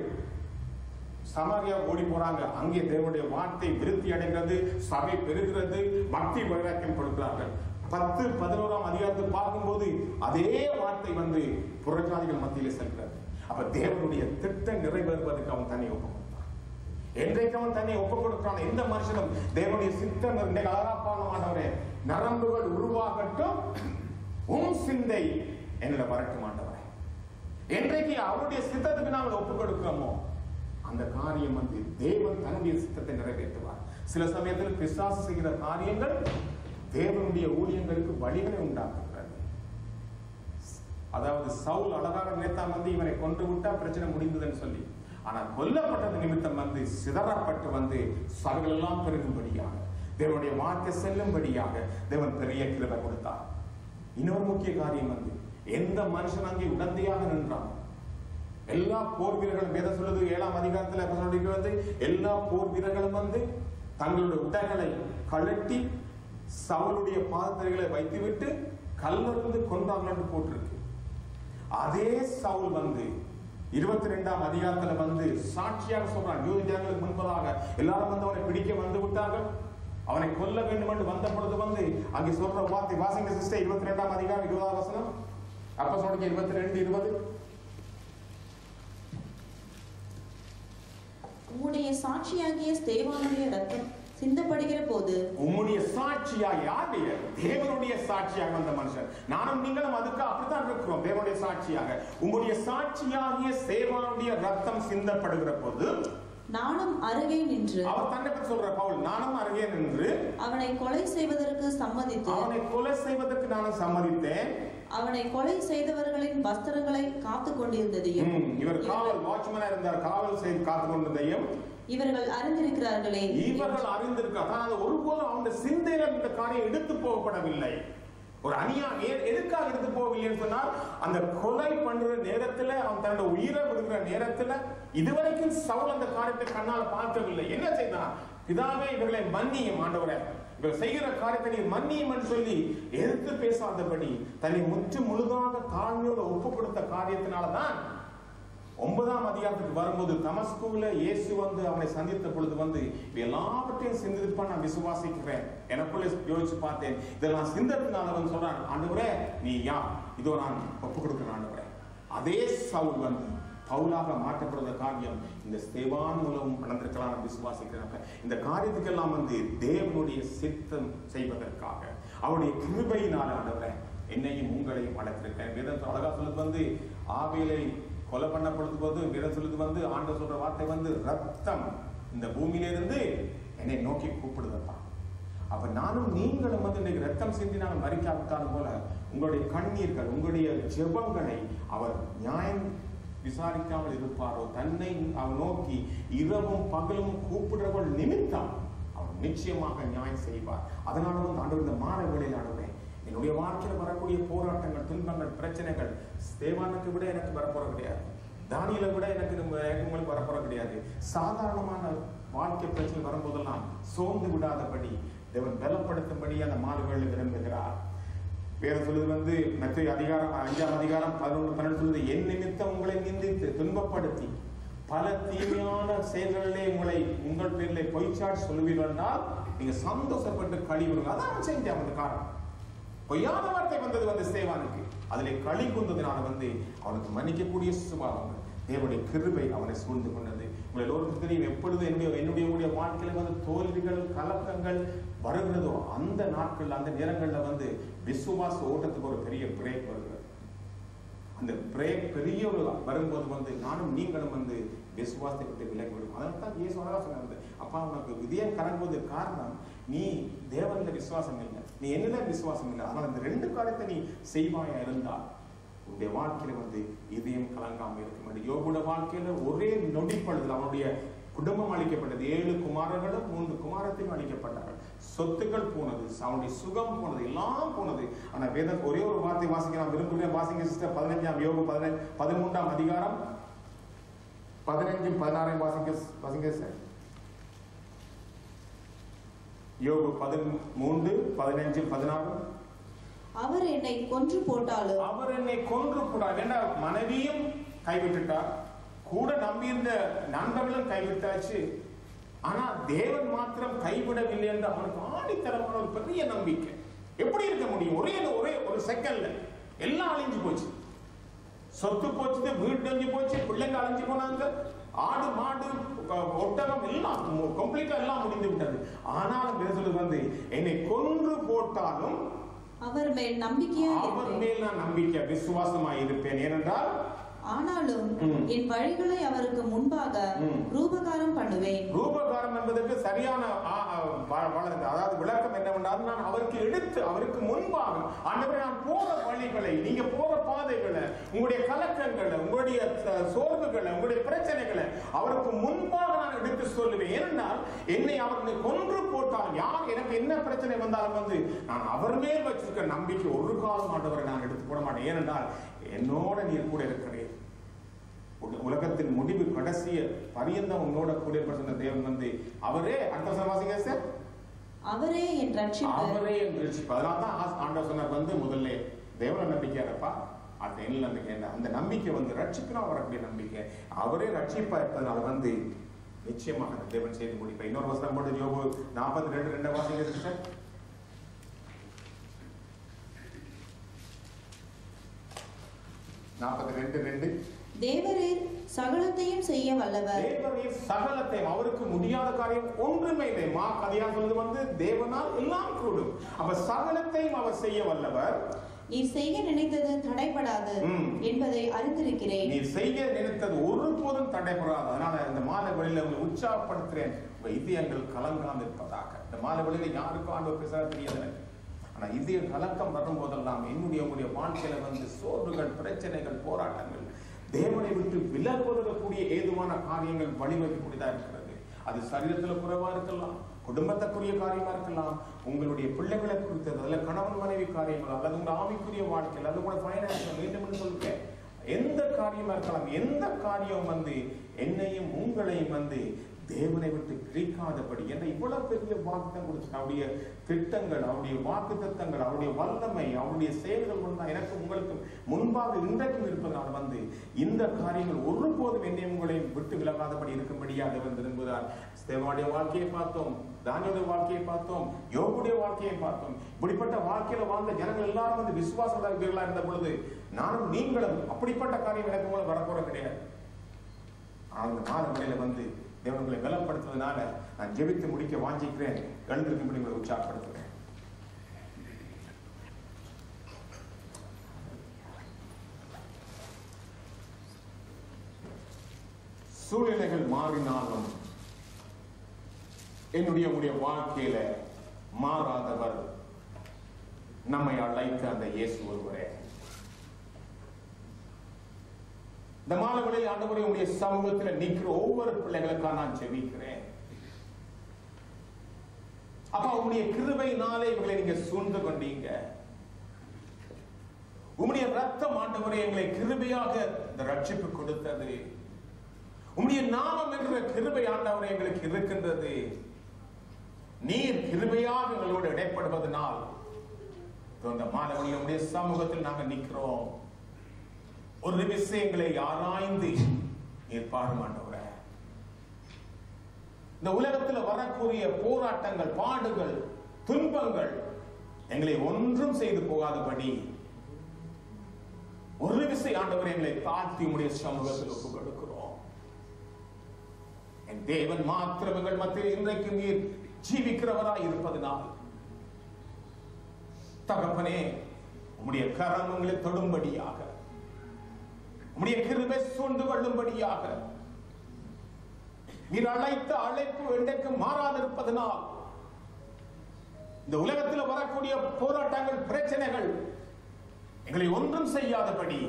சமாரியா ஓடி போறாங்க அங்கே தேவனுடைய வார்த்தை விருத்தி அடைகிறது சபை பெருகிறது பக்தி வைராக்கியம் கொடுக்கிறார்கள் பத்து பதினோராம் அதிகாரத்தை பார்க்கும்போது அதே வார்த்தை வந்து புறஜாதிகள் மத்தியிலே செல்கிறது அப்ப தேவனுடைய திட்டம் நிறைவேறுவதற்கு அவன் தன்னை ஒப்பு கொடுத்தான் என்றைக்கு அவன் தன்னை ஒப்பு கொடுக்கிறான் எந்த மனுஷனும் தேவனுடைய சித்தம் இன்றைக்கு அழகாப்பான ஆண்டவரே நரம்புகள் உருவாகட்டும் உன் சிந்தை என்னிட வரட்டும் ஆண்டவரே என்றைக்கு அவருடைய சித்தத்துக்கு நாங்கள் ஒப்புக் கொடுக்கிறோமோ அந்த காரியம் வந்து தேவன் தன்னுடைய சித்தத்தை நிறைவேற்றுவார் சில சமயத்தில் பிசாசு செய்கிற காரியங்கள் தேவனுடைய ஊழியங்களுக்கு வழிகளை உண்டாக்குகிறது அதாவது சவுல் அழகாக நினைத்தான் வந்து இவனை கொன்று விட்டா பிரச்சனை முடிந்ததுன்னு சொல்லி ஆனா கொல்லப்பட்டது நிமித்தம் வந்து சிதறப்பட்டு வந்து சகல் எல்லாம் பெருகும்படியாக தேவனுடைய வார்த்தை செல்லும்படியாக தேவன் பெரிய கிருபை கொடுத்தார் இன்னொரு முக்கிய காரியம் வந்து எந்த மனுஷன் அங்கே உடந்தையாக நின்றான் எல்லா போர் வீரர்களும் வேதம் சொல்லுது ஏழாம் அதிகாரத்துல அப்ப சொல்லிக்கிறது எல்லா போர் வீரர்களும் வந்து தங்களுடைய உடைகளை கழட்டி சவுளுடைய பாதத்தரைகளை வைத்துவிட்டு கல்லறிந்து கொண்டார்கள் என்று போட்டிருக்கு அதே சவுல் வந்து இருபத்தி ரெண்டாம் அதிகாரத்துல வந்து சாட்சியாக சொல்றான் யூத ஜனங்களுக்கு முன்பதாக எல்லாரும் வந்து அவனை பிடிக்க வந்து விட்டார்கள் அவனை கொல்ல வேண்டும் என்று வந்த பொழுது வந்து அங்கே சொல்ற வார்த்தை வாசிங்க சிஸ்டர் இருபத்தி ரெண்டாம் அதிகாரம் இருபதாம் வசனம் அப்ப சொல்லுங்க இருபத்தி ரெண்டு இருபது உம்முடைய சாட்சியாகிய ஸ்தேவானுடைய ரத்தம் சிந்தப்படுகிற போது உம்முடைய சாட்சியா யாருடைய தேவனுடைய சாட்சியாக வந்த மனுஷன் நானும் நீங்களும் அதுக்கு அப்படித்தான் இருக்கிறோம் தேவனுடைய சாட்சியாக உம்முடைய சாட்சியாகிய சேவானுடைய ரத்தம் சிந்தப்படுகிற போது நானும் அருகே நின்று அவர் தன்னை பற்றி சொல்ற பவுல் நானும் அருகே நின்று அவனை கொலை செய்வதற்கு சம்மதித்து அவனை கொலை செய்வதற்கு நானும் சம்மதித்தேன் அவனை கொலை செய்தவர்களின் வஸ்திரங்களை காத்து கொண்டிருந்ததையும் ம், இவர் காவல் வாட்ச்மேனா இருந்தார் காவல் செய்து காத்து கொண்டதையும் இவர்கள் அறிந்திருக்கிறார்களே இவர்கள் அறிந்திருக்கார் ஆனால் அது ஒருபோதும் அவனுடைய சிந்தையில இந்த காரியம் எடுத்து போகப்படவில்லை ஒரு அநியா ஏ- எதுக்காக எடுத்து போகவில்லைன்னு சொன்னால் அந்த கொலை பண்ற நேரத்துல அவன் தன்னோட உயிரை விடுகிற நேரத்துல இதுவரைக்கும் சவுல் அந்த காரியத்தை கண்ணால பார்க்கவில்லை என்ன செய்தான் பிதாவே இவர்களை மன்னியும் ஆண்டவரே இவர் செய்கிற காரியத்தை நீ மன்னியும் என்று சொல்லி எதிர்த்து பேசாதபடி தன்னை முற்று முழுதாக தாழ்மையோட ஒப்பு கொடுத்த காரியத்தினாலதான் ஒன்பதாம் அதிகாரத்துக்கு வரும்போது தமஸ்குல இயேசு வந்து அவனை சந்தித்த பொழுது வந்து இது எல்லாவற்றையும் சிந்திப்பான் நான் விசுவாசிக்கிறேன் எனக்குள்ளே யோசிச்சு பார்த்தேன் இதெல்லாம் சிந்தத்தினால அவன் சொல்றான் ஆண்டவரே நீ யார் இதோ நான் ஒப்பு கொடுக்கிறேன் ஆண்டவரே அதே சவுல் வந்து பவுலாக மாற்றப்படுற காரியம் இந்த ஸ்தேவான் மூலம் நடந்திருக்கலாம் நான் விசுவாசிக்கிறேன் இந்த காரியத்துக்கெல்லாம் வந்து தேவனுடைய சித்தம் செய்வதற்காக அவருடைய கிருபையினால ஆண்டவரே என்னையும் உங்களையும் அழைத்திருக்கேன் வேதம் அழகா சொல்லுது வந்து ஆவிலை கொலை பண்ணப்படுது போது வேதம் சொல்லுது வந்து ஆண்ட சொல்ற வார்த்தை வந்து ரத்தம் இந்த பூமியிலிருந்து என்னை நோக்கி கூப்பிடுதப்பா அப்ப நானும் நீங்களும் வந்து இன்னைக்கு ரத்தம் சிந்தினாலும் மறிக்காவிட்டாலும் போல உங்களுடைய கண்ணீர்கள் உங்களுடைய ஜெபங்களை அவர் நியாயம் விசாரிக்காமல் இருப்பாரோ தன்னை அவர் நோக்கி இரவும் பகலும் கூப்பிடுறவள் நிமித்தம் அவர் நிச்சயமாக நியாயம் செய்வார் அதனால வந்து ஆண்டவர் இந்த மாற வேளையில் ஆண்டவரே என்னுடைய வாழ்க்கையில் வரக்கூடிய போராட்டங்கள் துன்பங்கள் பிரச்சனைகள் ஸ்தேவானுக்கு விட எனக்கு வரப்போற கிடையாது தானியலை விட எனக்கு நம்ம- எனக்கு உங்களுக்கு வரப்போற கிடையாது சாதாரணமான வாழ்க்கை பிரச்சனை வரும்போதெல்லாம் சோர்ந்து விடாதபடி தேவன் பலப்படுத்தும்படி அந்த மாறுகளில் விரும்புகிறார் வேற சொல்லுது வந்து மத்திய அதிகாரம் அஞ்சாம் அதிகாரம் பதினொன்று பன்னெண்டு சொல்லுது என் நிமித்தம் உங்களை நிந்தித்து துன்பப்படுத்தி பல தீமையான செயல்களிலே உங்களை உங்கள் பேரிலே பொய்ச்சாட் சொல்லுவீர்கள் என்றால் நீங்க சந்தோஷப்பட்டு கழிவுங்க அதான் அவன் செஞ்சான் அந்த காரணம் பொய்யான வார்த்தை வந்தது வந்து ஸ்தேவானுக்கு அதிலே களி குந்ததினால வந்து அவனுக்கு மன்னிக்கக்கூடிய சுபாவம் தேவனுடைய கிருபை அவனை சூழ்ந்து கொண்டது உங்கள் எல்லோருக்கும் தெரியும் எப்பொழுது என்னுடைய என்னுடைய உடைய வாழ்க்கையில வந்து தோல்விகள் கலக்கங்கள் வருகிறதோ அந்த நாட்கள் அந்த நேரங்கள்ல வந்து விசுவாச ஓட்டத்துக்கு ஒரு பெரிய பிரேக் வருகிறது அந்த பிரேக் பெரிய ஒரு வரும்போது வந்து நானும் நீங்களும் வந்து விசுவாசத்தை விட்டு விலகி விடும் அதனால தான் இயேசு அழகா சொன்னாரு அப்பா உனக்கு விதியம் கலங்குவது காரணம் நீ தேவன்ல விசுவாசம் இல்லை நீ என்னில விசுவாசம் இல்லை ஆனால் இந்த ரெண்டு காரியத்தை நீ செய்வாயா இருந்தால் உன்னுடைய வாழ்க்கையில வந்து இதயம் கலங்காம இருக்க முடியும் யோகுட வாழ்க்கையில ஒரே நொடிப்பொழுதுல அவனுடைய குடும்பம் அளிக்கப்பட்டது ஏழு குமாரர்களும் மூன்று குமாரத்தையும் அளிக்கப்பட்டார்கள் சொத்துக்கள் போனது அவனுடைய சுகம் போனது எல்லாம் போனது ஆனா வேத ஒரே ஒரு வார்த்தை வாசிக்க நான் விரும்புகிறேன் வாசிங்க சிஸ்டர் பதினஞ்சாம் யோகம் பதினஞ்சு பதிமூன்றாம் அதிகாரம் பதினஞ்சும் பதினாறையும் வாசிங்க வாசிங்க சார் யோகு பதிமூன்று பதினஞ்சு பதினாறு அவர் என்னை கொன்று போட்டாலும் அவர் என்னை கொன்று கூடாது ஏன்னா மனைவியும் கைவிட்டுட்டார் கூட நம்பியிருந்த நண்பர்களும் கைவிட்டாச்சு ஆனா தேவன் மாத்திரம் கைவிடவில்லை என்று அவனுக்கு ஆணித்தரமான ஒரு பெரிய நம்பிக்கை எப்படி இருக்க முடியும் ஒரே ஒரே ஒரு செகண்ட்ல எல்லாம் அழிஞ்சு போச்சு சொத்து போச்சு வீடு அழிஞ்சு போச்சு பிள்ளைங்க அழிஞ்சு போனாங்க ஆடு மாடு ஒ- ஒட்டகம் எல்லாம் கம்ப்ளீட்டா எல்லாம் முடிந்து விட்டது ஆனாலும் என்ன சொல்லுது வந்து என்னை கொன்று போட்டாலும் அவர் மேல் நம்பிக்கையா அவர் இருப்பேன் மேல் நான் நம்பிக்கை விசுவாசமா இருப்பேன் ஏனென்றால் ஆனாலும் ம். என் வழிகளை அவருக்கு முன்பாக ம். ரூபகாரம் பண்ணுவேன் ரூபகாரம் என்பதற்கு சரியான ஆ, ஆ, வ- வளர்ந்து அதாவது விளக்கம் என்னவென்றால் நான் அவருக்கு எடுத்து அவருக்கு முன்பாக ஆண்டவரே நான் போற வழிகளை நீங்க போற பாதைகளை உங்களுடைய கலக்கங்களை உங்களுடைய ச- சோர்வுகளை உங்களுடைய பிரச்சனைகளை அவருக்கு முன்பாக நான் எடுத்து சொல்லுவேன் ஏனென்றால் என்னை அவர் கொன்று போட்டால் யார் எனக்கு என்ன பிரச்சனை வந்தாலும் வந்து நான் அவர் மேல் வச்சிருக்க நம்பிக்கை ஒரு காலம் ஆண்டவரை நான் எடுத்து போட மாட்டேன் ஏனென்றால் என்னோட நீர் கூட இருக்கிறேன் உல- உலகத்தின் முடிவு கடைசிய பரியந்தம் உன்னோட கூட இருப்பார் சொன்ன தேவன் வந்து அவரே அடுத்த வசனம் வாசிங்க சார் அவரே என் ரட்சிப்பு அவரே என்று ரட்சிப்பு அதனால தான் ஆஸ்- ஆண்டவர் சொன்னார் வந்து முதல்ல தேவன நம்பிக்கை இருப்பா அது என்ன நம்பிக்கை என்ன அந்த நம்பிக்கை வந்து ரட்சிக்கணும் வரக்கூடிய நம்பிக்கை அவரே ரட்சிப்பா இருப்பதனால வந்து நிச்சயமாக அந்த தேவன் செய்து முடிப்பார் இன்னொரு வசனம் போட்டு யோபு நாற்பத்தி ரெண்டு ரெண்டு வாசிங்க சிஸ்டர் நாற்பத்தி ரெண்டு ரெண்டு தேவரீர் சகலத்தையும் செய்ய வல்லவர் தேவனே சகலத்தை அவருக்கு முடியாத காரியம் ஒன்றுமே இல்லை மா கதையா சொல்றது வந்து தேவனால் எல்லாம் கூடும் அப்ப சகலத்தையும் அவர் செய்ய வல்லவர் நீர் செய்ய நினைத்தது தடைபடாது ம். என்பதை அறிந்திருக்கிறேன் நீ செய்ய நினைத்தது ஒருபோதும் தடைபடாது அதனால இந்த மாலை வழியில உங்களை உற்சாகப்படுத்துறேன் உங்க இதயங்கள் கலங்காமல் இருப்பதாக இந்த மாலை வழியில யாருக்கும் ஆண்டவர் பேச தெரியாது எனக்கு ஆனா இதய கலக்கம் வரும்போதெல்லாம் என்னுடைய உங்களுடைய வாழ்க்கையில வந்து சோர்வுகள் பிரச்சனைகள் போராட்டங்கள் தேவனை விட்டு விலகுவதற்கூடிய ஏதுவான காரியங்கள் வழிவகுக்கூடியதா இருக்கிறது அது சரீரத்துல குறைவா இருக்கலாம் குடும்பத்துக்குரிய காரியமா இருக்கலாம் உங்களுடைய பிள்ளைகளை குறித்தது அல்ல கணவன் மனைவி காரியங்கள் அல்லது உங்க ஆவிக்குரிய வாழ்க்கை அல்லது உங்களோட ஃபைனான்ஸ் மீண்டும் சொல்றேன் எந்த காரியமா இருக்கலாம் எந்த காரியம் வந்து என்னையும் உங்களையும் வந்து தேவனை விட்டு பிரிக்காதபடி என்ற இவ்வளவு பெரிய வாக்குத்தம் கொடுத்து அவருடைய திட்டங்கள் அவருடைய வாக்கு தத்தங்கள் அவருடைய வல்லமை அவருடைய செயல்கள் ஒன்றா எனக்கு உங்களுக்கு முன்பாக இன்றைக்கும் இருப்பதால் வந்து இந்த காரியங்கள் ஒருபோதும் என்னை உங்களையும் விட்டு விலகாதபடி இருக்கும்படியாக அவர் விரும்புகிறார் தேவனுடைய வாழ்க்கையை பார்த்தோம் தானியோட வாழ்க்கையை பார்த்தோம் யோகுடைய வாழ்க்கையை பார்த்தோம் இப்படிப்பட்ட வாழ்க்கையில வாழ்ந்த ஜனங்கள் எல்லாரும் வந்து விசுவாசங்களா இருந்த பொழுது நானும் நீங்களும் அப்படிப்பட்ட காரியம் எனக்கு மூலம் வரப்போற கிடையாது ஆனால் அந்த மாத வேளையில வந்து தேவன்களை பலப்படுத்துவதனால நான் ஜெபித்து முடிக்க வாஞ்சிக்கிறேன் எழுந்திருக்கும்படி உங்களை உற்சாகப்படுத்துகிறேன் சூழ்நிலைகள் மாறினாலும் என்னுடைய உடைய வாழ்க்கையில மாறாதவர் நம்மை அழைத்த அந்த இயேசு ஒருவரே இந்த மாணவர்களில் ஆண்டவரே உடைய சமூகத்தில் நிற்கிற ஒவ்வொரு பிள்ளைகளுக்காக நான் ஜெபிக்கிறேன் அப்பா உங்களுடைய கிருபையினாலே இவங்களை நீங்க சூழ்ந்து கொண்டீங்க உம்முடைய ரத்தம் ஆண்டவரே எங்களை கிருபையாக இந்த ரட்சிப்பு கொடுத்தது உம்முடைய நாமம் என்ற கிருபை ஆண்டவரே எங்களுக்கு இருக்கின்றது நீர் கிருபையாக எங்களோடு இடைப்படுவதனால் இந்த மாணவர்கள் உடைய சமூகத்தில் நாங்கள் நிற்கிறோம் ஒரு விஷயங்களை ஆராய்ந்து நீர் பாடுமாண்டவரே இந்த உலகத்தில் வரக்கூடிய போராட்டங்கள் பாடுகள் துன்பங்கள் எங்களை ஒன்றும் செய்து போகாதபடி ஒரு விசை ஆண்டவர் எங்களை தாழ்த்தி உடைய சமூகத்தில் ஒப்புக் கொடுக்கிறோம் என் தேவன் மாத்திரம் எங்கள் மத்தியில் இன்றைக்கு நீர் ஜீவிக்கிறவராய் இருப்பதனால் தகப்பனே உம்முடைய கரம் உங்களை தொடும்படியாக உம்முடைய கிருபை சூழ்ந்து கொள்ளும்படியாக நீர் அழைத்த அழைப்பு என்றைக்கு மாறாதிருப்பதனால் இந்த உலகத்தில் வரக்கூடிய போராட்டங்கள் பிரச்சனைகள் எங்களை ஒன்றும் செய்யாதபடி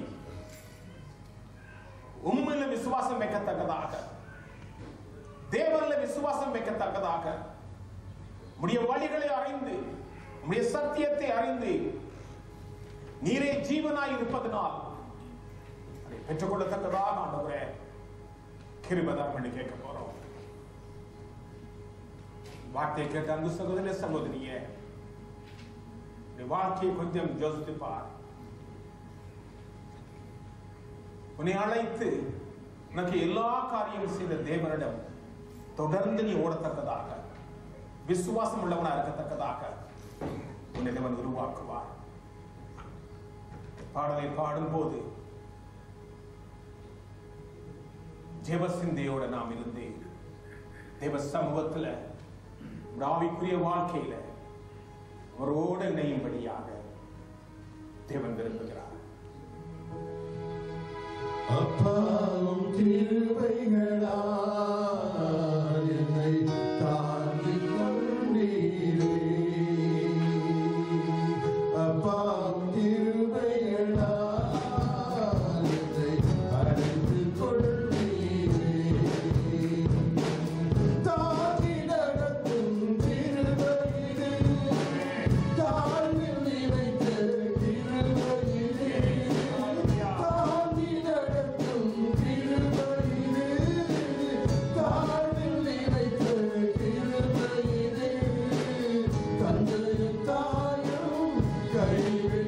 உண்மையில விசுவாசம் வைக்கத்தக்கதாக தேவன்ல விசுவாசம் வைக்கத்தக்கதாக உடைய வழிகளை அறிந்து உடைய சத்தியத்தை அறிந்து நீரே ஜீவனாய் இருப்பதனால் அதை பெற்றுக்கொள்ளத்தக்கதாக ஆண்டவரே கிருபதாம் என்று கேட்க போறோம் வார்த்தை கேட்ட அன்பு சகோதரிய சகோதரிய வாழ்க்கையை கொஞ்சம் யோசித்து பார் உன்னை அழைத்து உனக்கு எல்லா காரியமும் செய்த தேவனிடம் தொடர்ந்து நீ ஓடத்தக்கதாக விசுவாசம் உள்ளவனா இருக்கத்தக்கதாக உன்னை தேவன் உருவாக்குவார் பாடலை பாடும் போது ஜெபசிந்தையோட நாம் இருந்து தேவ சமூகத்துல ஒரு ஆவிக்குரிய வாழ்க்கையில அவரோடு இணையும்படியாக தேவன் விரும்புகிறார் அப்பாவும் கிருபைகளால் என்னை தாங்கிக் கொண்டீரே. அப்பாவும் கிருபைகளால் என்னை அழைத்துக் கொண்டீரே. தாங்கி நடத்தும் கிருபையிலே, தாழ்வில் நிறைந்த கிருபையிலே, தாங்கி நடத்தும் கிருபையிலே, தாழ்வில் நிறைந்த கிருபையிலே, தந்தையும் தாயும் கைவிடாமல்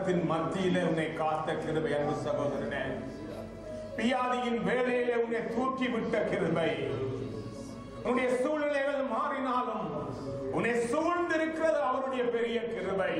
துன்பத்தின் மத்தியிலே உன்னை காத்த கிருபை அன்பு சகோதரனே பியாதியின் வேளையிலே உன்னை தூக்கி விட்ட கிருபை உன்னுடைய சூழ்நிலைகள் மாறினாலும் உன்னை சூழ்ந்திருக்கிறது அவருடைய பெரிய கிருபை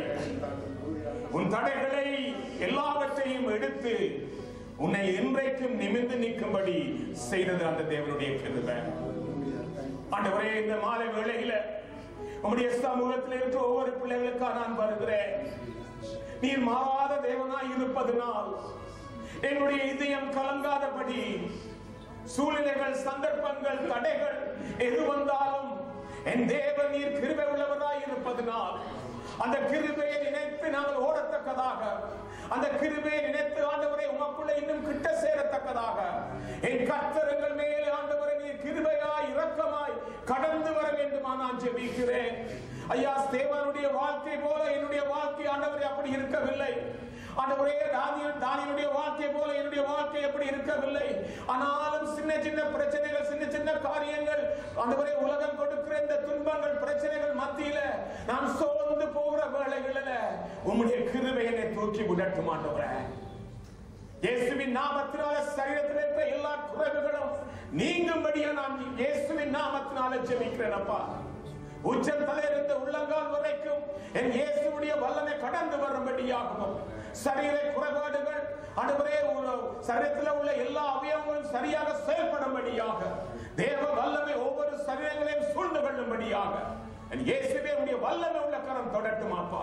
உன் தடைகளை எல்லாவற்றையும் எடுத்து உன்னை இன்றைக்கும் நிமிர்ந்து நிற்கும்படி செய்தது அந்த தேவனுடைய கிருபை ஆண்டவரே இந்த மாலை வேளையில உம்முடைய சமூகத்தில் இருக்கிற ஒவ்வொரு பிள்ளைகளுக்காக நான் வருகிறேன் நீர் மாறாத தேவனாய் இருப்பதனால் என்னுடைய இதயம் கலங்காதபடி சூழ்நிலைகள் சந்தர்ப்பங்கள் தடைகள் எது வந்தாலும் என் தேவன் நீர் கிருபை உள்ளவராய் இருப்பதனால் அந்த கிருபையை நினைத்து நாங்கள் ஓடத்தக்கதாக அந்த கிருபையை நினைத்து ஆண்டவரை உமக்குள்ள இன்னும் கிட்ட சேரத்தக்கதாக என் கர்த்தரங்கள் மேலே ஆண்டவரை நீர் கிருபையாய் இரக்கமாய் கடந்து வர வேண்டுமா நான் ஜெபிக்கிறேன் ஐயா ஸ்தேவானுடைய வாழ்க்கை போல என்னுடைய வாழ்க்கை ஆண்டவரே அப்படி இருக்கவில்லை ஆண்டவரே தானியல் தானியனுடைய வாழ்க்கை போல என்னுடைய வாழ்க்கை எப்படி இருக்கவில்லை ஆனாலும் சின்ன சின்ன பிரச்சனைகள் சின்ன சின்ன காரியங்கள் ஆண்டவரே உலகம் கொடுக்கிற இந்த துன்பங்கள் பிரச்சனைகள் மத்தியில நான் சோர்ந்து போகிற வேளைகளில உம்முடைய கிருபை என்னை தூக்கி விடட்டும் ஆண்டவரே இயேசுவின் நாமத்தினால சரீரத்தில் இருக்கிற எல்லா குறைவுகளும் நீங்கும்படியா நான் இயேசுவின் நாமத்தினால ஜெபிக்கிறேன் அப்பா உச்சம் தலையிலிருந்து உள்ளங்கால் வரைக்கும் என் இயேசுவுடைய வல்லமை கடந்து வரும்படியாகவும் சரீர குறைபாடுகள் அடுவரே சரீரத்தில் உள்ள எல்லா அவயவங்களும் சரியாக செயல்படும்படியாக தேவ வல்லமை ஒவ்வொரு சரீரங்களையும் சூழ்ந்து கொள்ளும்படியாக என் இயேசுவே உடைய வல்லமை உள்ள கரம் தொடட்டுமாப்பா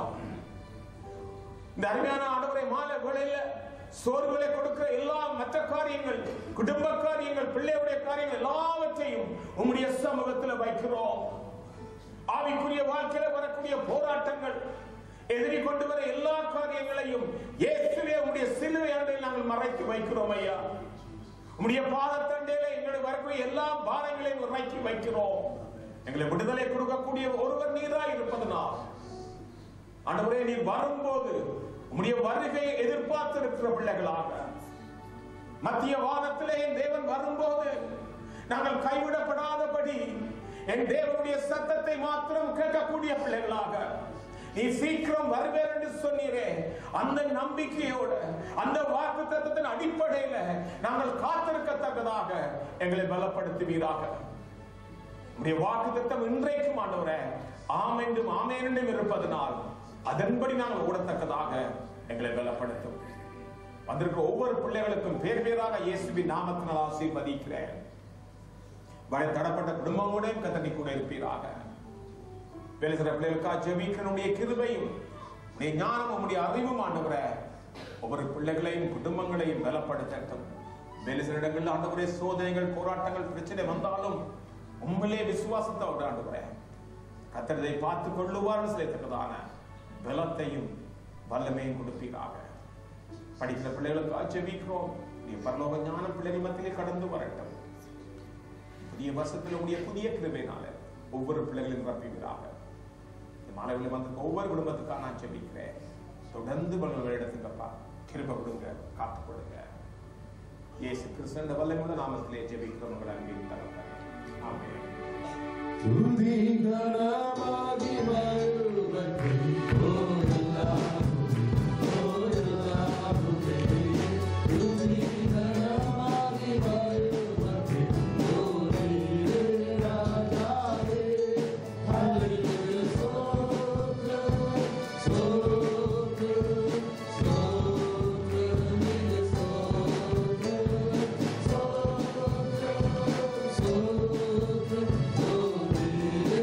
இந்த அருமையான ஆண்டவரை மாலை வேளையில சோர்வுகளை கொடுக்கிற எல்லா மற்ற காரியங்கள் குடும்ப காரியங்கள் பிள்ளையுடைய காரியங்கள் எல்லாவற்றையும் உம்முடைய சமூகத்தில் வைக்கிறோம் ஆவிக்குரிய வாழ்க்கையில வரக்கூடிய போராட்டங்கள் எதிரி கொண்டு வர எல்லா காரியங்களையும் இயேசுவே உம்முடைய சிலுவை அண்டையில் நாங்கள் மறைத்து வைக்கிறோம் ஐயா உம்முடைய பாதத்தண்டையில எங்களுக்கு வரக்கூடிய எல்லா பாரங்களையும் இறக்கி வைக்கிறோம் எங்களை விடுதலை கொடுக்கக்கூடிய ஒருவர் நீராய் இருப்பதனால் ஆண்டவரே நீர் வரும்போது உம்முடைய வருகையை எதிர்பார்த்து இருக்கிற பிள்ளைகளாக மத்திய வாதத்திலே என் தேவன் வரும்போது நாங்கள் கைவிடப்படாதபடி என் தேவனுடைய சத்தத்தை மாத்திரம் கேட்கக்கூடிய பிள்ளைகளாக நீ சீக்கிரம் வருவேன் என்று சொன்னீரே அந்த நம்பிக்கையோட அந்த வாக்கு தத்தத்தின் அடிப்படையில நாங்கள் காத்திருக்கத்தக்கதாக எங்களை பலப்படுத்துவீராக உடைய வாக்கு தத்தம் இன்றைக்கும் ஆண்டவரே ஆம் என்றும் ஆமேன் என்றும் இருப்பதனால் அதன்படி நாங்கள் ஓடத்தக்கதாக எங்களை பலப்படுத்தும் வந்திருக்கிற ஒவ்வொரு பிள்ளைகளுக்கும் பேர் பேராக இயேசுவின் நாமத்தினால் ஆசீர்வதிக்கிறேன் வழி தடப்பட்ட குடும்பங்களோடையும் கத்தனை கூட இருப்பீராக வேலை செய்கிற பிள்ளைகளுக்காக ஜெபிக்கிறனுடைய கிருபையும் உடைய ஞானமும் உடைய அறிவும் ஆண்டவரே ஒவ்வொரு பிள்ளைகளையும் குடும்பங்களையும் பலப்படுத்தட்டும் வேலை சில இடங்களில் ஆண்டவரே சோதனைகள் போராட்டங்கள் பிரச்சனை வந்தாலும் உண்மையிலே விசுவாசத்தோடு ஆண்டவரே கத்தரதை பார்த்து கொள்ளுவார்னு சிலைத்தக்கதான பலத்தையும் வல்லமையும் கொடுப்பீராக படிக்கிற பிள்ளைகளுக்காக ஜெபிக்கிறோம் நீ பரலோக ஞான பிள்ளை மத்தியிலே கடந்து வரட்டும் புதிய வருஷத்தில் உடைய புதிய கிருபைனால ஒவ்வொரு பிள்ளைகளையும் ரப்பிவீராக இந்த மாணவர்கள் வந்து ஒவ்வொரு குடும்பத்துக்காக நான் ஜெபிக்கிறேன் தொடர்ந்து பலவர்கள் இடத்துக்கப்பா கிருபை கொடுங்க காத்துக் கொடுங்க இயேசு கிறிஸ்தன் வல்லமுள்ள நாமத்திலே ஜெபிக்கிறோம் உங்களை அன்பின் தகவல் ஆமென் துதி கனமாகி வருவதே ஓயெல்லாம் ஓயெல்லாமுமே துதி கனமாகி வருவதே ஓரீரே ராஜாவே ஹல்லேலூயா ஸ்தோத்திரம் ஸ்தோத்திரம் ஸ்தோத்திரம் நீங்க ஸ்தோத்திரம் ஸ்தோத்திரம் ஸ்தோத்திரம்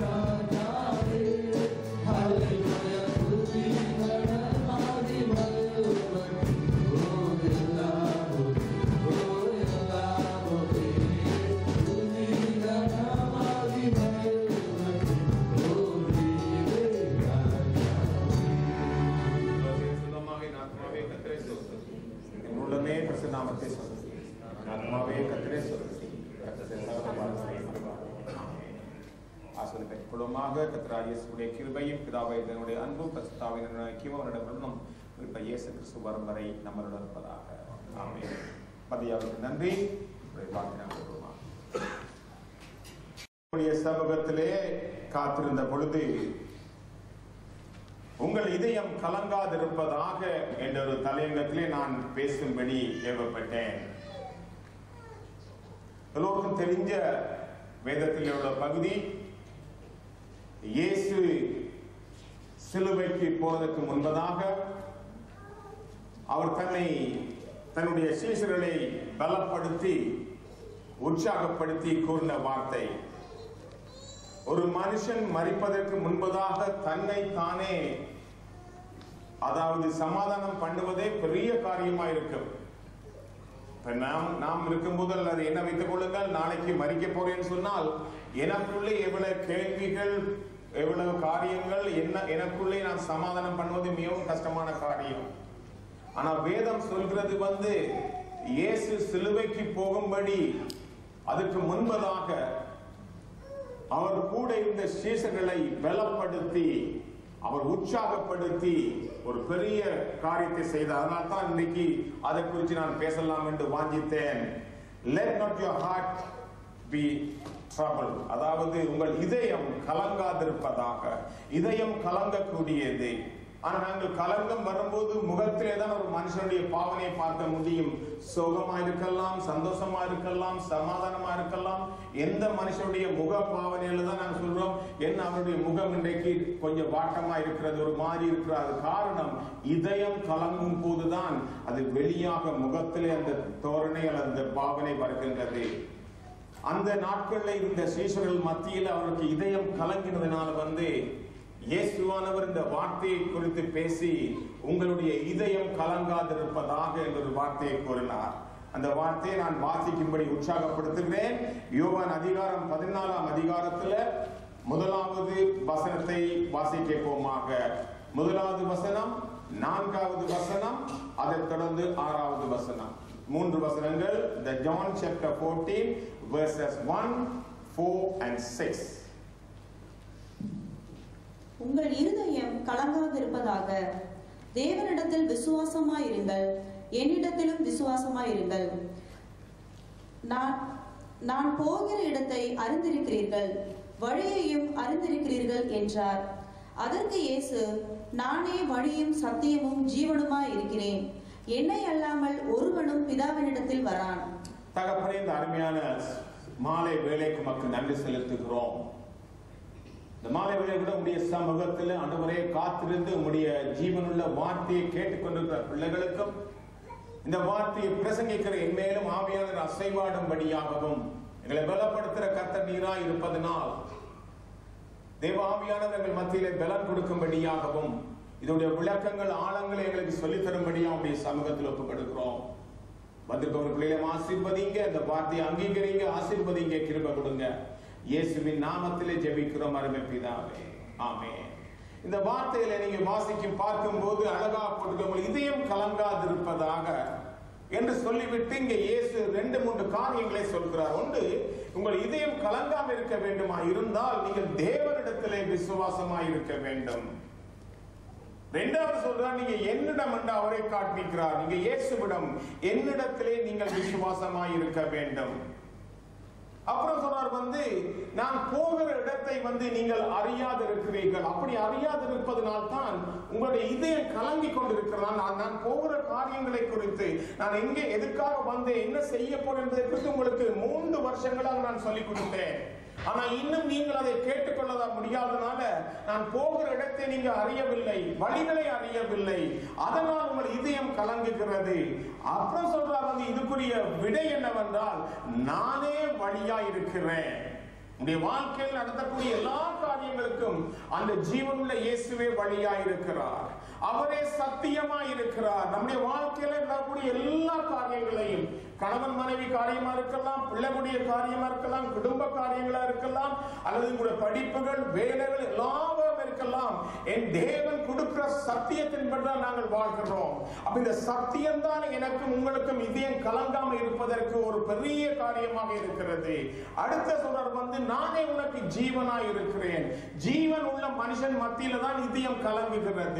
சுத்தமாக என் ஆத்மாவே கர்த்தரை ஸ்தோத்திரி. என் உள்ளமே கிறிஸ்து நாமத்தை ஸ்தோத்திரி. என் ஆத்மாவே கர்த்தரை ஸ்தோத்திரி. கர்த்தரை சகலமாக ஆமென். ஆசீர்வாதம் பெற்றுக்கொள்வோமாக கர்த்தராகிய இயேசுவுடைய கிருபையும் பிதாவை தேவனுடைய அன்பும் பரிசுத்தாவின் ஐக்கியமும் அவரிடமிருந்தும் இப்ப இயேசு கிறிஸ்து வரும் வரை நம்மளுடன் இருப்பதாக ஆமென் பதியாவுக்கு நன்றி உங்களை வாழ்த்து நாங்கள் கொள்வோமாக. நம்முடைய சமூகத்திலே காத்திருந்த பொழுது உங்கள் இதயம் கலங்காதிருப்பதாக என்ற ஒரு தலையங்கத்திலே நான் பேசும்படி ஏவப்பட்டேன் எல்லோருக்கும் தெரிஞ்ச வேதத்தில் உள்ள பகுதி இயேசு சிலுவைக்கு போவதற்கு முன்பதாக அவர் தன்னை தன்னுடைய சீசர்களை பலப்படுத்தி உற்சாகப்படுத்தி கூறின வார்த்தை ஒரு மனுஷன் மறிப்பதற்கு முன்பதாக தன்னை தானே அதாவது சமாதானம் பண்ணுவதே பெரிய காரியமா இருக்கும் இப்ப நாம் நாம் இருக்கும்போது அல்லது என்ன வைத்துக் கொள்ளுங்கள் நாளைக்கு மறிக்க போறேன்னு சொன்னால் எனக்குள்ளே எவ்வளவு கேள்விகள் எவ்வளவு காரியங்கள் என்ன எனக்குள்ளே நான் சமாதானம் பண்ணுவது மிகவும் கஷ்டமான காரியம் ஆனா வேதம் சொல்கிறது வந்து இயேசு சிலுவைக்கு போகும்படி அதுக்கு முன்பதாக அவர் கூட இருந்த சீசர்களை பலப்படுத்தி அவர் உற்சாகப்படுத்தி ஒரு பெரிய காரியத்தை செய்தார் அதனால தான் இன்னைக்கு அதை குறித்து நான் பேசலாம் என்று வாஞ்சித்தேன் let not your heart be trouble அதாவது உங்கள் இதயம் கலங்காதிருப்பதாக இதயம் கலங்கக்கூடியது ஆனா நாங்கள் கலங்கம் வரும்போது முகத்திலே தான் ஒரு மனுஷனுடைய பாவனையை பார்க்க முடியும் சோகமா இருக்கலாம் சந்தோஷமா இருக்கலாம் சமாதானமா இருக்கலாம் எந்த மனுஷனுடைய முக பாவனையில தான் நாங்கள் சொல்றோம் என்ன அவருடைய முகம் இன்றைக்கு கொஞ்சம் வாட்டமா இருக்கிறது ஒரு மாதிரி இருக்கிறது அது காரணம் இதயம் கலங்கும் போதுதான் அது வெளியாக முகத்திலே அந்த தோரணை அல்லது அந்த பாவனை வருகின்றது அந்த நாட்கள்ல இருந்த சீஷர்கள் மத்தியில் அவருக்கு இதயம் கலங்கினதுனால வந்து இயேசுவானவர் இந்த வார்த்தையை குறித்து பேசி உங்களுடைய இதயம் கலங்காதிருப்பதாக என்ற ஒரு வார்த்தையை கூறினார் அந்த வார்த்தையை நான் வாசிக்கும்படி உற்சாகப்படுத்துகிறேன் யோவான் அதிகாரம் பதினாலாம் அதிகாரத்துல முதலாவது வசனத்தை வாசிக்க போமாக முதலாவது வசனம் நான்காவது வசனம் அதைத் தொடர்ந்து ஆறாவது வசனம் மூன்று வசனங்கள் the John chapter 14 verses 1 4 and 6 உங்கள் இருதயம் கலங்காதிருப்பதாக தேவனிடத்தில் விசுவாசமாயிருங்கள் என்னிடத்திலும் விசுவாசமாயிருங்கள் நான் நான் போகிற இடத்தை அறிந்திருக்கிறீர்கள் வழியையும் அறிந்திருக்கிறீர்கள் என்றார் அதற்கு இயேசு நானே வழியும் சத்தியமும் ஜீவனுமாய் இருக்கிறேன் என்னை அல்லாமல் ஒருவனும் பிதாவினிடத்தில் வரான் தகப்பனே இந்த அருமையான மாலை வேலைக்கு மக்கள் நன்றி செலுத்துகிறோம் இந்த மாலை வேலை கூட உடைய சமூகத்தில் அன்றுவரே காத்திருந்து உடைய ஜீவனுள்ள வார்த்தையை கேட்டுக்கொண்டிருக்கிற பிள்ளைகளுக்கும் இந்த வார்த்தையை பிரசங்கிக்கிற என் மேலும் ஆவியாளர் அசைவாடும்படியாகவும் எங்களை பலப்படுத்துகிற கர்த்தர் நீராய் இருப்பதனால் தேவ ஆவியானவர் எங்கள் மத்தியிலே பலம் கொடுக்கும்படியாகவும் இதோடைய விளக்கங்கள் ஆழங்களை எங்களுக்கு சொல்லித் தரும்படியாக உடைய சமூகத்தில் ஒப்புக்கொடுக்கிறோம் வந்திருக்கவர்களிலே ஆசீர்வதிங்க இந்த வார்த்தையை அங்கீகரிங்க ஆசீர்வதிங்க கிருப கொடுங்க இயேசுவின் நாமத்திலே ஜெபிக்கிறோம் அருமை பிதாவே ஆமென் இந்த வார்த்தையில நீங்க வாசிக்கும் பார்க்கும்போது அழகா போட்டு இதயம் கலங்காதிருப்பதாக என்று சொல்லிவிட்டு இங்க இயேசு ரெண்டு மூன்று காரியங்களை சொல்கிறார் ஒன்று உங்கள் இதயம் கலங்காம இருக்க வேண்டுமா இருந்தால் நீங்கள் தேவனிடத்திலே விசுவாசமாய் இருக்க வேண்டும் ரெண்டாவது சொல்றார் நீங்க என்னிடம் என்று அவரை காண்பிக்கிறார் நீங்க இயேசுவிடம் என்னிடத்திலே நீங்கள் விசுவாசமாய் இருக்க வேண்டும் அப்புறம் சொல்றார் வந்து நான் போகிற இடத்தை வந்து நீங்கள் அறியாது இருக்கிறீர்கள் அப்படி அறியாது இருப்பதனால் தான் உங்களுடைய இதயம் கலங்கி கொண்டிருக்கிறதா நான் நான் போகிற காரியங்களை குறித்து நான் எங்கே எதுக்காக வந்தேன் என்ன செய்ய போறேன் என்பதை குறித்து உங்களுக்கு மூன்று வருஷங்களாக நான் சொல்லிக் கொடுத்தேன் ஆனா இன்னும் நீங்கள் அதை கேட்டுக்கொள்ள முடியாதனால நான் போகிற இடத்தை நீங்க அறியவில்லை வழிகளை அறியவில்லை அதனால் உங்கள் இதயம் கலங்குகிறது அப்புறம் சொல்றார் வந்து இதுக்குரிய விடை என்னவென்றால் நானே வழியா இருக்கிறேன் உடைய வாழ்க்கையில் நடத்தக்கூடிய எல்லா காரியங்களுக்கும் அந்த ஜீவனுள்ள இயேசுவே வழியா இருக்கிறார் அவரே சத்தியமா இருக்கிறார் நம்முடைய வாழ்க்கையில நடக்கக்கூடிய எல்லா காரியங்களையும் கணவன் மனைவி காரியமா இருக்கலாம் பிள்ளைகளுடைய காரியமா இருக்கலாம் குடும்ப காரியங்களா இருக்கலாம் அல்லது உங்களுடைய படிப்புகள் வேலைகள் எல்லாவும் இருக்கலாம் என் தேவன் கொடுக்கிற சத்தியத்தின்படி தான் நாங்கள் வாழ்கிறோம் அப்ப இந்த சத்தியம் தான் எனக்கும் உங்களுக்கும் இதயம் கலங்காம இருப்பதற்கு ஒரு பெரிய காரியமாக இருக்கிறது அடுத்த சொல்றார் வந்து நானே உனக்கு ஜீவனாய் இருக்கிறேன் ஜீவன் உள்ள மனுஷன் மத்தியில தான் இதயம் கலங்குகிறது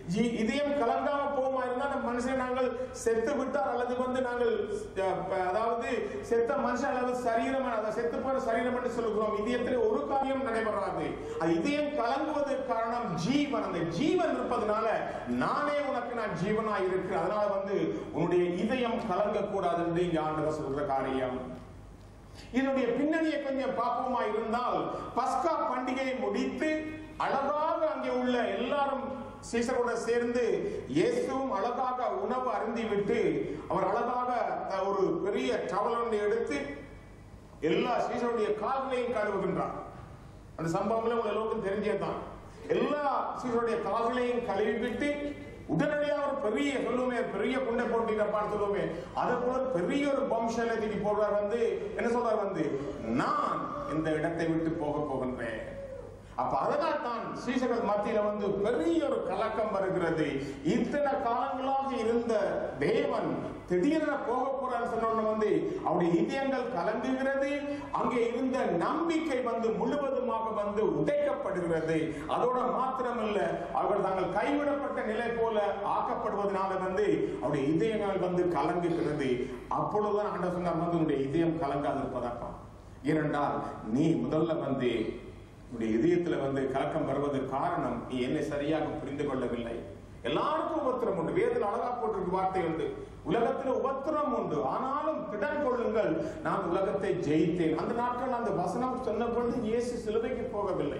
ஜி- இதயம் கலங்காம போமா இருந்தா நம்ம மனுஷன் நாங்கள் செத்து விட்டால் அல்லது வந்து நாங்கள் அஹ், ப- அதாவது செத்த மனுஷன் அல்லது சரீரம் அதை செத்து போற சரீரம் என்று சொல்லுகிறோம் இதயத்தில் ஒரு காரியம் நடைபெறாது அது இதயம் கலங்குவதற்கு காரணம் ஜீவன் அந்த ஜீவன் இருப்பதனால நானே உனக்கு நான் ஜீவனா இருக்கிறேன் அதனால வந்து உன்னுடைய இதயம் கலங்க கூடாது என்று இங்க ஆண்டவர் சொல்ற காரியம் இதனுடைய பின்னணியை கொஞ்சம் பார்ப்போமா இருந்தால் பஸ்கா பண்டிகையை முடித்து அழகாக அங்கே உள்ள எல்லாரும் சீசரோட சேர்ந்து இயேசுவும் அழகாக உணவு அருந்தி விட்டு அவர் அழகாக த- ஒரு பெரிய டவல் ஒன்றை எடுத்து எல்லா சீசருடைய கால்களையும் கழுவுகின்றார் அந்த சம்பவங்களே உங்க எல்லோருக்கும் தெரிஞ்சதுதான் எல்லா சீசருடைய கால்களையும் கழுவி விட்டு உடனடியாக ஒரு பெரிய சொல்லுவோமே பெரிய குண்டை போட்டிருப்பான்னு சொல்லுவோமே அதை போல பெரிய ஒரு பம்ஷலை தூக்கி போடுறார் வந்து என்ன சொல்றார் வந்து நான் இந்த இடத்தை விட்டு போக போகின்றேன் அப்ப அதனால் தான் சீசர்கள் மத்தியில வந்து பெரிய ஒரு கலக்கம் வருகிறது இத்தனை காலங்களாக இருந்த தேவன் திடீரென போக போறான்னு சொன்ன வந்து அவருடைய இதயங்கள் கலங்குகிறது அங்கே இருந்த நம்பிக்கை வந்து முழுவதுமாக வந்து உடைக்கப்படுகிறது அதோட மாத்திரமல்ல அவர்கள் தாங்கள் கைவிடப்பட்ட நிலை போல ஆக்கப்படுவதனால வந்து அவருடைய இதயங்கள் வந்து கலங்குகிறது அப்பொழுதுதான் ஆண்டவர் சொன்னார் வந்து உன்னுடைய இதயம் கலங்காதிருப்பதாக்கம் இரண்டால் நீ முதல்ல வந்து உன்னுடைய இதயத்துல வந்து கலக்கம் வருவதற்கு காரணம் நீ என்னை சரியாக புரிந்து கொள்ளவில்லை எல்லாருக்கும் உபத்திரம் உண்டு வேதத்தில் அழகா போட்டிருக்கு வார்த்தை உண்டு உலகத்துல உபத்திரம் உண்டு ஆனாலும் திடன் கொள்ளுங்கள் நான் உலகத்தை ஜெயித்தேன் அந்த நாட்கள் அந்த வசனம் சொன்ன பொழுது இயேசு சிலுவைக்கு போகவில்லை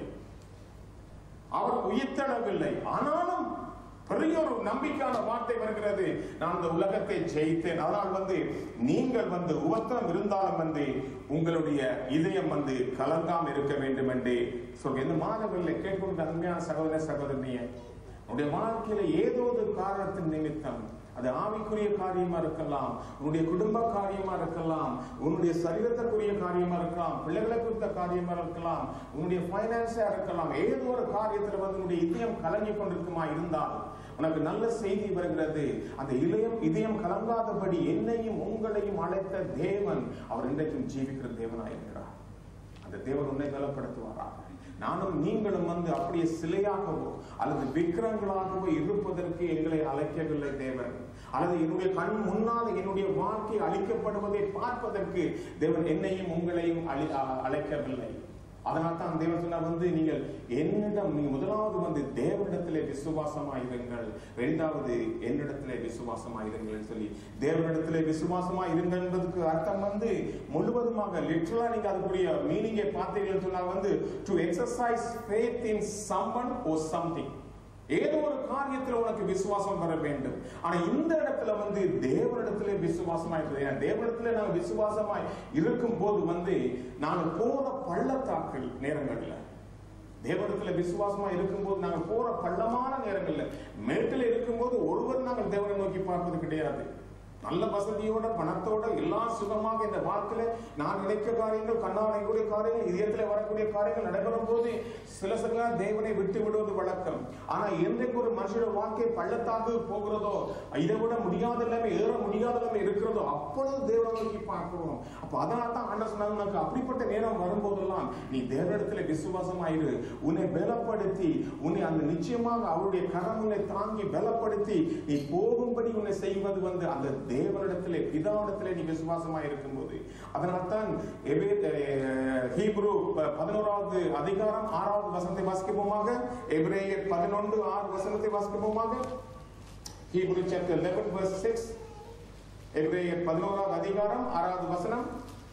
அவர் உயிர்த்தெழவில்லை ஆனாலும் பெரிய ஒரு நம்பிக்கையான வார்த்தை வருகிறது நான் இந்த உலகத்தை ஜெயித்தேன் அதனால் வந்து நீங்கள் வந்து உபத்திரம் இருந்தாலும் வந்து உங்களுடைய இதயம் வந்து கலங்காம இருக்க வேண்டும் என்று சொல்ல இந்த மாதவில்லை கேட்கும் அருமையான சகோதர சகோதரியே உன்னுடைய வாழ்க்கையில ஏதோ ஒரு காரணத்தின் நிமித்தம் அது ஆவிக்குரிய காரியமா இருக்கலாம் உன்னுடைய குடும்ப காரியமா இருக்கலாம் உன்னுடைய சரீரத்திற்குரிய காரியமா இருக்கலாம் பிள்ளைகளை குறித்த காரியமா இருக்கலாம் உன்னுடைய பைனான்ஸா இருக்கலாம் ஏதோ ஒரு காரியத்துல வந்து உன்னுடைய இதயம் கலங்கி கொண்டிருக்குமா இருந்தால் உனக்கு நல்ல செய்தி வருகிறது அந்த இதயம் இதயம் கலங்காதபடி என்னையும் உங்களையும் அழைத்த தேவன் அவர் இன்றைக்கும் ஜீவிக்கிற தேவனாயிருக்கிறார் அந்த தேவன் உன்னை பலப்படுத்துவாராக நானும் நீங்களும் வந்து அப்படியே சிலையாகவோ அல்லது விக்கிரங்களாகவோ இருப்பதற்கு எங்களை அழைக்கவில்லை தேவன் அல்லது என்னுடைய கண் முன்னால் என்னுடைய வாழ்க்கை அழிக்கப்படுவதை பார்ப்பதற்கு தேவன் என்னையும் உங்களையும் அழி- அ- அழைக்கவில்லை அதனால் தான் தேவன் சொன்னார் வந்து நீங்கள் என்னிடம் நீங்க முதலாவது வந்து தேவனிடத்திலே விசுவாசமாயிருங்கள் இரண்டாவது என்னிடத்திலே விசுவாசமாயிருங்கள் சொல்லி தேவனிடத்திலே விசுவாசமா இருங்கள் என்பதற்கு அர்த்தம் வந்து முழுவதுமாக லிட்டரலா நீங்க அதுக்குரிய மீனிங்கை பார்த்தீங்கன்னு சொன்னா வந்து to exercise faith in someone or something ஏதோ ஒரு காரியத்துல உனக்கு விசுவாசம் வர வேண்டும் ஆனா இந்த இடத்துல வந்து தேவனிடத்துல விசுவாசமா இருக்குது ஏன்னா தேவனிடத்துல நாங்க விசுவாசமாய் இருக்கும் போது வந்து நாங்க போற பள்ளத்தாக்கள் நேரங்கள்ல தேவனிடத்துல விசுவாசமா இருக்கும்போது நாங்க போற பள்ளமான நேரங்கள்ல மேட்டில் இருக்கும்போது ஒருவர் நாங்கள் தேவனை நோக்கி பார்ப்பது கிடையாது நல்ல வசதியோட பணத்தோட எல்லாம் சுகமாக இந்த வாழ்க்கையில நான் நினைக்க காரியங்கள் கண்ணாடைக்கூடிய காரியங்கள் இதயத்துல வரக்கூடிய காரியங்கள் நடைபெறும் போது சில சில தேவனை விட்டு விடுவது வழக்கம் ஆனா என்றைக்கு ஒரு மனுஷனோட வாழ்க்கை பள்ளத்தாக்கு போகிறதோ இதை விட முடியாத எல்லாமே ஏற முடியாத எல்லாமே இருக்கிறதோ அப்பொழுது தேவனை நோக்கி பார்க்கிறோம் அப்ப அதனால தான் ஆண்டவர் சொன்னாங்க உனக்கு அப்படிப்பட்ட நேரம் வரும்போதெல்லாம் நீ தேவனிடத்துல விசுவாசமாயிரு உன்னை பலப்படுத்தி உன்னை அந்த நிச்சயமாக அவருடைய கரம் உன்னை தாங்கி பலப்படுத்தி நீ போகும்படி உன்னை செய்வது வந்து அந்த தேவனிடத்திலே பிதாவிடத்திலே நீ விசுவாசமா இருக்கும்போது அதனால்தான் எபே- அஹ் ஹீப்ரு ப- பதினோராவது அதிகாரம் ஆறாவது வசனத்தை வாசிக்கப்போமாக எபிரேயர் பதினொன்று ஆறு வசனத்தை வாசிக்கப்போமாக ஹீப்ரு சாப்டர் 11 verse 6 எபிரேயர் பதினோராவது அதிகாரம் ஆறாவது வசனம்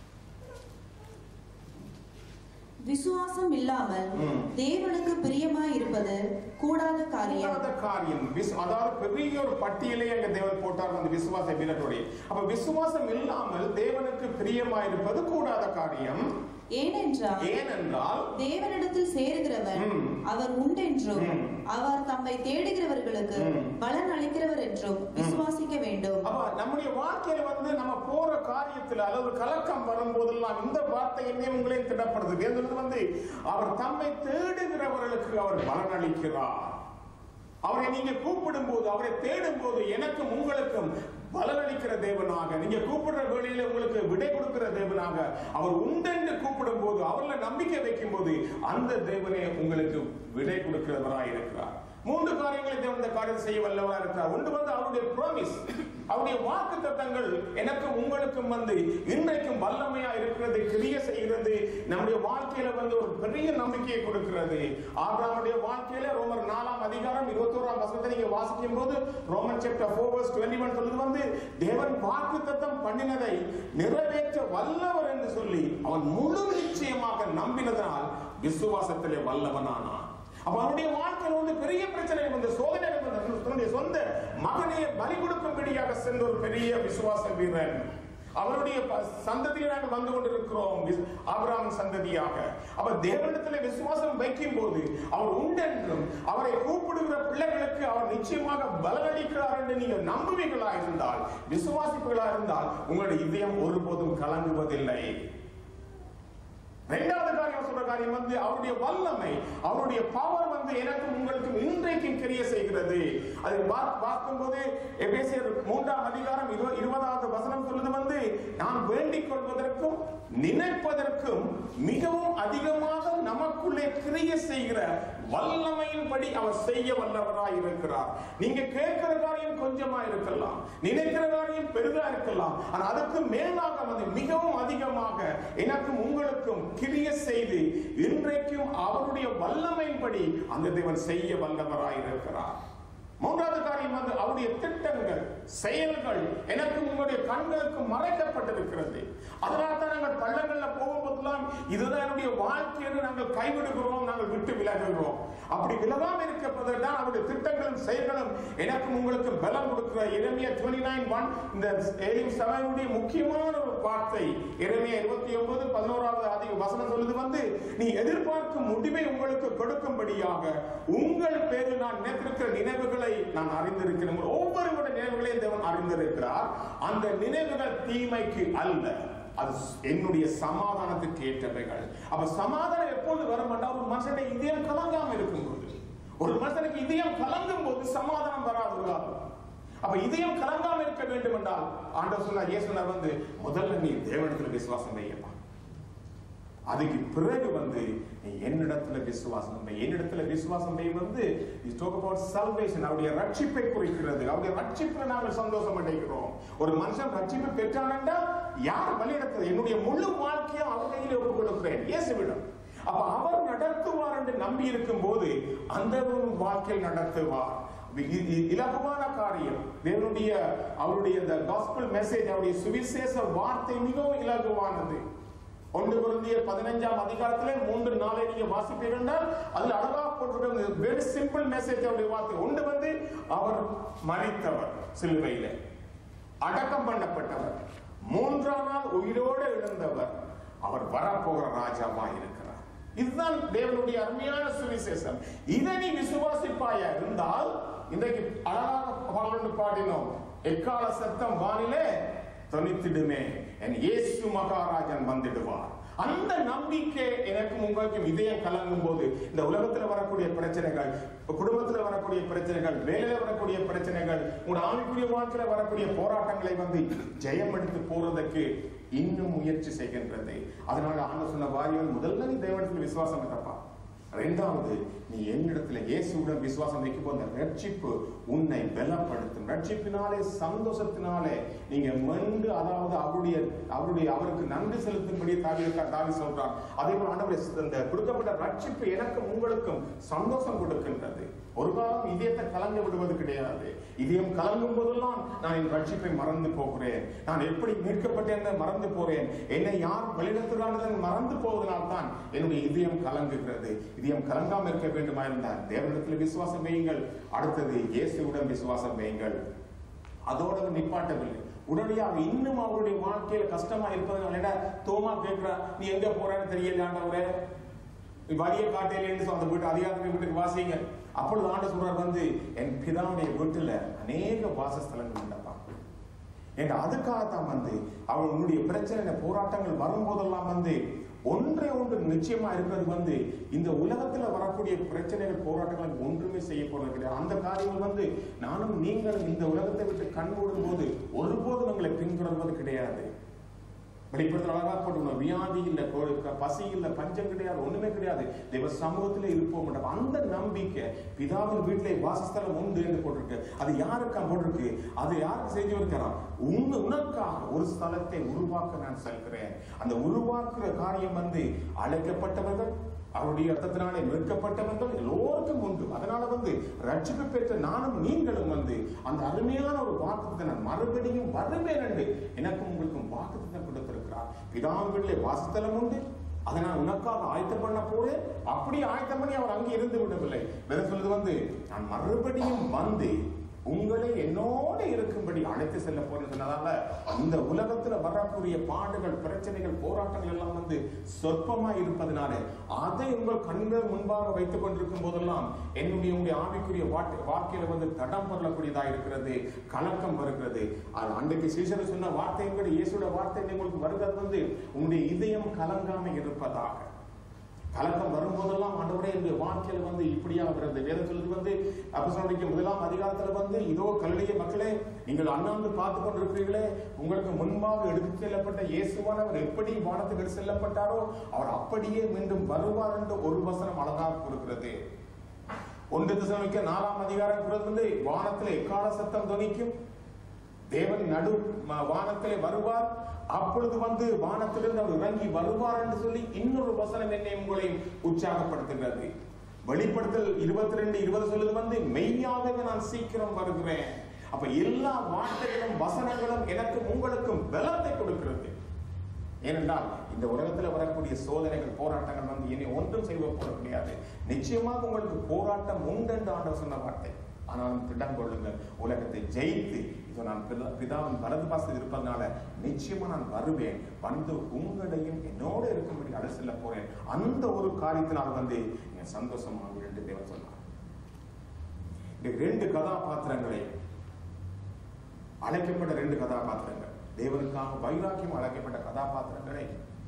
விசுவாசம் இல்லாமல் ம். தேவனுக்கு பிரியமாய் இருப்பது கூடாத காரியம் கூடாத காரியம் விஸ்- அதாவது பெரிய ஒரு பட்டியலே அங்க தேவன் போட்டார் அந்த விசுவாச வீரர்களுடைய அப்ப விசுவாசம் இல்லாமல் தேவனுக்கு பிரியமாயிருப்பது கூடாத காரியம் ஏனென்றால் ஏனென்றால் தேவனிடத்தில் சேருகிறவன் ம். அவர் உண்டென்றும் ம். அவர் தம்மை தேடுகிறவர்களுக்கு ம். பலன் அளிக்கிறவர் என்றும் விசுவாசிக்க வேண்டும் அப்ப நம்முடைய வாழ்க்கையில வந்து நம்ம போற காரியத்துல அல்லது கலக்கம் வரும்போதெல்லாம் இந்த வார்த்தை என்னையும் உங்களையும் திடப்படுது வேதத்தில் வந்து அவர் தம்மை தேடுகிறவர்களுக்கு அவர் பலன் அளிக்கிறார் அவரை நீங்க கூப்பிடும் போது அவரை தேடும் போது எனக்கும் உங்களுக்கும் பலனளிக்கிற தேவனாக நீங்க கூப்பிடுற வேளையில உங்களுக்கு விடை கொடுக்கிற தேவனாக அவர் உண்டென்று கூப்பிடும் போது அவர்ல நம்பிக்கை வைக்கும் போது அந்த தேவனே உங்களுக்கு விடை கொடுக்கிறவராய் இருக்கிறார் மூன்று காரியங்களை தேவன் இந்த காரியத்தை செய்ய வல்லவரா இருக்கிறார் ஒன்று வந்து அவருடைய ப்ராமிஸ் அவருடைய வாக்கு தத்தங்கள் எனக்கும் உங்களுக்கும் வந்து இன்றைக்கும் வல்லமையா இருக்கிறது கிரிய செய்கிறது நம்முடைய வாழ்க்கையில வந்து ஒரு பெரிய நம்பிக்கையை கொடுக்கிறது ஆபிரகாமுடைய வாழ்க்கையில ரோமர் நாலாம் அதிகாரம் இருபத்தோராம் வசனத்தை நீங்க வாசிக்கும் போது ரோமன் சாப்டர் 4 verse 21 சொல்லுது வந்து தேவன் வாக்கு தத்தம் பண்ணினதை நிறைவேற்ற வல்லவர் என்று சொல்லி அவன் முழு நிச்சயமாக நம்பினதனால் விசுவாசத்திலே வல்லவனானான் அப்ப அவனுடைய வாழ்க்கையில் வந்து பெரிய பிரச்சனை வந்து சோதனை வந்து தன்னுடைய சொந்த மகனையே பலி கொடுக்கும்படியாக சென்ற ஒரு பெரிய விசுவாச வீரன் அவருடைய ப- சந்ததியில் நாங்கள் வந்து கொண்டிருக்கிறோம் விஸ்- ஆபிரகாமின் சந்ததியாக அவர் தேவனிடத்துல விசுவாசம் வைக்கும் போது அவர் உண்டென்றும் அவரை கூப்பிடுகிற பிள்ளைகளுக்கு அவர் நிச்சயமாக பலனளிக்கிறார் என்று நீங்கள் நம்புவீர்களா இருந்தால் விசுவாசிப்புகளா இருந்தால் உங்களுடைய இதயம் ஒருபோதும் கலங்குவதில்லை இரண்டாவது காரியம் சொல்ற காரியம் வந்து அவருடைய வல்லமை அவருடைய பவர் வந்து எனக்கும் உங்களுக்கும் இன்றைக்கும் கிரிய செய்கிறது அதை பா- பார்க்கும்போது எபேசியர் மூன்றாம் அதிகாரம் இரு- இருபதாவது வசனம் சொல்லுது வந்து நாம் வேண்டிக் கொள்வதற்கும் நினைப்பதற்கும் மிகவும் அதிகமாக நமக்குள்ளே கிரிய செய்கிற வல்லமையின்படி அவர் செய்ய வல்லவராய் இருக்கிறார் நீங்க கேட்கிற காரியம் கொஞ்சமா இருக்கலாம் நினைக்கிற காரியம் பெரிதா இருக்கலாம் ஆனா அதுக்கு மேலாக வந்து மிகவும் அதிகமாக எனக்கும் உங்களுக்கும் கிரிய செய்து இன்றைக்கும் அவருடைய வல்லமையின்படி அந்த தேவன் செய்ய வல்லவராய் இருக்கிறார் மூன்றாவது காரியம் வந்து அவருடைய திட்டங்கள் செயல்கள் எனக்கு உங்களுடைய கண்களுக்கு மறைக்கப்பட்டிருக்கிறது அதனால தான் நாங்கள் பள்ளங்கள்ல போகும்போதெல்லாம் இதுதான் என்னுடைய வாழ்க்கை என்று நாங்கள் கைவிடுகிறோம் நாங்கள் விட்டு விலகுகிறோம் அப்படி விலகாம இருப்பதற்கான அவருடைய திட்டங்களும் செயல்களும் எனக்கும் உங்களுக்கு பலம் கொடுக்கிற இறைமைய 29 ஒன் இந்த ஏலிம் சபையுடைய முக்கியமான ஒரு வார்த்தை இறைமைய இருபத்தி ஒன்பது பதினோராவது அதிக வசனம் சொல்லுது வந்து நீ எதிர்பார்க்கும் முடிவை உங்களுக்கு கொடுக்கும்படியாக உங்கள் பேரில் நான் நினைத்திருக்கிற நினைவுகளை நான் அறிந்திருக்கிறேன் உங்கள் ஒவ்வொருவருடைய நினைவுகளையும் தேவன் அறிந்திருக்கிறார் அந்த நினைவுகள் தீமைக்கு அல்ல அது என்னுடைய சமாதானத்துக்கு ஏற்றவைகள் அப்ப சமாதானம் எப்பொழுது வரும் என்றால் ஒரு மனுஷனுடைய இதயம் கலங்காம இருக்கும்போது ஒரு மனுஷனுக்கு இதயம் கலங்கும் போது சமாதானம் வராது ஒரு காலம். அப்ப இதயம் கலங்காம இருக்க வேண்டும் என்றால் ஆண்டவர் சொன்னார் இயேசு சொன்னார் வந்து முதல்ல நீ தேவனிடத்துல விசுவாசம் வையப்பா அதுக்கு பிறகு வந்து நீ என்னிடத்துல விசுவாசம் வை என்னிடத்துல விசுவாசம் வை வந்து இஸ் டாக் அபவுட் சல்வேஷன் அவருடைய ரட்சிப்பை குறிக்கிறது அவருடைய ரட்சிப்புல நாங்கள் சந்தோஷம் அடைகிறோம் ஒரு மனுஷன் ரட்சிப்பு பெற்றானண்டா யார் வழிநடத்துறது என்னுடைய முழு வாழ்க்கையை அவர் கையில் ஒப்புக் கொடுக்கிறேன் இயேசுவிடம் அப்ப அவர் நடத்துவார் என்று நம்பி இருக்கும் போது அந்த ஒரு வாழ்க்கையில் நடத்துவார் இ- இ- இலகுவான காரியம் தேவனுடைய அவருடைய the gospel மெசேஜ் அவருடைய சுவிசேஷ வார்த்தை மிகவும் இலகுவானது ஒன்று குருந்திய பதினஞ்சாம் அதிகாரத்திலே மூன்று நாளை நீங்க வாசிப்பீர்கள் என்றால் அதுல அழகா போட்டிருக்க வெரி சிம்பிள் மெசேஜ் அவருடைய வார்த்தை ஒன்று வந்து அவர் மறித்தவர் சிலுவையில அடக்கம் பண்ணப்பட்டவர் மூன்றாம் நாள் உயிரோடு எழுந்தவர் அவர் வரப்போகிற ராஜாவா இருக்கிறார் இதுதான் தேவனுடைய அருமையான சுவிசேஷம் இதை நீ விசுவாசிப்பாயா இருந்தால் இன்றைக்கு அழகாக பாடல் பாடினோம் எக்கால சத்தம் வானிலே தொனித்திடுமே என் இயேசு மகாராஜன் வந்திடுவார் அந்த நம்பிக்கை எனக்கும் உங்களுக்கும் இதயம் கலங்கும் போது இந்த உலகத்துல வரக்கூடிய பிரச்சனைகள் குடும்பத்துல வரக்கூடிய பிரச்சனைகள் வேலையில வரக்கூடிய பிரச்சனைகள் உங்க ஆவிக்குரிய வாழ்க்கையில வரக்கூடிய போராட்டங்களை வந்து ஜெயம் எடுத்து போறதுக்கு இன்னும் முயற்சி செய்கின்றது அதனால ஆண்டு சொன்ன வாரியம் முதல்ல நீ தேவனத்தில் விசுவாசம் இருக்கப்பா இரண்டாவது நீ என்னிடத்துல இயேசுவுடன் விசுவாசம் வைக்கும் போது அந்த ரட்சிப்பு உன்னை பலப்படுத்தும் ரட்சிப்பினாலே சந்தோஷத்தினாலே நீங்க மெண்டு அதாவது அவருடைய அவருடைய அவருக்கு நன்றி செலுத்தும்படி தாவி தாவி சொல்றார் அதே போல ஆண்டவர் இந்த கொடுக்கப்பட்ட ரட்சிப்பு எனக்கும் உங்களுக்கும் சந்தோஷம் கொடுக்கின்றது ஒரு காலம் இதயத்தை கலங்க விடுவது கிடையாது இதயம் கலங்கும் போதெல்லாம் நான் என் ரட்சிப்பை மறந்து போகிறேன் நான் எப்படி மீட்கப்பட்டேன் என்று மறந்து போறேன் என்னை யார் வழிநடத்துகிறார்கள் மறந்து போவதனால் தான் என்னுடைய இதயம் கலங்குகிறது இதயம் கலங்காம இருக்க வேண்டுமா இருந்தால் தேவனிடத்தில் விசுவாசம் வையுங்கள் அடுத்தது இயேசுவுடன் விசுவாசம் வையுங்கள் அதோட நிப்பாட்டவில்லை உடனடியாக இன்னும் அவருடைய வாழ்க்கையில கஷ்டமா இருப்பதனால தோமா கேட்கிறா நீ எங்க போறேன்னு தெரியல ஆண்டவரே நீ வழியை காட்டையிலேன்னு அந்த வீட்டு அதிகாரத்துக்கு வீட்டுக்கு வாசிங்க அப்பொழுது ஆண்டு சொல்றார் வந்து என் பிதாவுடைய வீட்டுல அநேக வாசஸ்தலங்கள் உண்டப்பா ஏன்னா அதுக்காகத்தான் வந்து அவன் உன்னுடைய பிரச்சனை போராட்டங்கள் வரும்போதெல்லாம் வந்து ஒன்றே ஒன்று நிச்சயமா இருக்கிறது வந்து இந்த உலகத்துல வரக்கூடிய பிரச்சனைகள் போராட்டங்கள் ஒன்றுமே செய்ய போறது கிடையாது அந்த காரியங்கள் வந்து நானும் நீங்களும் இந்த உலகத்தை விட்டு கண் மூடும் போது ஒருபோதும் உங்களை பின்தொடர்வது கிடையாது வெளிப்படுத்தல் அழகா போட்டு வியாதி இல்ல கொ- க- பசி இல்ல பஞ்சம் கிடையாது ஒண்ணுமே கிடையாது தேவ சமூகத்துல இருப்போம் என்ற அந்த நம்பிக்கை பிதாவின் வீட்டிலே வாசஸ்தலம் உண்டு என்று போட்டிருக்கு அது யாருக்கா போட்டிருக்கு அது யாருக்கு செஞ்சு இருக்கிறான் உங்க உனக்காக ஒரு ஸ்தலத்தை உருவாக்க நான் செல்கிறேன் அந்த உருவாக்குற காரியம் வந்து அழைக்கப்பட்டவர்கள் அவருடைய ரத்தத்தினாலே மீட்கப்பட்டவர்கள் எல்லோருக்கும் உண்டு அதனால வந்து ரட்சிப்பு பெற்ற நானும் நீங்களும் வந்து அந்த அருமையான ஒரு வாக்குத்தத்தை நான் மறுபடியும் வருவேன் என்று எனக்கும் உங்களுக்கும் வாக்குத்தத்தை கொடுத்திருக்கிறார் பிதாவிலே வாசத்தலம் உண்டு அதை நான் உனக்காக ஆயத்தம் பண்ண போறேன் அப்படி ஆயத்தம் பண்ணி அவர் அங்கே இருந்து விடவில்லை வேற சொல்றது வந்து நான் மறுபடியும் வந்து உங்களை என்னோடு இருக்கும்படி அழைத்து செல்ல போறேன்னு சொன்னதால இந்த உலகத்துல வரக்கூடிய பாடுகள் பிரச்சனைகள் போராட்டங்கள் எல்லாம் வந்து சொற்பமா இருப்பதனால அதை உங்கள் கண்கள் முன்பாக வைத்துக் கொண்டிருக்கும் போதெல்லாம் என்னுடைய உங்களுடைய ஆவிக்குரிய வாட்டு வாழ்க்கையில வந்து தடம் பொருளக்கூடியதா இருக்கிறது கலக்கம் வருகிறது அது அன்றைக்கு சீசர் சொன்ன வார்த்தையும் கூட இயேசுட வார்த்தை உங்களுக்கு வருகிறது வந்து உங்களுடைய இதயம் கலங்காம இருப்பதாக கலக்கம் வரும்போதெல்லாம் ஆண்டவரே என்னுடைய வாழ்க்கையில வந்து இப்படியா வருது வேதம் சொல்லுது வந்து அப்போஸ்தலனுடைய முதலாம் அதிகாரத்துல வந்து இதோ கல்லிய மக்களே நீங்கள் அண்ணாந்து பார்த்து கொண்டிருக்கிறீர்களே உங்களுக்கு முன்பாக எடுத்துச் செல்லப்பட்ட இயேசுவானவர் எப்படி வானத்துக்கு எடுத்து செல்லப்பட்டாரோ அவர் அப்படியே மீண்டும் வருவார் என்று ஒரு வசனம் அழகாக கொடுக்கிறது ஒன்று திசைக்க நாலாம் அதிகாரம் கூறுவது வந்து வானத்திலே எக்கால சத்தம் தொனிக்கும் தேவன் நடு ம- வானத்திலே வருவார் அப்பொழுது வந்து வானத்திலிருந்து அவர் இறங்கி வருவார் என்று சொல்லி இன்னொரு வசனம் என்னை உங்களையும் உற்சாகப்படுத்துகிறது வெளிப்படுத்தல் இருபத்தி ரெண்டு இருபது சொல்லுது வந்து மெய்யாகவே நான் சீக்கிரம் வருகிறேன் அப்ப எல்லா வார்த்தைகளும் வசனங்களும் எனக்கும் உங்களுக்கும் பலத்தை கொடுக்கிறது ஏனென்றால் இந்த உலகத்துல வரக்கூடிய சோதனைகள் போராட்டங்கள் வந்து இனி ஒன்றும் செய்வ போல கிடையாது நிச்சயமாக உங்களுக்கு போராட்டம் உண்டு என்று ஆண்டவர் சொன்ன வார்த்தை ஆனாலும் திடம் கொள்ளுங்கள் உலகத்தை ஜெயித்து இதோ நான் பிதா- பிதாவின் வலது பாசத்தில் இருப்பதனால நிச்சயமா நான் வருவேன் வந்து உங்களையும் என்னோடு இருக்கும்படி அழைத்து செல்ல போறேன் அந்த ஒரு காரியத்தினால் வந்து நீங்க சந்தோஷமாக என்று தேவன் சொன்னார் இந்த ரெண்டு கதாபாத்திரங்களை அழைக்கப்பட்ட ரெண்டு கதாபாத்திரங்கள் தேவனுக்காக வைராக்கியம் அழைக்கப்பட்ட கதாபாத்திரங்களை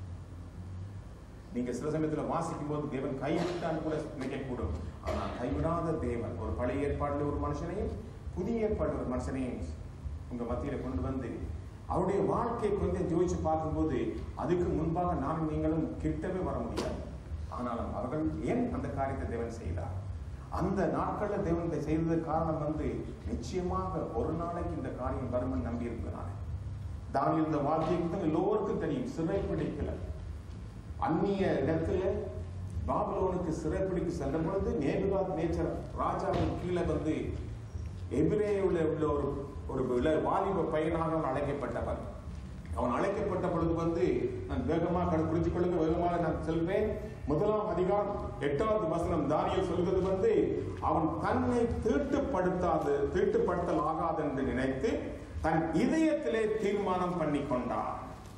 நீங்க சில சமயத்துல வாசிக்கும் போது தேவன் கைவிட்டான் கூட நினைக்கக்கூடும் ஆனால் கைவிடாத தேவன் ஒரு பழைய ஏற்பாடுல ஒரு மனுஷனையும் புதிய ஏற்பாடு ஒரு மனுஷனையும் உங்க மத்தியில கொண்டு வந்து அவருடைய வாழ்க்கையை கொஞ்சம் ஜோதிச்சு பார்க்கும்போது அதுக்கு முன்பாக நானும் நீங்களும் கிட்டவே வர முடியாது ஆனாலும் அவர்கள் ஏன் அந்த காரியத்தை தேவன் செய்தார் அந்த நாட்கள்ல தேவன் இதை செய்ததுக்கு காரணம் வந்து நிச்சயமாக ஒரு நாளைக்கு இந்த காரியம் வரும்னு நம்பி இருப்பதனால தானியல் இந்த வாழ்க்கையை குறித்து எல்லோருக்கும் தெரியும் சிறை பிடிக்கல அந்நிய இடத்துல பாபிலோனுக்கு சிறைப்பிடிக்கு சென்ற பொழுது நேபுகாத் நேச்சர் ராஜாவின் கீழே வந்து எபிரேயுள்ள உள்ள ஒரு ஒரு இள வாலிப பையனாக அவன் அழைக்கப்பட்டவன் அவன் அழைக்கப்பட்ட பொழுது வந்து நான் வேகமாக கண் குறித்துக் கொள்ளுங்க வேகமாக நான் செல்வேன் முதலாம் அதிகாரம் எட்டாவது வசனம் தானியல் சொல்கிறது வந்து அவன் தன்னை தீட்டுப்படுத்தாது தீட்டுப்படுத்தல் ஆகாது என்று நினைத்து தன் இதயத்திலே தீர்மானம் பண்ணி கொண்டான்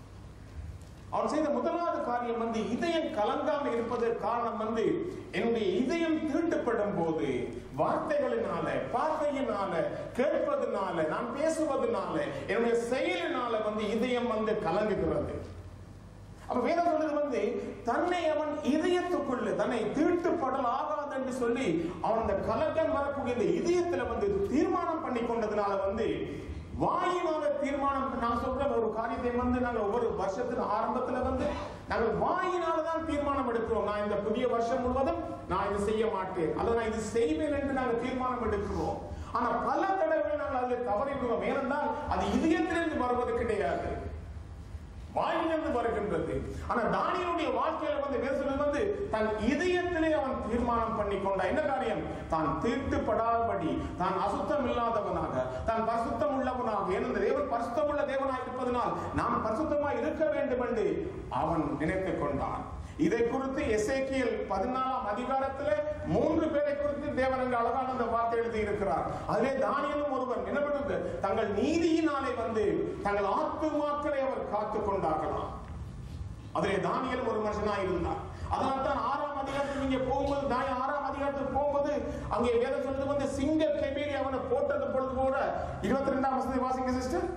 அவன் செய்த முதலாவது காரியம் வந்து இதயம் கலங்காம இருப்பதற்கு காரணம் வந்து என்னுடைய இதயம் தீட்டுப்படும் போது வார்த்தைகளினால பார்வையினால கேட்பதனால நான் பேசுவதனால என்னுடைய செயலினால வந்து இதயம் வந்து கலங்குகிறது அப்ப வேதம் சொல்றது வந்து தன்னை அவன் இதயத்துக்குள்ள தன்னை தீட்டுப்படல் ஆகாது என்று சொல்லி அவன் அந்த கலக்கம் வரக்கூடிய இந்த இதயத்துல வந்து தீர்மானம் பண்ணி கொண்டதுனால வந்து வாயினால தீர்மானம் நான் சொல்ற ஒரு காரியத்தை வந்து நாங்கள் ஒவ்வொரு வருஷத்தின் ஆரம்பத்துல வந்து நாங்கள் வாயினால தான் தீர்மானம் எடுக்கிறோம் நான் இந்த புதிய வருஷம் முழுவதும் நான் இது செய்ய மாட்டேன் அல்லது நான் இது செய்வேன் என்று நாங்கள் தீர்மானம் எடுக்கிறோம் ஆனா பல தடவை நாங்கள் அதில் தவறிடுவோம் ஏனென்றால் அது இதயத்திலிருந்து வருவது கிடையாது வாயிலிருந்து வருகின்றது ஆனா தானியனுடைய வாழ்க்கையில வந்து வேறு சொல்வது வந்து தன் இதயத்திலே அவன் தீர்மானம் பண்ணி கொண்டான் என்ன காரியம் தான் தீட்டுப்படாதபடி தான் அசுத்தம் இல்லாதவனாக தான் பரிசுத்தம் உள்ளவனாக ஏனென்ற தேவன் பரிசுத்தம் உள்ள தேவனாய் இருப்பதனால் நாம் பரிசுத்தமாய் இருக்க வேண்டும் என்று அவன் நினைத்துக் கொண்டான் இதை குறித்து எசேக்கியல் பதினாலாம் அதிகாரத்திலே மூன்று பேரை குறித்து தேவன் அங்கு அழகான அந்த வார்த்தை எழுதி இருக்கிறார் அதிலே தானியலும் ஒருவன் என்ன பண்ணுது தங்கள் நீதியினாலே வந்து தங்கள் ஆத்துமாக்களை அவர் காத்து கொண்டார்களாம் அதிலே தானியல் ஒரு மனுஷனாய் இருந்தார் அதனால தான் ஆறாம் அதிகாரத்தில் நீங்க போகும்போது தானியல் ஆறாம் அதிகாரத்தில் போகும்போது அங்கே வேதம் சொல்றது வந்து சிங்க கெபீரி அவனை போட்டது பொழுது கூட இருபத்தி ரெண்டாம் வசதி வாசிங்க சிஸ்டர்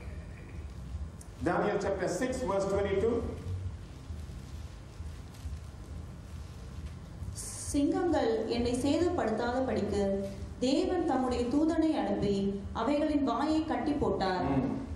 Daniel chapter 6 verse 22 சிங்கங்கள் என்னை சேதப்படுத்தாத படிக்கு தேவன் தம்முடைய தூதனை அனுப்பி அவைகளின் வாயை கட்டி போட்டார் ம்.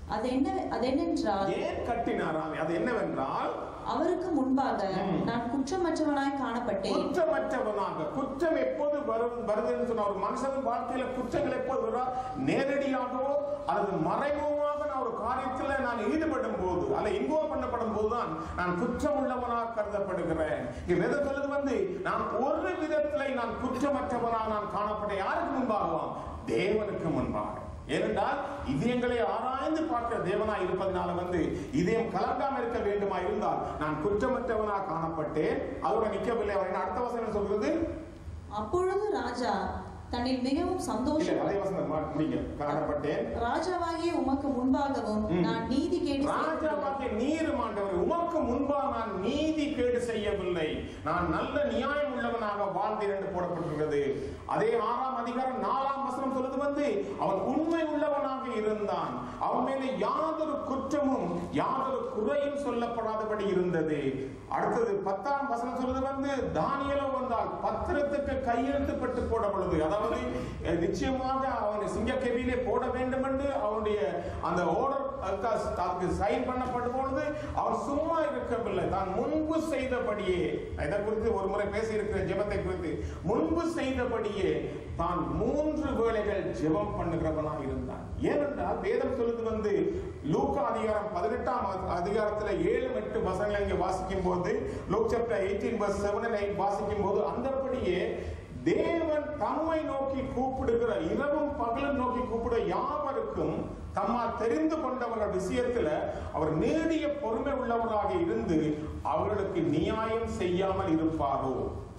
அது என்ன அது என்னென்றால் ஏன் கட்டினாராம் அது என்னவென்றால் அவருக்கு முன்பாக ம். நான் குற்றமற்றவனாய் காணப்பட்டேன் குற்றமற்றவனாக குற்றம் எப்போது வரும் வருதுன்னு சொன்ன ஒரு மனுஷன் வாழ்க்கையில குற்றங்கள் எப்போது வருதா நேரடியாகவோ அல்லது மறைமுகமாக நான் ஒரு காரியத்துல நான் ஈடுபடும் போது அல்ல இன்வால்வ் பண்ணப்படும் போதுதான் நான் குற்றம் உள்ளவனாக கருதப்படுகிறேன் இங்க வேதம் சொல்லுது வந்து நான் ஒரு விதத்துல நான் குற்றமற்றவனாக நான் காணப்பட்டேன் யாருக்கு முன்பாகவாம் தேவனுக்கு முன்பாக ஏனென்றால் இதயங்களை ஆராய்ந்து பார்க்கிற தேவனாய் இருப்பதனால வந்து இதயம் கலங்காம இருக்க வேண்டுமா இருந்தால் நான் குற்றமற்றவனாக காணப்பட்டேன் அதோட நிக்கவில்லை அவன் அடுத்த வசனம் சொல்றது அப்பொழுது ராஜா தன்னில் மிகவும் இல்ல சந்தோஷம் அதே வசனம் மா- முடிங்க காணப்பட்டேன் ராஜாவாகிய உமக்கு முன்பாகவும் ம். நான் நீதி கேட்டு ராஜாவாகிய நீர் ஆண்டவர் உமக்கு முன்பாக நான் நீதி கேடு செய்யவில்லை நான் நல்ல நியாயம் உள்ளவனாக வாழ்ந்தேன் என்று போடப்பட்டிருக்கிறது அதே ஆறாம் அதிகாரம் நாலாம் வசனம் சொல்றது வந்து அவன் உண்மை உள்ளவனாக இருந்தான் அவன் மேலே யாதொரு குற்றமும் யாதொரு குறையும் சொல்லப்படாதபடி இருந்தது அடுத்தது பத்தாம் வசனம் சொல்றது வந்து தானியலோ வந்தால் பத்திரத்துக்கு கையெழுத்துப்பட்டு போடப்படுது அதாவது அஹ், நிச்சயமாக அவனை சிங்கக்கேவியிலே போட வேண்டும் என்று அவனுடைய அந்த ஓர்டர் அதுக்கு சைன் பண்ணப்படும் பொழுது அவன் சும்மா இருக்கவில்லை தான் முன்பு செய்தபடியே இதை குறித்து ஒரு முறை பேசி இருக்கிற ஜெபத்தை குறித்து முன்பு செய்தபடியே தான் மூன்று வேளைகள் ஜெபம் பண்ணுகிறவனாக இருந்தான் ஏனென்றால் வேதம் சொல்லுது வந்து லூக்கா அதிகாரம் பதினெட்டாம் அதிகாரத்துல ஏழு எட்டு வசனங்களை இங்க வாசிக்கும் போது Luke chapter eighteen verse seven and eight வாசிக்கும் போது அந்தபடியே தேவன் தம்மை நோக்கி கூப்பிடுகிற இரவும் பகலும் நோக்கி கூப்பிடுற யாவருக்கும் தம்மால் தெரிந்து கொண்டவர்கள் விஷயத்துல அவர் நீடிய பொறுமை உள்ளவராக இருந்து அவர்களுக்கு நியாயம் செய்யாமல் இருப்பாரோ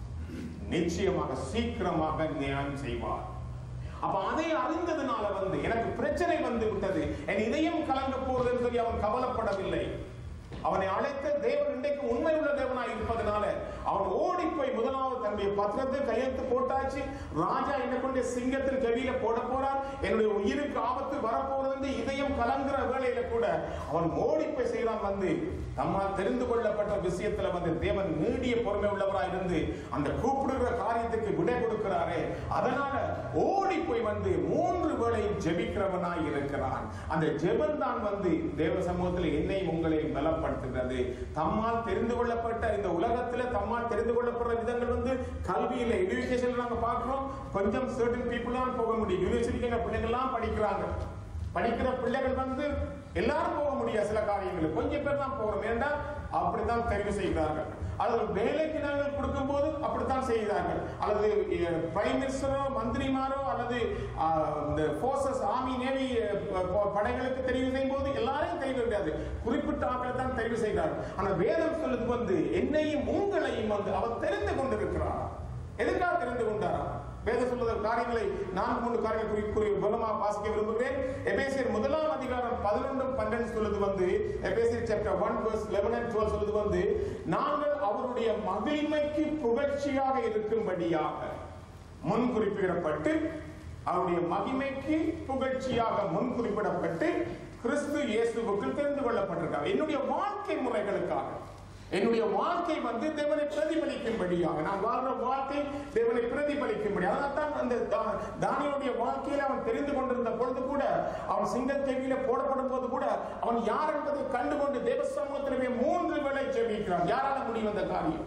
நிச்சயமாக சீக்கிரமாக நியாயம் செய்வார் அப்ப அதை அறிந்ததுனால வந்து எனக்கு பிரச்சனை வந்து விட்டது என் இதயம் கலங்க போறதுன்னு சொல்லி அவன் கவலைப்படவில்லை அவனை அழைத்த தேவன் இன்றைக்கு உண்மை உள்ள தேவனாய் இருப்பதனால அவன் ஓடி போய் முதலாவது தன்னுடைய பத்திரத்தை கையெழுத்து போட்டாச்சு ராஜா என்ன கொண்டு சிங்கத்தின் கவியில போட போறார் என்னுடைய உயிருக்கு ஆபத்து வரப்போறது என்று இதயம் கலங்குற வேளையில கூட அவன் ஓடி போய் செய்யறான் வந்து நம்மால் தெரிந்து கொள்ளப்பட்ட விஷயத்துல வந்து தேவன் நீடிய பொறுமை உள்ளவராய் இருந்து அந்த கூப்பிடுகிற காரியத்துக்கு விடை கொடுக்கிறாரே அதனால ஓடி போய் வந்து மூன்று வேளை ஜெபிக்கிறவனாய் இருக்கிறான் அந்த ஜெபம் தான் வந்து தேவ சமூகத்தில் என்னையும் உங்களையும் பலப்படுத்துகிறது தம்மால் தெரிந்து கொள்ளப்பட்ட இந்த உலகத்துல தம்மால் தெரிந்து கொள்ளப்படுற விதங்கள் வந்து கல்வியில எஜுகேஷன்ல நாங்க பார்க்கிறோம் கொஞ்சம் சர்டன் பீப்புள் தான் போக முடியும் யூனிவர்சிட்டிக்கு பிள்ளைங்கள்லாம் படிக்கிறாங்க படிக்கிற பிள்ளைகள் வந்து எல்லாரும் போக முடியாது சில காரியங்கள் கொஞ்சம் பேர் தான் போகிறோம் ஏன்னா அப்படித்தான் தெரிவு செய்கிறார்கள் அல்லது வேலைக்கு நாங்கள் கொடுக்கும் போது அப்படித்தான் செய்கிறார்கள் அல்லது பிரைம் மினிஸ்டரோ மந்திரிமாரோ அல்லது அஹ், இந்த போர்சஸ் ஆர்மி நேவி படைகளுக்கு தெரிவு செய்யும் போது எல்லாரையும் தெரிவு கிடையாது குறிப்பிட்ட ஆட்களை தான் தெரிவு செய்கிறார்கள் ஆனா வேதம் சொல்லுது வந்து என்னையும் உங்களையும் வந்து அவர் தெரிந்து கொண்டிருக்கிறார் எதுக்காக தெரிந்து கொண்டாரா வேத சொல்லுற காரியங்களை நான்கு மூன்று காரியங்கள் குறி குறி மூலமாக வாசிக்க விரும்புகிறேன் எபேசியர் முதலாம் அதிகாரம் பதினொன்று பன்னெண்டு சொல்லுது வந்து எபேசியர் சாப்டர் ஒன் verse 11 and 12 சொல்லுது வந்து நாங்கள் அவருடைய மகிமைக்கு புகழ்ச்சியாக இருக்கும்படியாக முன் குறிப்பிடப்பட்டு அவருடைய மகிமைக்கு புகழ்ச்சியாக முன் குறிப்பிடப்பட்டு கிறிஸ்து இயேசுவுக்கு தெரிந்து கொள்ளப்பட்டிருக்காங்க என்னுடைய வாழ்க்கை முறைகளுக்காக என்னுடைய வாழ்க்கை வந்து தேவனை பிரதிபலிக்கும்படியாக நான் வாழ்ற வாழ்க்கை தேவனை பிரதிபலிக்கும்படி அதனால தான் அந்த தா- தானியேலுடைய வாழ்க்கையில அவன் தெரிந்து கொண்டிருந்த பொழுது கூட அவன் சிங்கத்தேவியில போடப்படும் போது கூட அவன் யார் என்பதை கண்டுகொண்டு தேவ சமூகத்திலே மூன்று வேளை ஜெபிக்கிறான் யாரால முடியும் அந்த காரியம்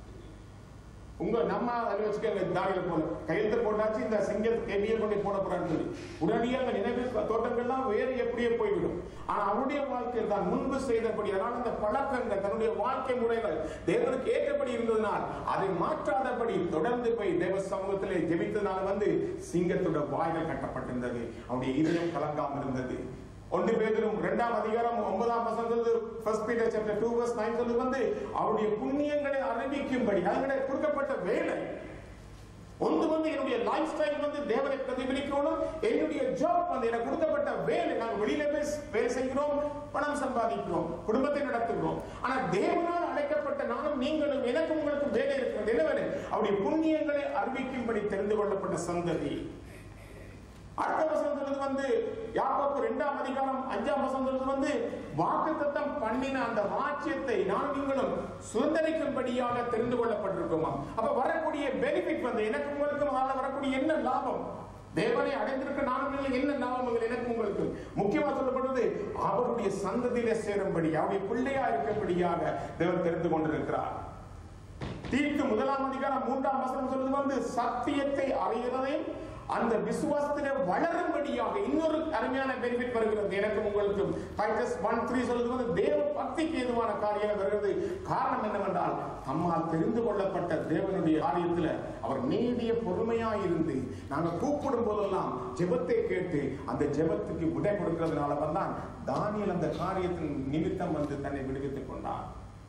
உங்க நம்ம அதை வச்சுக்கோங்க தானியல் போல கையெழுத்து போட்டாச்சு இந்த சிங்கத்து கெவியை கொண்டு போட போறான்னு சொல்லி உடனடியாக நினைவு தோட்டங்கள்லாம் வேறு எப்படியே போய்விடும் ஆனா அவருடைய வாழ்க்கையில் தான் முன்பு செய்தபடி அதனால் அந்த பழக்கங்கள் தன்னுடைய வாழ்க்கை முறைகள் தேவனுக்கு ஏற்றபடி இருந்ததனால் அதை மாற்றாதபடி தொடர்ந்து போய் தேவ சமூகத்திலே ஜெபித்ததனால வந்து சிங்கத்தோட வாய்கள் கட்டப்பட்டிருந்தது அவருடைய இதயம் கலங்காமல் இருந்தது ஒன்று பேதரும் இரண்டாம் அதிகாரம் ஒன்பதாம் வசனம் சொல்லுது ஃபர்ஸ்ட் பீட்டர் சாப்டர் 2 verse 9 சொல்லுது வந்து அவருடைய புண்ணியங்களை அறிவிக்கும்படி அதனுடைய கொடுக்கப்பட்ட வேலை ஒன்று வந்து என்னுடைய லைஃப் ஸ்டைல் வந்து தேவனை பிரதிபலிக்கணும் என்னுடைய ஜாப் வந்து எனக்கு கொடுக்கப்பட்ட வேலை நாங்கள் வெளியில போய் வேலை செய்கிறோம் பணம் சம்பாதிக்கிறோம் குடும்பத்தை நடத்துகிறோம் ஆனா தேவனால் அழைக்கப்பட்ட நானும் நீங்களும் எனக்கு உங்களுக்கு வேலை இருக்கிறது என்ன வேலை அவருடைய புண்ணியங்களை அறிவிக்கும்படி தெரிந்து கொள்ளப்பட்ட சந்ததி அடுத்த வசனம் சொல்றது வந்து யாக்கோப்பு இரண்டாம் அதிகாரம் அஞ்சாம் வசனம் சொல்றது வந்து வாக்குத்தத்தம் பண்ணின அந்த ராஜ்யத்தை நான் நீங்களும் சுதந்திரிக்கும்படியாக தெரிந்து கொள்ளப்பட்டிருக்கோமா அப்ப வரக்கூடிய பெனிஃபிட் வந்து எனக்கு உங்களுக்கும் அதனால வரக்கூடிய என்ன லாபம் தேவனை அடைந்திருக்க நானும் நீங்கள் என்ன நாமங்கள் எனக்கு உங்களுக்கு முக்கியமா சொல்லப்படுறது அவருடைய சந்ததியிலே சேரும்படி அவருடைய பிள்ளையா இருக்கும்படியாக தேவன் தெரிந்து கொண்டிருக்கிறார் தீர்க்கு முதலாம் அதிகாரம் மூன்றாம் வசனம் சொல்றது வந்து சத்தியத்தை அறிகிறதையும் அந்த விசுவாசத்திலே வளரும்படியாக இன்னொரு அருமையான பெனிஃபிட் வருகிறது எனக்கும் உங்களுக்கும் டைட்டஸ் ஒன் த்ரீ சொல்றது வந்து தேவ பக்திக்கு ஏதுவான காரியம் வருகிறது காரணம் என்னவென்றால் நம்மால் தெரிந்து கொள்ளப்பட்ட தேவனுடைய காரியத்துல அவர் நீடிய பொறுமையாய் இருந்து நாங்க கூப்பிடும் போதெல்லாம் ஜெபத்தை கேட்டு அந்த ஜெபத்துக்கு விடை கொடுக்கிறதுனால வந்தான் தானியல் அந்த காரியத்தின் நிமித்தம் வந்து தன்னை விடுவித்துக் கொண்டார்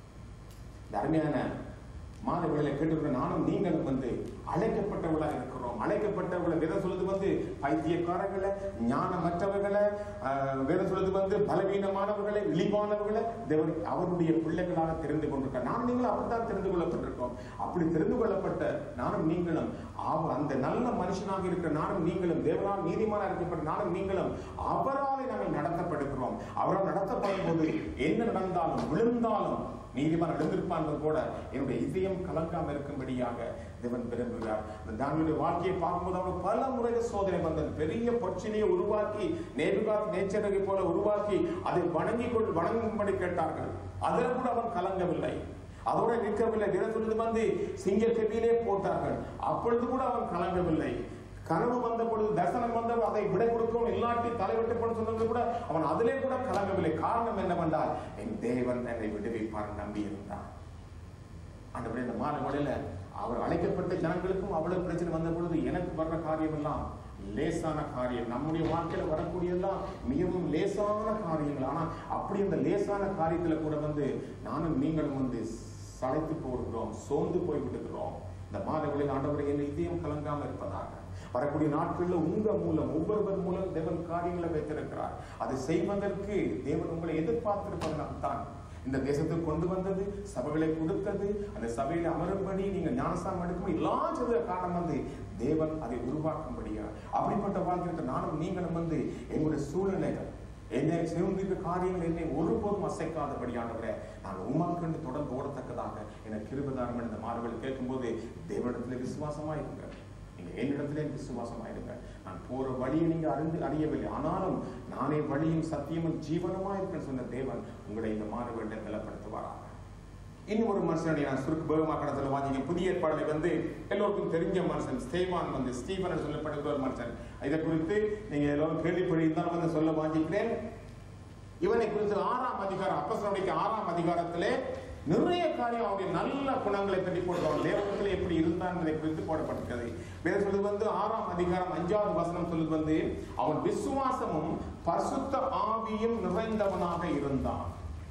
இந்த அருமையான மாதவிகளை கேட்டுக்கிற நானும் நீங்களும் வந்து அழைக்கப்பட்டவர்களா இருக்கிறோம் அழைக்கப்பட்டவர்களை வேதம் சொல்லுது வந்து பைத்தியக்காரர்களை ஞானமற்றவர்களை ஆஹ், வேதம் சொல்லுது வந்து பலவீனமானவர்களை இழிவானவர்களை தேவன் அவருடைய பிள்ளைகளாக தெரிந்து கொண்டிருக்கார் நான் நீங்களும் அப்படித்தான் தெரிந்து கொள்ளப்பட்டிருக்கோம் அப்படி தெரிந்து கொள்ளப்பட்ட நானும் நீங்களும் அவ- அந்த நல்ல மனுஷனாக இருக்கிற நானும் நீங்களும் தேவனால் நீதிமானா இருக்கப்பட்ட நானும் நீங்களும் அவராலே நாங்கள் நடத்தப்படுகிறோம் அவரால் நடத்தப்படும் போது என்ன நடந்தாலும் விழுந்தாலும் நீதிமான் எழுந்திருப்பான் கூட என்னுடைய இதயம் கலங்காம இருக்கும்படியாக தேவன் விரும்புகிறார் இந்த தானியுடைய வாழ்க்கையை பார்க்கும்போது அவனுக்கு பல முறை சோதனை வந்தது பெரிய பொச்சினியை உருவாக்கி நேருகாத் நேச்சரை போல உருவாக்கி அதை வணங்கி கொண்டு வணங்கும்படி கேட்டார்கள் அதில் கூட அவன் கலங்கவில்லை அதோட நிற்கவில்லை தினம் சொல்லுது வந்து சிங்க கெட்டியிலே போட்டார்கள் அப்பொழுது கூட அவன் கலங்கவில்லை கனவு வந்த பொழுது தரிசனம் வந்த அதை விடை கொடுக்கும் இல்லாட்டி தலைவிட்டு சொன்னது கூட அவன் அதிலே கூட கலங்கவில்லை காரணம் என்னவென்றால் என் தேவன் என்னை விடுவிப்பார் நம்பி இருந்தான் ஆண்டவரே இந்த மாதவழியில அவர் அழைக்கப்பட்ட ஜனங்களுக்கும் அவ்வளவு பிரச்சனை வந்த பொழுது எனக்கு வர்ற காரியம் எல்லாம் லேசான காரியம் நம்முடைய வாழ்க்கையில வரக்கூடியதெல்லாம் மிகவும் லேசான காரியங்கள் ஆனா அப்படி இந்த லேசான காரியத்துல கூட வந்து நானும் நீங்களும் வந்து சளைத்து போடுகிறோம் சோர்ந்து போய் விடுகிறோம் இந்த மாதவழியில் ஆண்டவரை என் இதயம் கலங்காம இருப்பதாக வரக்கூடிய நாட்கள்ல உங்க மூலம் ஒவ்வொருவர் மூலம் தேவன் காரியங்களை வைத்திருக்கிறார் அதை செய்வதற்கு தேவன் உங்களை எதிர்பார்த்திருப்பதனால் தான் இந்த தேசத்துக்கு கொண்டு வந்தது சபைகளை கொடுத்தது அந்த சபையில அமரும்படி நீங்க ஞானஸ்தானம் எடுக்கும் எல்லா சொல்ற காரணம் வந்து தேவன் அதை உருவாக்கும்படியா அப்படிப்பட்ட வாழ்க்கை நானும் நீங்களும் வந்து எங்களுடைய சூழ்நிலைகள் என்னை சேர்ந்திருக்க காரியங்கள் என்னை ஒருபோதும் அசைக்காதபடியானவரே நான் உமக்கண்டு தொடர்ந்து ஓடத்தக்கதாக எனக்கு கிருபதாரம் இந்த மாறுகள் கேட்கும்போது தேவனிடத்துல விசுவாசமா இருங்க நீங்க என்னிடத்திலே விசுவாசமா இருங்க நான் போற வழியை நீங்க அறிந்து அறியவில்லை ஆனாலும் நானே வழியும் சத்தியமும் ஜீவனமா இருக்கேன்னு சொன்ன தேவன் உங்களை இந்த மாறுகளை நிலப்படுத்துவாராக இன்னும் ஒரு மனுஷனுடைய நான் சுருக்கு பேகமா கடத்துல வாங்கிங்க புதிய ஏற்பாடுல வந்து எல்லோருக்கும் தெரிஞ்ச மனுஷன் ஸ்டேவான் வந்து ஸ்டீவன் சொல்லப்படுகிற ஒரு மனுஷன் இதை குறித்து நீங்க எல்லோரும் கேள்விப்பட்டிருந்தாலும் வந்து சொல்ல வாங்கிக்கிறேன் இவனை குறித்து ஆறாம் அதிகாரம் அப்பசனுடைய ஆறாம் அதிகாரத்திலே நிறைய காரியம் அவருடைய நல்ல குணங்களை பற்றி போடுவாங்க தேவனத்தில் எப்படி இருந்தான் என்பதை குறித்து போடப்பட்டிருக்கிறது வேற சொல்லுது வந்து ஆறாம் அதிகாரம் அஞ்சாவது வசனம் சொல்லுது வந்து அவன் விசுவாசமும் பரிசுத்த ஆவியும் நிறைந்தவனாக இருந்தான்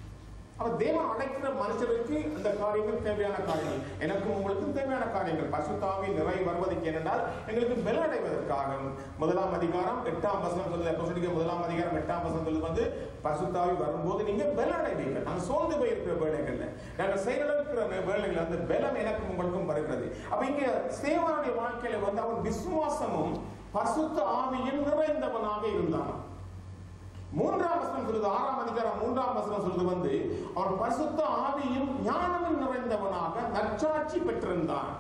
அப்ப தேவன் அழைக்கிற மனுஷருக்கு அந்த காரியங்கள் தேவையான காரியங்கள் எனக்கும் உங்களுக்கும் தேவையான காரியங்கள் பசுத்தாவி நிறை வருவதற்கு ஏனென்றால் எங்களுக்கு பலனடைவதற்காக முதலாம் அதிகாரம் எட்டாம் வசனம் சொல்லுது எப்ப சொல்லிக்க முதலாம் அதிகாரம் எட்டாம் வசனம் சொல்லுது வந்து பசுத்தாவி வரும்போது நீங்க பலனடைவீங்க நாங்க சோர்ந்து போயிருக்கிற வேலைகள்ல நாங்க செயலிழக்கிற வேலைகள் அந்த பலம் எனக்கும் உங்களுக்கும் வருகிறது அப்ப இங்க சேவனுடைய வாழ்க்கையில வந்து அவன் விசுவாசமும் பசுத்த ஆவியும் நிறைந்தவனாக இருந்தான் மூன்றாம் வசனம் சொல்லுது ஆறாம் அதிகாரம் மூன்றாம் வசனம் சொல்லுது வந்து அவன் பரிசுத்த ஆவியும் ஞானமும் நிறைந்தவனாக நற்சாட்சி பெற்றிருந்தான்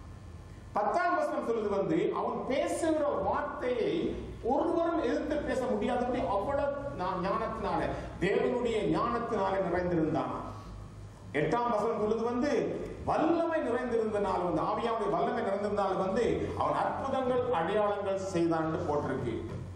பத்தாம் வசனம் சொல்லுது வந்து அவன் பேசுகிற வார்த்தையை ஒருவரும் எதிர்த்து பேச முடியாதபடி அவ்வளவு நான் ஞானத்தினால தேவனுடைய ஞானத்தினால நிறைந்திருந்தான் எட்டாம் வசனம் சொல்லுது வந்து வல்லமை நிறைந்திருந்தனால் வந்து ஆவியாவுடைய வல்லமை நிறைந்திருந்தால் வந்து அவன் அற்புதங்கள் அடையாளங்கள் செய்தான் போட்டிருக்கு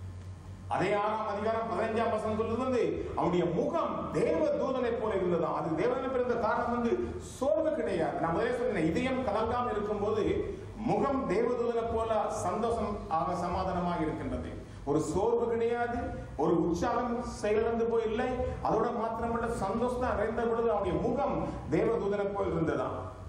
அதே ஆறாம் அதிகாரம் பதினைஞ்சாம் வசனம் சொல்றது வந்து அவனுடைய முகம் தேவ தூதனை போல இருந்ததா அது தேவனை பிறந்த காரணம் வந்து சோர்வு கிடையாது நான் முதலே சொன்னேன் இதயம் கலங்காம இருக்கும்போது முகம் தேவதூதனை போல சந்தோஷம் ஆக சமாதானமாக இருக்கின்றது ஒரு சோர்வு கிடையாது ஒரு உற்சாகம் செயலிழந்து போய் இல்லை அதோட மாத்திரமல்ல சந்தோஷம் நிறைந்த பொழுது அவனுடைய முகம் தேவதூதனை போல் இருந்ததா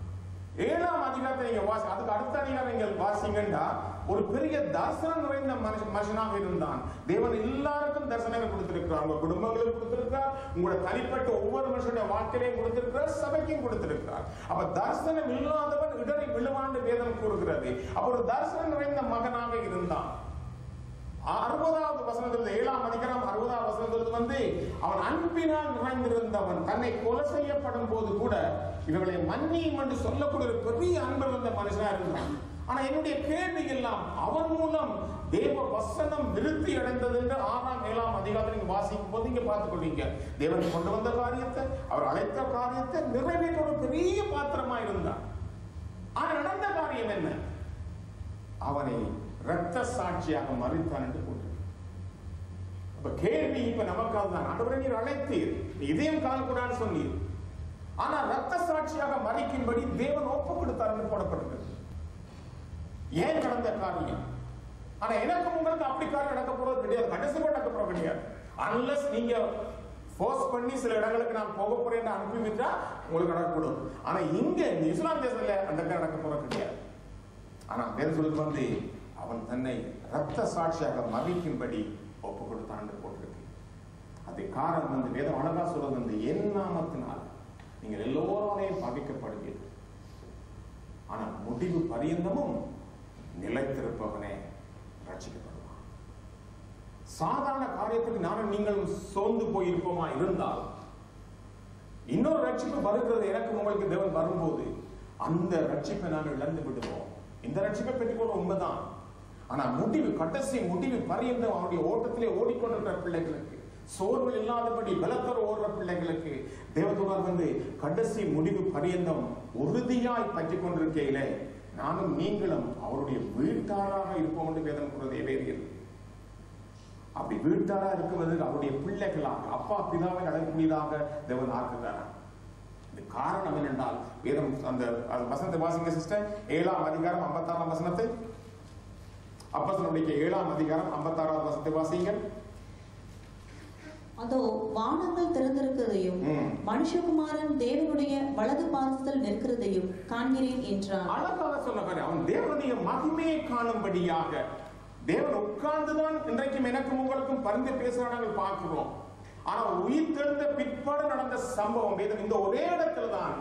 ஏழாம் அதிகாரத்தை நீங்க வாசி அதுக்கு அடுத்த அதிகாரம் நீங்கள் வாசிங்கன்னா ஒரு பெரிய தரிசனம் நிறைந்த மனுஷ மனுஷனாக இருந்தான் தேவன் எல்லாருக்கும் தரிசனங்கள் கொடுத்திருக்கிறார் உங்க குடும்பங்களுக்கு கொடுத்திருக்கிறார் உங்களோட தனிப்பட்ட ஒவ்வொரு மனுஷனுடைய வாழ்க்கையிலையும் கொடுத்திருக்கிறார் சபைக்கும் கொடுத்திருக்கிறார் அப்ப தரிசனம் இல்லாதவன் இடரை விழுவாண்டு வேதம் கூறுகிறது அப்ப ஒரு தரிசனம் நிறைந்த மகனாக இருந்தான் அறுபதாவது வசனத்தில் ஏழாம் அதிகாரம் அறுபதாவது வசனத்தில் வந்து அவன் அன்பினால் நிறைந்திருந்தவன் தன்னை கொலை செய்யப்படும் போது கூட இவர்களை மன்னியும் என்று சொல்லக்கூடிய ஒரு பெரிய அன்பு இருந்த மனுஷனா இருந்தான் ஆனா என்னுடைய கேள்வி எல்லாம் அவன் மூலம் தேவ வசனம் விருத்தி அடைந்தது என்று ஆறாம் ஏழாம் அதிகாரத்தில் நீங்க வாசிக்கும் போது நீங்க பார்த்துக் கொள்வீங்க தேவன் கொண்டு வந்த காரியத்தை அவர் அழைத்த காரியத்தை நிறைவேற்ற ஒரு பெரிய பாத்திரமா இருந்தார் ஆனா நடந்த காரியம் என்ன அவனை இரத்த சாட்சியாக மறித்தான் என்று போட்டு அப்ப கேள்வி இப்ப நமக்காக தான் ஆண்டவரை நீர் அழைத்தீர் நீ இதயம் காணக்கூடாதுன்னு சொன்னீர் ஆனா ரத்த சாட்சியாக மறிக்கும்படி தேவன் ஒப்பு கொடுத்தார் என்று போடப்பட்டிருக்கு ஏன் நடந்த காரியம் ஆனா எனக்கு உங்களுக்கு அப்படி காரியம் நடக்க போறது கிடையாது கடைசி கூட நடக்க போறது கிடையாது அன்லஸ் நீங்க ஃபோர்ஸ் பண்ணி சில இடங்களுக்கு நான் போக போறேன் அனுப்பி விட்டா உங்களுக்கு நடக்கக்கூடும் ஆனா இங்க இந்த இஸ்லாம் தேசத்துல அந்த காரியம் நடக்க போறது கிடையாது ஆனா வேறு சொல்லுக்கு வந்து அவன் தன்னை ரத்த சாட்சியாக மதிக்கும்படி ஒப்பு கொடுத்தான் என்று போட்டிருக்கு அது காரணம் வந்து வேதம் அழகா சொல்றது வந்து என் நாமத்தினால் நீங்கள் எல்லோராலே பாதிக்கப்படுவீர்கள் ஆனா முடிவு பரியந்தமும் நிலைத்திருப்பவனே ரட்சிக்கப்படுவான் சாதாரண காரியத்துக்கு நானும் நீங்களும் சோர்ந்து போயிருப்போமா இருந்தால் இன்னொரு ரட்சிப்பு வருகிறது எனக்கு உங்களுக்கு தேவன் வரும்போது அந்த ரட்சிப்பை நாங்கள் இழந்து விடுவோம் இந்த ரட்சிப்பை பெற்றுக்கொள்ள உண்மைதான் ஆனா முடிவு கடைசி முடிவு பரியந்தம் அவருடைய ஓட்டத்திலே ஓடிக்கொண்டிருக்கிற பிள்ளைகளுக்கு சோர்வு இல்லாதபடி பலத்தர ஓடுற பிள்ளைகளுக்கு தேவதூதர் வந்து கடைசி முடிவு பரியந்தம் உறுதியாய் பற்றி கொண்டிருக்கையிலே நானும் நீங்களும் அவருடைய வீட்டாராக இருப்போம் என்று வேதம் கூறுவது எவேரியல் அப்படி வீட்டாரா இருக்குவது அவருடைய பிள்ளைகளாக அப்பா பிதாவை அழைக்கூடியதாக தேவன் ஆக்குகிறார் இது காரணம் என்னென்றால் வேதம் அந்த அந்த வசனத்தை வாசிங்க சிஸ்டர் ஏழாம் அதிகாரம் ஐம்பத்தாறாம் வசனத்தை அப்பசனுடைய ஏழாம் அதிகாரம் ஐம்பத்தாறாம் வசனத்தை வாசிங்க அதோ வானங்கள் திறந்திருக்கிறதையும் ம். மனுஷகுமாரன் தேவனுடைய வலது பாதத்தில் நிற்கிறதையும் காண்கிறேன் என்றார் அழகாக சொன்ன காரியம் அவன் தேவனுடைய மகிமையை காணும்படியாக தேவன் உட்கார்ந்துதான் இன்றைக்கும் எனக்கும் உங்களுக்கும் பரிந்து பேசுற நாங்கள் பார்க்கிறோம் ஆனா உயிர் தெழுந்த பிற்பாடு நடந்த சம்பவம் வேதம் இந்த ஒரே இடத்துல தான்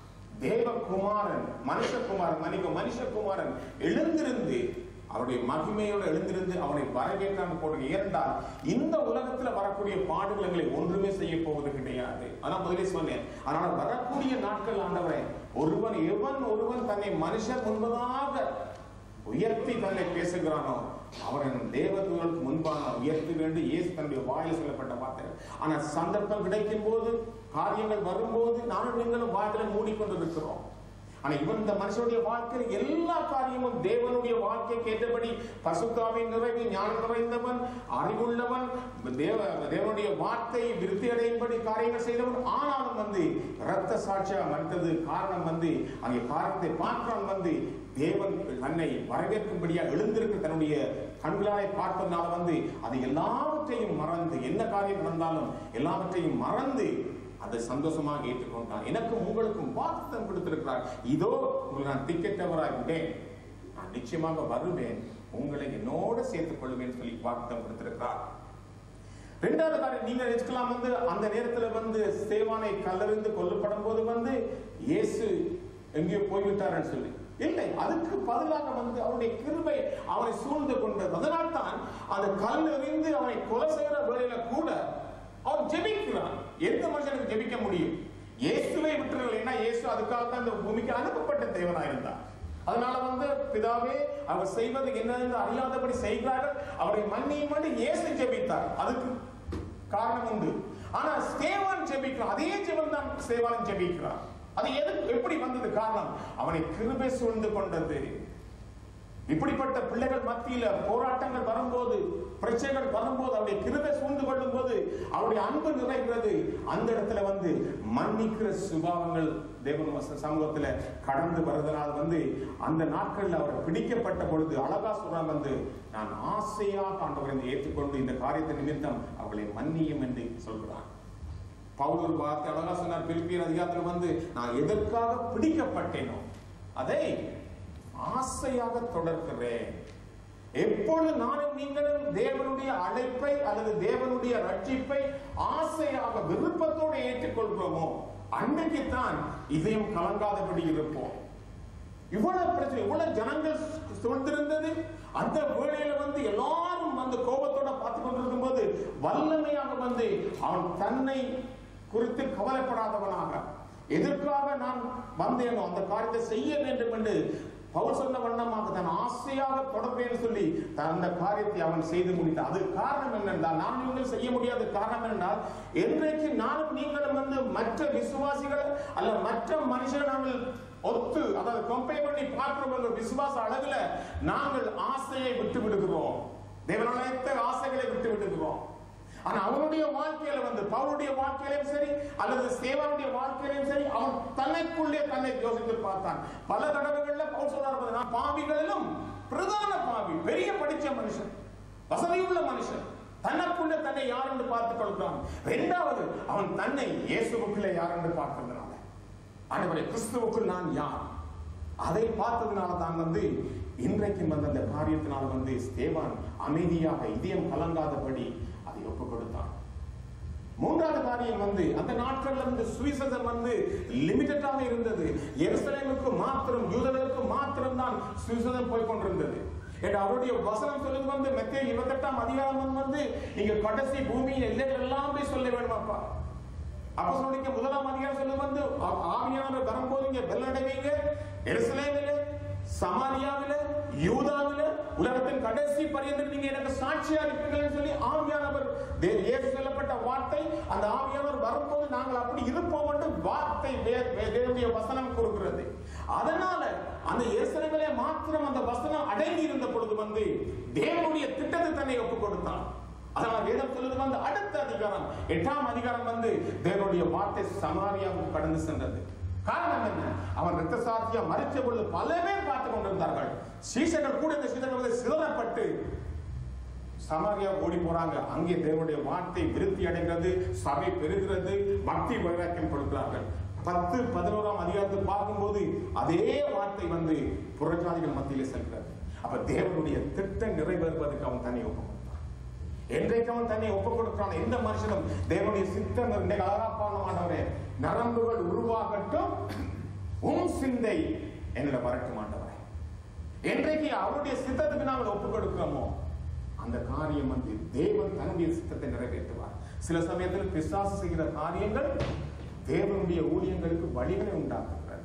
தேவகுமாரன் மனுஷகுமாரன் மன்னிக்க மனுஷகுமாரன் எழுந்திருந்து அவருடைய மகிமையோடு எழுந்திருந்து அவனை வரவேற்றான் போடுங்க ஏனென்றால் இந்த உலகத்துல வரக்கூடிய பாடுகள் எங்களை ஒன்றுமே செய்ய போவது கிடையாது அதான் முதலே சொன்னேன் அதனால வரக்கூடிய நாட்கள் ஆண்டவரே ஒருவன் எவன் ஒருவன் தன்னை மனுஷன் முன்பதாக உயர்த்தி தன்னை பேசுகிறானோ அவன் தேவதூதர்களுக்கு முன்பாக உயர்த்தி வேண்டி இயேசு தன்னுடைய வாயில் சொல்லப்பட்ட வார்த்தை ஆனா சந்தர்ப்பம் கிடைக்கும் போது காரியங்கள் வரும்போது நானும் நீங்களும் வாய்களை மூடிக்கொண்டிருக்கிறோம் ஆனா இவன் இந்த மனுஷனுடைய வாழ்க்கையில் எல்லா காரியமும் தேவனுடைய வாழ்க்கை கேட்டபடி பசுத்தாவின் நிறைவு ஞானம் நிறைந்தவன் அறிவுள்ளவன் தேவ தேவனுடைய வார்த்தை விருத்தி அடையும்படி காரியங்கள் செய்தவன் ஆனாலும் வந்து இரத்த சாட்சியா மறுத்தது காரணம் வந்து அங்கே காரணத்தை பார்க்கிறான் வந்து தேவன் தன்னை வரவேற்கும்படியா எழுந்திருக்க தன்னுடைய கண்களாய் பார்ப்பதனால வந்து அது எல்லாவற்றையும் மறந்து என்ன காரியம் நடந்தாலும் எல்லாவற்றையும் மறந்து அதை சந்தோஷமாக ஏற்றுக்கொண்டான் எனக்கும் உங்களுக்கும் வாக்குத்தம் கொடுத்திருக்கிறார் இதோ உங்களை நான் திக்கெட்டவராய் விட்டேன் நான் நிச்சயமாக வருவேன் உங்களை என்னோட சேர்த்துக் கொள்வேன் சொல்லி வாக்குத்தம் கொடுத்திருக்கிறார் ரெண்டாவது காரியம் நீங்க நினைச்சுக்கலாம் வந்து அந்த நேரத்துல வந்து சேவானை கல்லறிந்து கொல்லப்படும் போது வந்து இயேசு எங்கேயோ போய்விட்டாருன்னு சொல்லி இல்லை அதுக்கு பதிலாக வந்து அவருடைய கிருபை அவனை சூழ்ந்து கொண்டது அதனால் தான் அந்த கல் எறிந்து அவனை கொலை செய்கிற வேளையில கூட அவன் ஜெபிக்கிறான் எந்த மனுஷனுக்கு ஜெபிக்க முடியும் இயேசுவை விட்டுறலைன்னா இயேசு அதுக்காக தான் இந்த பூமிக்கு அனுப்பப்பட்ட தேவனா இருந்தார் அதனால வந்து பிதாவே அவர் செய்வது என்னன்னு அறியாதபடி செய்கிறார்கள் அவரை மன்னியும் பண்ணி இயேசு ஜெபித்தார் அதுக்கு காரணம் உண்டு ஆனா ஸ்தேவான் ஜெபிக்கிறான் அதே ஜெபம் தான் ஸ்தேவான் ஜெபிக்கிறான் அது எது எப்படி வந்தது காரணம் அவனை கிருபை சூழ்ந்து கொண்டது இப்படிப்பட்ட பிள்ளைகள் மத்தியில போராட்டங்கள் வரும்போது பிரச்சனைகள் வரும்போது அவருடைய கிருபை சூழ்ந்து கொள்ளும் போது அவருடைய அன்பு நிறைகிறது அந்த இடத்துல வந்து மன்னிக்கிற சுபாவங்கள் தேவன் வச- சமூகத்துல கடந்து வருவதனால் வந்து அந்த நாட்கள்ல அவர் பிடிக்கப்பட்ட பொழுது அழகா சொல்றாங்க வந்து நான் ஆசையாக ஆண்டவரை இந்த ஏற்றுக்கொண்டு இந்த காரியத்தை நிமித்தம் அவளை மன்னியும் என்று சொல்கிறான் பவுல் ஒரு வார்த்தை அழகா சொன்னார் பிலிப்பியர் அதிகாரத்தில் வந்து நான் எதற்காக பிடிக்கப்பட்டேனோ அதை ஆசையாக தொடர்கிறேன் எப்பொழுது நானும் நீங்களும் தேவனுடைய அழைப்பை அல்லது தேவனுடைய ரட்சிப்பை ஆசையாக விருப்பத்தோடு ஏற்றுக்கொள்கிறோமோ அன்றைக்குத்தான் இதயம் கலங்காதபடி இருப்போம் இவ்வளவு பிரச்சனை இவ்வளவு ஜனங்கள் சூழ்ந்திருந்தது அந்த வேளையில வந்து எல்லாரும் அந்த கோபத்தோட பார்த்து கொண்டிருக்கும் போது வல்லமையாக வந்து அவன் தன்னை குறித்து கவலைப்படாதவனாக எதற்காக நான் வந்தேனோ அந்த காரியத்தை செய்ய வேண்டும் என்று பவுல் சொன்ன வண்ணமாக தான் ஆசையாக தொடர்பேன்னு சொல்லி தான் அந்த காரியத்தை அவன் செய்து முடித்தான் அது காரணம் என்னென்றால் நான் நீங்கள் செய்ய முடியாத காரணம் என்றால் என்றைக்கு நானும் நீங்களும் வந்து மற்ற விசுவாசிகள் அல்ல மற்ற மனுஷர்கள் நாங்கள் ஒத்து அதாவது கம்பேர் பண்ணி பார்க்கிறோம் விசுவாச அளவுல நாங்கள் ஆசையை விட்டு விடுகிறோம் தேவனாலயத்த ஆசைகளை விட்டு விடுகிறோம் ஆனா அவனுடைய வாழ்க்கையில வந்து பவுலுடைய வாழ்க்கையிலும் சரி அல்லது சேவானுடைய வாழ்க்கையிலும் சரி அவன் தன்னைக்குள்ளே தன்னை யோசித்து பார்த்தான் பல தடவைகள்ல பவுல் சொல்றாரு நான் பாவிகளிலும் பிரதான பாவி பெரிய படிச்ச மனுஷன் வசதியுள்ள மனுஷன் தனக்குள்ள தன்னை யார் என்று பார்த்துக் கொள்கிறான் இரண்டாவது அவன் தன்னை இயேசுவுக்குள்ளே யார் என்று பார்க்கிறதுனால ஆண்டவரே கிறிஸ்துவுக்குள் நான் யார் அதை பார்த்ததுனால தான் வந்து இன்றைக்கும் வந்து அந்த காரியத்தினால் வந்து ஸ்தேவான் அமைதியாக இதயம் கலங்காதபடி அதை ஒப்புக் கொடுத்தான் மூன்றாவது காரியம் வந்து அந்த நாட்கள்ல வந்து சுவிசேஷம் வந்து லிமிட்டடாக இருந்தது எருசலேமுக்கு மாத்திரம் யூதர்களுக்கு மாத்திரம் தான் சுவிசேஷம் போய் கொண்டிருந்தது என்று அவருடைய வசனம் சொல்லுது வந்து மெத்தே இருபத்தெட்டாம் அதிகாரம் வந்து நீங்க கடைசி பூமியின் எல்லைகள் எல்லாம் போய் சொல்ல வேணுமாப்பா அப்ப சொல்லிக்க முதலாம் அதிகாரம் சொல்லுது வந்து ஆ- ஆவியானவர் வரும்போது இங்க பெல்லடைவீங்க எருசலேமில சமாரியாவில யூதாவில உலகத்தின் கடைசி பரியந்தம் நீங்க எனக்கு சாட்சியா இருப்பீங்கன்னு சொல்லி ஆவியானவர் தே- இயேசு சொல்லப்பட்ட வார்த்தை அந்த ஆவியானவர் வரும்போது நாங்கள் அப்படி இருப்போம் என்று வார்த்தை வே- வே- தேவனுடைய வசனம் கூறுகிறது அதனால அந்த எருசலேமிலே மாத்திரம் அந்த வசனம் அடங்கி இருந்த பொழுது வந்து தேவனுடைய திட்டத்தை தன்னை ஒப்புக் கொடுத்தான் அதனால வேதம் சொல்லுது வந்து அடுத்த அதிகாரம் எட்டாம் அதிகாரம் வந்து தேவனுடைய வார்த்தை சமாரியாவுக்கு கடந்து சென்றது காரணம் என்ன அவன் ரத்த சாட்சியா மறிச்ச பொழுது பல பேர் பார்த்து கொண்டிருந்தார்கள் சீசர்கள் கூட இந்த சீசர்கள் வந்து சிதறப்பட்டு சமாரியா ஓடி போறாங்க அங்கே தேவனுடைய வார்த்தை விருத்தி அடைகிறது சபை பெறுகிறது பக்தி வைராக்கியம் கொடுக்கிறார்கள் பத்து பதினோராம் அதிகாரத்தை பார்க்கும்போது அதே வார்த்தை வந்து புறஜாதிகள் மத்தியிலே செல்கிறது அப்ப தேவனுடைய திட்டம் நிறைவேறுவதற்கு அவன் தன்னை ஒப்பு கொடுத்தான் என்றைக்கு அவன் தன்னை ஒப்பு கொடுக்கிறான் எந்த மனுஷனும் தேவனுடைய சித்தம் இன்னைக்கு அழகா பாடணும் ஆண்டவரே நரம்புகள் உருவாகட்டும் உன் சிந்தை என்னிடம் வரட்டும் ஆண்டவரே என்றைக்கு அவருடைய சித்தத்துக்கு நாங்கள் ஒப்பு கொடுக்கிறோமோ அந்த காரியம் வந்து தேவன் தன்னுடைய சித்தத்தை நிறைவேற்றுவார் சில சமயத்தில் பிசாசு செய்கிற காரியங்கள் தேவனுடைய ஊழியங்களுக்கு வழிகளை உண்டாக்குகிறது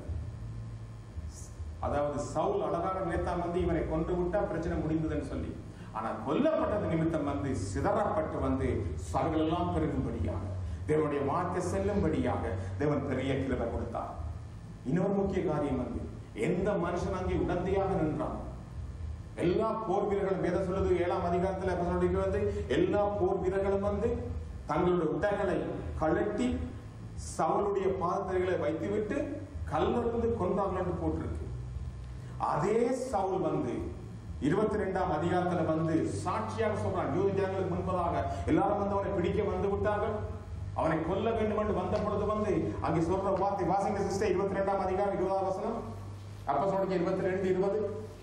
அதாவது சவுல் அழகாக நினைத்தான் வந்து இவனை கொன்று விட்டா பிரச்சனை முடிந்ததுன்னு சொல்லி ஆனா கொல்லப்பட்டது நிமித்தம் வந்து சிதறப்பட்டு வந்து சகல் எல்லாம் பெருகும்படியாக தேவனுடைய வார்த்தை செல்லும்படியாக தேவன் பெரிய கிருபை கொடுத்தார் இன்னொரு முக்கிய காரியம் வந்து எந்த மனுஷன் அங்கே உடந்தையாக நின்றான் எல்லா போர் வீரர்களும் வேதம் சொல்லுது ஏழாம் அதிகாரத்துல அப்ப சொல்லிட்டு வந்து எல்லா போர் வீரர்களும் வந்து தங்களுடைய உடைகளை கழட்டி சவுளுடைய பாதத்தரைகளை வைத்துவிட்டு கல்லறிந்து கொன்றார்கள் என்று போட்டிருக்கு அதே சவுல் வந்து இருபத்தி ரெண்டாம் அதிகாரத்துல வந்து சாட்சியாக சொல்றான் யூத ஜனங்களுக்கு முன்பதாக எல்லாரும் வந்து அவனை பிடிக்க வந்து விட்டார்கள் அவனை கொல்ல வேண்டும் என்று வந்த பொழுது வந்து அங்கே சொல்ற வார்த்தை வாசிங்க சிஸ்டர் இருபத்தி ரெண்டாம் அதிகாரம் இருபதாம் வசனம் அப்ப சொல்றீங்க இருபத்தி ரெண்டு இருபது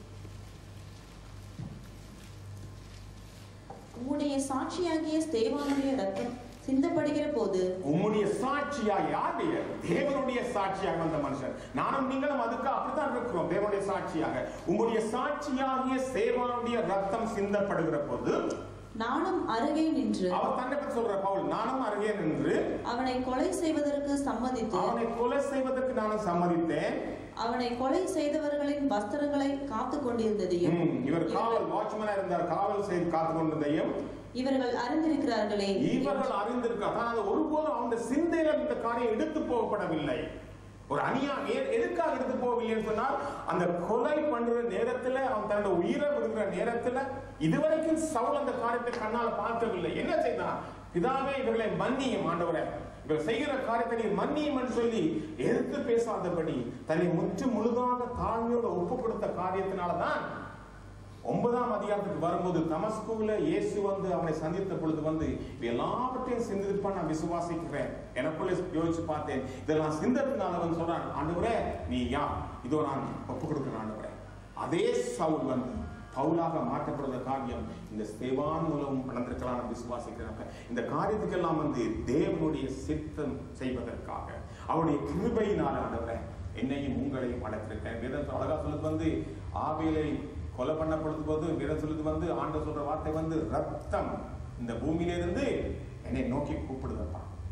உம்முடைய சாட்சியாகிய ஸ்தேவானுடைய ரத்தம் சிந்தப்படுகிற போது உம்முடைய சாட்சியா யாருடைய தேவனுடைய சாட்சியாக வந்த மனுஷன் நானும் நீங்களும் அதுக்கு அப்படித்தான் இருக்கிறோம் தேவனுடைய சாட்சியாக உம்முடைய சாட்சியாகிய சேவானுடைய ரத்தம் சிந்தப்படுகிற போது நானும் அருகே நின்று அவர் தன்னை பற்றி சொல்ற பவுல் நானும் அருகே நின்று அவனை கொலை செய்வதற்கு சம்மதித்து அவனை கொலை செய்வதற்கு நானும் சம்மதித்தேன் அவனை கொலை செய்தவர்களின் வஸ்திரங்களை காத்துக் கொண்டிருந்ததையும் ம், இவர் காவல் வாட்ச்மேனா இருந்தார் காவல் செய்து காத்து கொண்டதையும் இவர்கள் அறிந்திருக்கிறார்களே இவர்கள் அறிந்திருக்கார் ஆனால் அது ஒருபோதும் அவனுடைய சிந்தையில இந்த காரியம் எடுத்து போகப்படவில்லை ஒரு அணியா ஏ- எதுக்காக எடுத்து போகவில்லைன்னு சொன்னால் அந்த கொலை பண்ற நேரத்துல அவன் தன்னோட உயிரை விடுகிற நேரத்துல இதுவரைக்கும் சவுல் அந்த காரியத்தை கண்ணால பார்க்கவில்லை என்ன செய்தான் பிதாவே இவர்களை மன்னியும் ஆண்டவரே இவர் செய்கிற காரியத்தை நீ மன்னியும் என்று சொல்லி எதிர்த்து பேசாதபடி தன்னை முற்று முழுதாக தாழ்மையோட ஒப்பு கொடுத்த காரியத்தினாலதான் ஒன்பதாம் அதிகாரத்துக்கு வரும்போது தமஸ்குல இயேசு வந்து அவனை சந்தித்த பொழுது வந்து இது எல்லாவற்றையும் சிந்திருப்பான் நான் விசுவாசிக்கிறேன் எனக்குள்ளே யோசிச்சு பார்த்தேன் இதெல்லாம் சிந்தத்தினால அவன் சொல்றான் ஆண்டவரே நீ யார் இதோ நான் ஒப்பு கொடுக்கிறேன் ஆண்டவரே அதே சவுல் வந்து பவுலாக மாற்றப்படுற காரியம் இந்த ஸ்தேவான் மூலம் நடந்திருக்கலாம் நான் விசுவாசிக்கிறேன் அப்ப இந்த காரியத்துக்கெல்லாம் வந்து தேவனுடைய சித்தம் செய்வதற்காக அவருடைய கிருபையினால ஆண்டவரே என்னையும் உங்களையும் அழைத்திருக்கேன் வேதம் அழகா சொல்லுது வந்து ஆவிலை கொலை பண்ணப்படுது போது வேதம் சொல்லுது வந்து ஆண்டவர் சொல்ற வார்த்தை வந்து ரத்தம் இந்த பூமியிலிருந்து என்னை நோக்கி கூப்பிடுதப்பா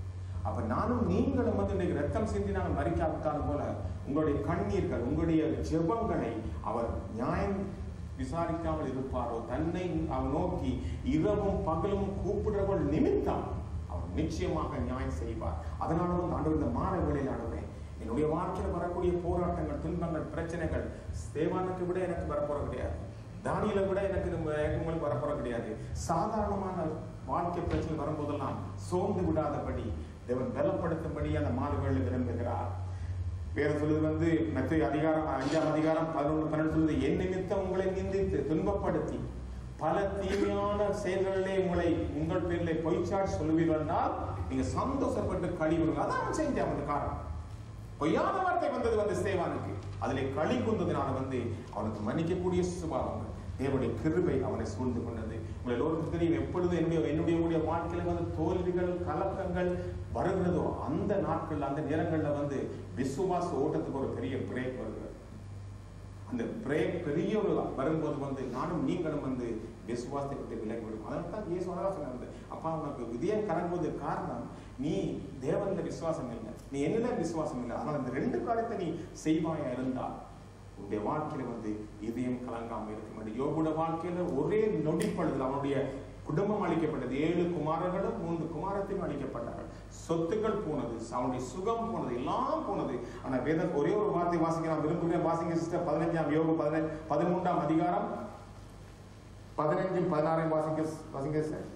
அப்ப நானும் நீங்களும் வந்து இன்னைக்கு ரத்தம் சிந்தி நாங்கள் மறிக்காவிட்டாலும் போல உங்களுடைய கண்ணீர்கள் உங்களுடைய ஜெபங்களை அவர் நியாயம் விசாரிக்காமல் இருப்பாரோ தன்னை அவர் நோக்கி இரவும் பகலும் கூப்பிடுறவள் நிமித்தம் அவர் நிச்சயமாக நியாயம் செய்வார் அதனால வந்து ஆண்டவர் இந்த மாத வேளையில் ஆண்டவரே என்னுடைய வாழ்க்கையில் வரக்கூடிய போராட்டங்கள் துன்பங்கள் பிரச்சனைகள் தேவானுக்கு விட எனக்கு வரப்போற கிடையாது தானியலை விட எனக்கு இது எனக்கு உங்களுக்கு வரப்போற கிடையாது சாதாரணமான வாழ்க்கை பிரச்சனை வரும்போதெல்லாம் சோர்ந்து விடாதபடி தேவன் பலப்படுத்தும்படி அந்த மாதவேளையில் விரும்புகிறார் வேற சொல்லுது வந்து மற்ற அதிகாரம் அஞ்சாம் அதிகாரம் பதினொன்று பன்னெண்டு சொல்லுது என் நிமித்தம் உங்களை நிந்தித்து துன்பப்படுத்தி பல தீமையான செயல்களிலே உங்களை உங்கள் பேரிலே பொய்ச்சாட் சொல்லுவீர்கள் என்றால் நீங்க சந்தோஷப்பட்டு கழிவுங்க அதான் அவன் செஞ்சான் அந்த காரணம் பொய்யான வார்த்தை வந்தது வந்து சேவானுக்கு அதிலே களி குந்ததினால வந்து அவனுக்கு மன்னிக்கக்கூடிய சுபாவங்கள் தேவனுடைய கிருபை அவனை சூழ்ந்து கொண்டது உங்கள் எல்லோருக்கும் தெரியும் எப்பொழுது என்னுடைய என்னுடைய உடைய வாழ்க்கையில வந்து தோல்விகள் கலக்கங்கள் வருகிறதோ அந்த நாட்கள்ல அந்த நேரங்கள்ல வந்து விசுவாச ஓட்டத்துக்கு ஒரு பெரிய பிரேக் வருகிறது அந்த பிரேக் பெரிய ஒரு வரும்போது வந்து நானும் நீங்களும் வந்து விசுவாசத்தை விட்டு விலகி விடும் அதனால தான் இயேசு அழகா சொன்னாரு அப்பா உனக்கு விதியம் கலங்குவது காரணம் நீ தேவன்ல விசுவாசம் இல்லை நீ என்னில விசுவாசம் இல்லை ஆனால் இந்த ரெண்டு காரியத்தை நீ செய்வாயா இருந்தால் உன்னுடைய வாழ்க்கையில வந்து இதயம் கலங்காம இருக்க முடியும் யோகுட வாழ்க்கையில ஒரே நொடிப்பொழுதுல அவனுடைய குடும்பம் அளிக்கப்பட்டது ஏழு குமாரர்களும் மூன்று குமாரத்தையும் அளிக்கப்பட்டார்கள் சொத்துக்கள் போனது அவனுடைய சுகம் போனது எல்லாம் போனது ஆனா வேத ஒரே ஒரு வார்த்தை வாசிக்க நான் விரும்புகிறேன் வாசிங்க சிஸ்டர் பதினஞ்சாம் யோகம் பதினஞ்சு பதிமூன்றாம் அதிகாரம் பதினஞ்சும் பதினாறையும் வாசிங்க வாசிங்க சார்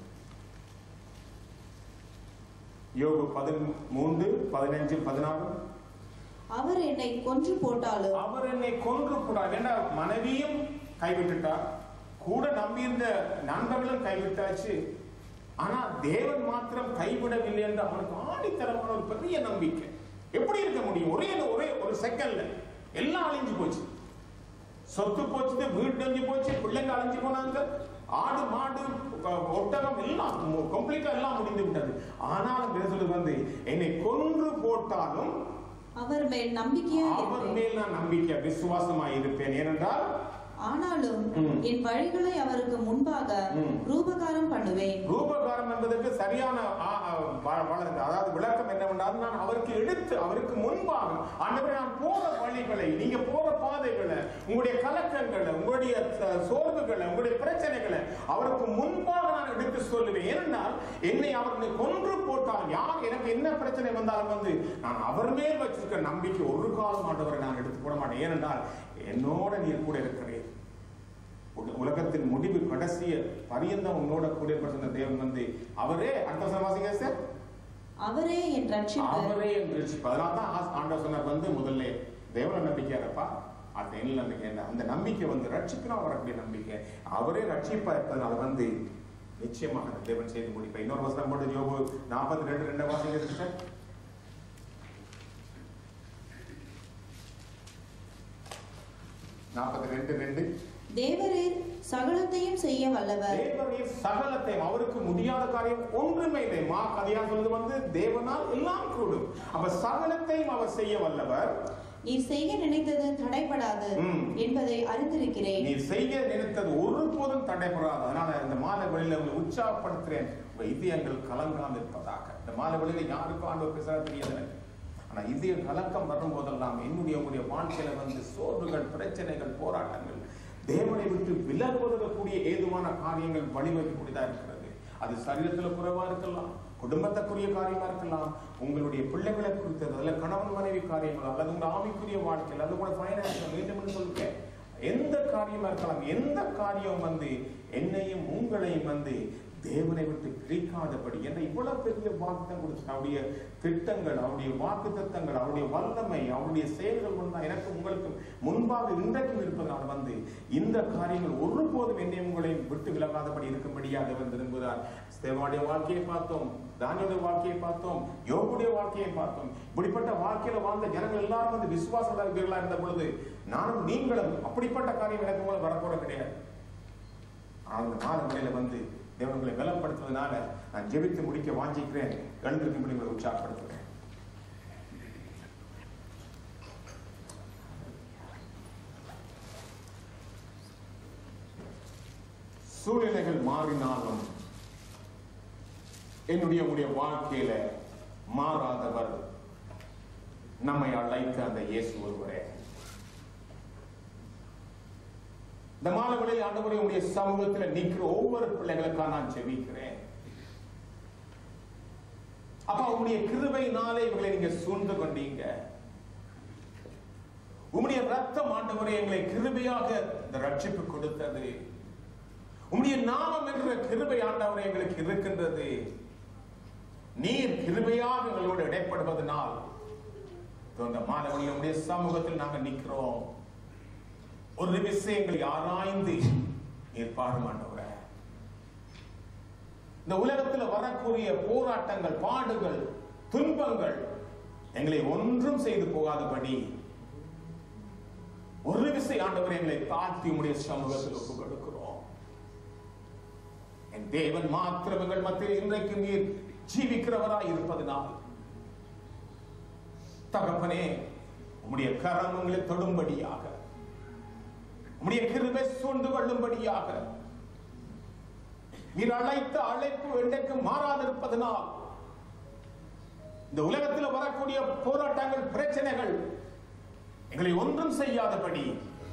யோகு பதிமூன்று பதினஞ்சு பதினாறு அவர் என்னை கொன்று போட்டாலும் அவர் என்னை கொன்று கூடாது ஏன்னா மனைவியும் கைவிட்டுட்டார் கூட நம்பியிருந்த நண்பர்களும் கைவிட்டாச்சு ஆனா தேவன் மாத்திரம் கைவிடவில்லை என்று அவனுக்கு ஆணித்தரமான ஒரு பெரிய நம்பிக்கை எப்படி இருக்க முடியும் ஒரே ஒரே ஒரு செகண்ட்ல எல்லாம் அழிஞ்சு போச்சு சொத்து போச்சு வீடு அழிஞ்சு போச்சு பிள்ளைங்க அழிஞ்சு போனாங்க ஆடு மாடு ஒ- ஒட்டகம் எல்லாம் கம்ப்ளீட்டா எல்லாம் முடிந்து விட்டது ஆனாலும் பேசுறது வந்து என்னை கொன்று போட்டாலும் அவர் மேல் நம்பிக்கையா அவர் இருப்பேன் மேல் நான் நம்பிக்கை விசுவாசமாய் இருப்பேன் ஏனென்றால் ஆனாலும் ம். என் வழிகளை அவருக்கு முன்பாக ம். ரூபகாரம் பண்ணுவேன் ரூபகாரம் என்பதற்கு சரியான ஆ, ஆ, வ- வளர்ந்து அதாவது விளக்கம் என்னவென்றால் நான் அவருக்கு எடுத்து அவருக்கு முன்பாக ஆண்டவரே நான் போற வழிகளை நீங்க போற பாதைகளை உங்களுடைய கலக்கங்களை உங்களுடைய ச- சோர்வுகளை உங்களுடைய பிரச்சனைகளை அவருக்கு முன்பாக நான் எடுத்து சொல்லுவேன் ஏனென்றால் என்னை அவர் கொன்று போட்டால் யார் எனக்கு என்ன பிரச்சனை வந்தாலும் வந்து நான் அவர் மேல் வச்சிருக்க நம்பிக்கை ஒரு காலம் ஆண்டவரை நான் எடுத்து போட மாட்டேன் ஏனென்றால் என்னோட நீர் கூட இருக்கிறேன் உல- உலகத்தின் முடிவு கடைசிய பரியந்தம் உன்னோட கூட இருப்பார் சொன்ன தேவன் வந்து அவரே அடுத்த வசனம் வாசிங்க சார் அவரே என் ரட்சிப்பு அவரே என்று ரட்சிப்பு. அதனால தான் ஆஸ்- ஆண்டவர் சொன்னார் வந்து முதல்ல தேவன நம்பிக்கை இருப்பா அது என்ன நம்பிக்கை என்ன அந்த நம்பிக்கை வந்து ரட்சிப்பினால் வரக்கூடிய நம்பிக்கை அவரே ரட்சிப்பா இருப்பதனால வந்து நிச்சயமாக அந்த தேவன் செய்து முடிப்பார் இன்னொரு வசனம் போட்டு யோபு நாற்பத்தி ரெண்டு ரெண்டு வாசிங்க சிஸ்டர் நாற்பத்தி ரெண்டு ரெண்டு தேவரீர் சகலத்தையும் செய்ய வல்லவர் தேவனே சகலத்தையும் அவருக்கு முடியாத காரியம் ஒன்றுமே இல்லை மா கதையா சொல்றது வந்து தேவனால் எல்லாம் கூடும் அப்ப சகலத்தையும் அவர் செய்ய வல்லவர் நீர் செய்ய நினைத்தது தடைபடாது ம். என்பதை அறிந்திருக்கிறேன் நீ செய்ய நினைத்தது ஒருபோதும் தடைபடாது அதனால இந்த மாலை வழியில உங்களை உற்சாகப்படுத்துறேன் உங்க இதயங்கள் கலங்காம இருப்பதாக இந்த மாலை வழியில யாருக்கும் ஆண்டவர் பேசுறா தெரியாது எனக்கு ஆனா இதய கலக்கம் வரும் போதெல்லாம் என்னுடைய உங்களுடைய வாழ்க்கையில வந்து சோர்வுகள் பிரச்சனைகள் போராட்டங்கள் தேவனை விட்டு விலகுவதற்கூடிய ஏதுவான காரியங்கள் வழிவகுக்கூடியதா இருக்கிறது அது சரீரத்துல குறைவா இருக்கலாம் குடும்பத்துக்குரிய காரியமா இருக்கலாம் உங்களுடைய பிள்ளைகளை குறித்தது அல்ல கணவன் மனைவி காரியங்கள் அல்லது உங்க ஆவிக்குரிய வாழ்க்கையில் அல்லது கூட ஃபைனான்ஸ் மீண்டும் சொல்லுங்க எந்த காரியமா இருக்கலாம் எந்த காரியம் வந்து என்னையும் உங்களையும் வந்து தேவனை விட்டு பிரிக்காதபடி என்ற இவ்வளவு பெரிய வாக்குத்தம் கொடுத்து அவருடைய திட்டங்கள் அவருடைய வாக்கு தத்தங்கள் அவருடைய வல்லமை அவருடைய செயல்கள் ஒன்றா எனக்கு உங்களுக்கு முன்பாக இன்றைக்கும் இருப்பதனால் வந்து இந்த காரியங்கள் ஒருபோதும் என்னை உங்களையும் விட்டு விலகாதபடி இருக்கும்படியாக அவர் விரும்புகிறார் தேவனுடைய வாழ்க்கையை பார்த்தோம் தானியோட வாழ்க்கையை பார்த்தோம் யோகுடைய வாழ்க்கையை பார்த்தோம் இப்படிப்பட்ட வாழ்க்கையில வாழ்ந்த ஜனங்கள் எல்லாரும் வந்து விசுவாசம் இருக்கிறீர்களா இருந்த பொழுது நானும் நீங்களும் அப்படிப்பட்ட காரியம் எனக்கு மேல வரப்போற கிடையாது ஆனால் அந்த நாலு முறையில வந்து தேவன்களை பலப்படுத்துவதனால நான் ஜெபித்து முடிக்க வாஞ்சிக்கிறேன் எழுந்திருக்கும்படி உங்களை உற்சாகப்படுத்துகிறேன் சூழ்நிலைகள் மாறினாலும் என்னுடைய உடைய வாழ்க்கையில மாறாதவர் நம்மை அழைத்த அந்த இயேசு ஒருவரே இந்த மாணவர்களில் ஆண்டவரே உடைய சமூகத்தில் நிற்கிற ஒவ்வொரு பிள்ளைகளுக்காக நான் ஜெபிக்கிறேன் அப்பா உங்களுடைய கிருபையினாலே இவங்களை நீங்க சூழ்ந்து கொண்டீங்க உம்முடைய ரத்தம் ஆண்டவரே எங்களை கிருபையாக இந்த ரட்சிப்பு கொடுத்தது உம்முடைய நாமம் என்ற கிருபை ஆண்டவரே எங்களுக்கு இருக்கின்றது நீர் கிருபையாக எங்களோடு இடைப்படுவதனால் இந்த மாணவர்கள் உடைய சமூகத்தில் நாங்கள் நிற்கிறோம் ஒரு விஷயங்களை ஆராய்ந்து நீர் பாடும் ஆண்டவரே இந்த உலகத்துல வரக்கூடிய போராட்டங்கள் பாடுகள் துன்பங்கள் எங்களை ஒன்றும் செய்து போகாதபடி ஒரு விசை ஆண்டவர் எங்களை தாழ்த்தி உடைய சமூகத்தில் ஒப்பு கொடுக்கிறோம் என் தேவன் மாத்திரம் எங்கள் மத்தியில் இன்றைக்கு நீர் ஜீவிக்கிறவராய் இருப்பதனால் தகப்பனே உம்முடைய கரம் உங்களை தொடும்படியாக உம்முடைய கிருபை சூழ்ந்து கொள்ளும்படியாக நீர் அழைத்த அழைப்பு என்றைக்கு மாறாதிருப்பதனால் இந்த உலகத்தில் வரக்கூடிய போராட்டங்கள் பிரச்சனைகள் எங்களை ஒன்றும் செய்யாதபடி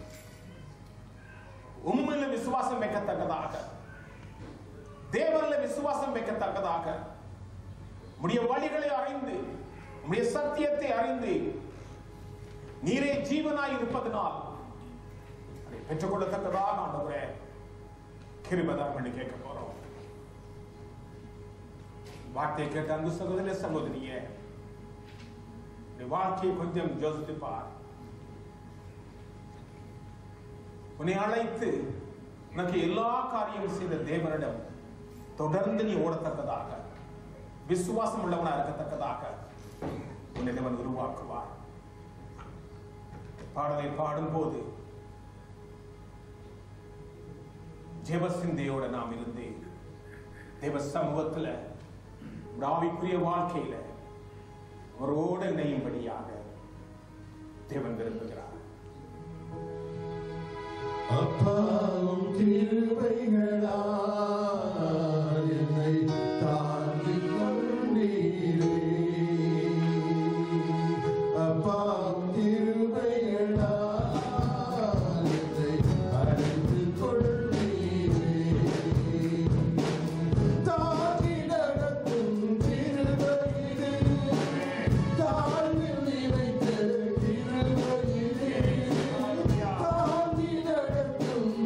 உண்மையில விசுவாசம் வைக்கத்தக்கதாக தேவனில் விசுவாசம் வைக்கத்தக்கதாக உடைய வழிகளை அறிந்து உடைய சத்தியத்தை அறிந்து நீரே ஜீவனாய் இருப்பதனால் அதை பெற்றுக்கொள்ளத்தக்கதாக ஆண்டவரே கிருபதான் பண்ணி கேட்க போறோம் வார்த்தை கேட்ட அன்பு சகோதர சகோதரிய வாழ்க்கையை கொஞ்சம் யோசித்து பார் உன்னை அழைத்து உனக்கு எல்லா காரியமும் செய்த தேவனிடம் தொடர்ந்து நீ ஓடத்தக்கதாக விசுவாசம் உள்ளவனா இருக்கத்தக்கதாக உன்னை தேவன் உருவாக்குவார் பாடலை பாடும்போது ஜெபசிந்தையோட நாம் இருந்து தேவ சமூகத்துல ஒரு ஆவிக்குரிய வாழ்க்கையில அவரோடு இணையும்படியாக தேவன் விரும்புகிறார் அப்பாவும் கிருபைகளால் என்னை தாங்கிக் கொண்டீரே. அப்பாவும் கிருபைகளால் என்னை அழைத்துக் கொண்டீரே. தாங்கி நடத்தும் கிருபையிலே, தாழ்வில் நிறைந்த கிருபையிலே, தாங்கி நடத்தும்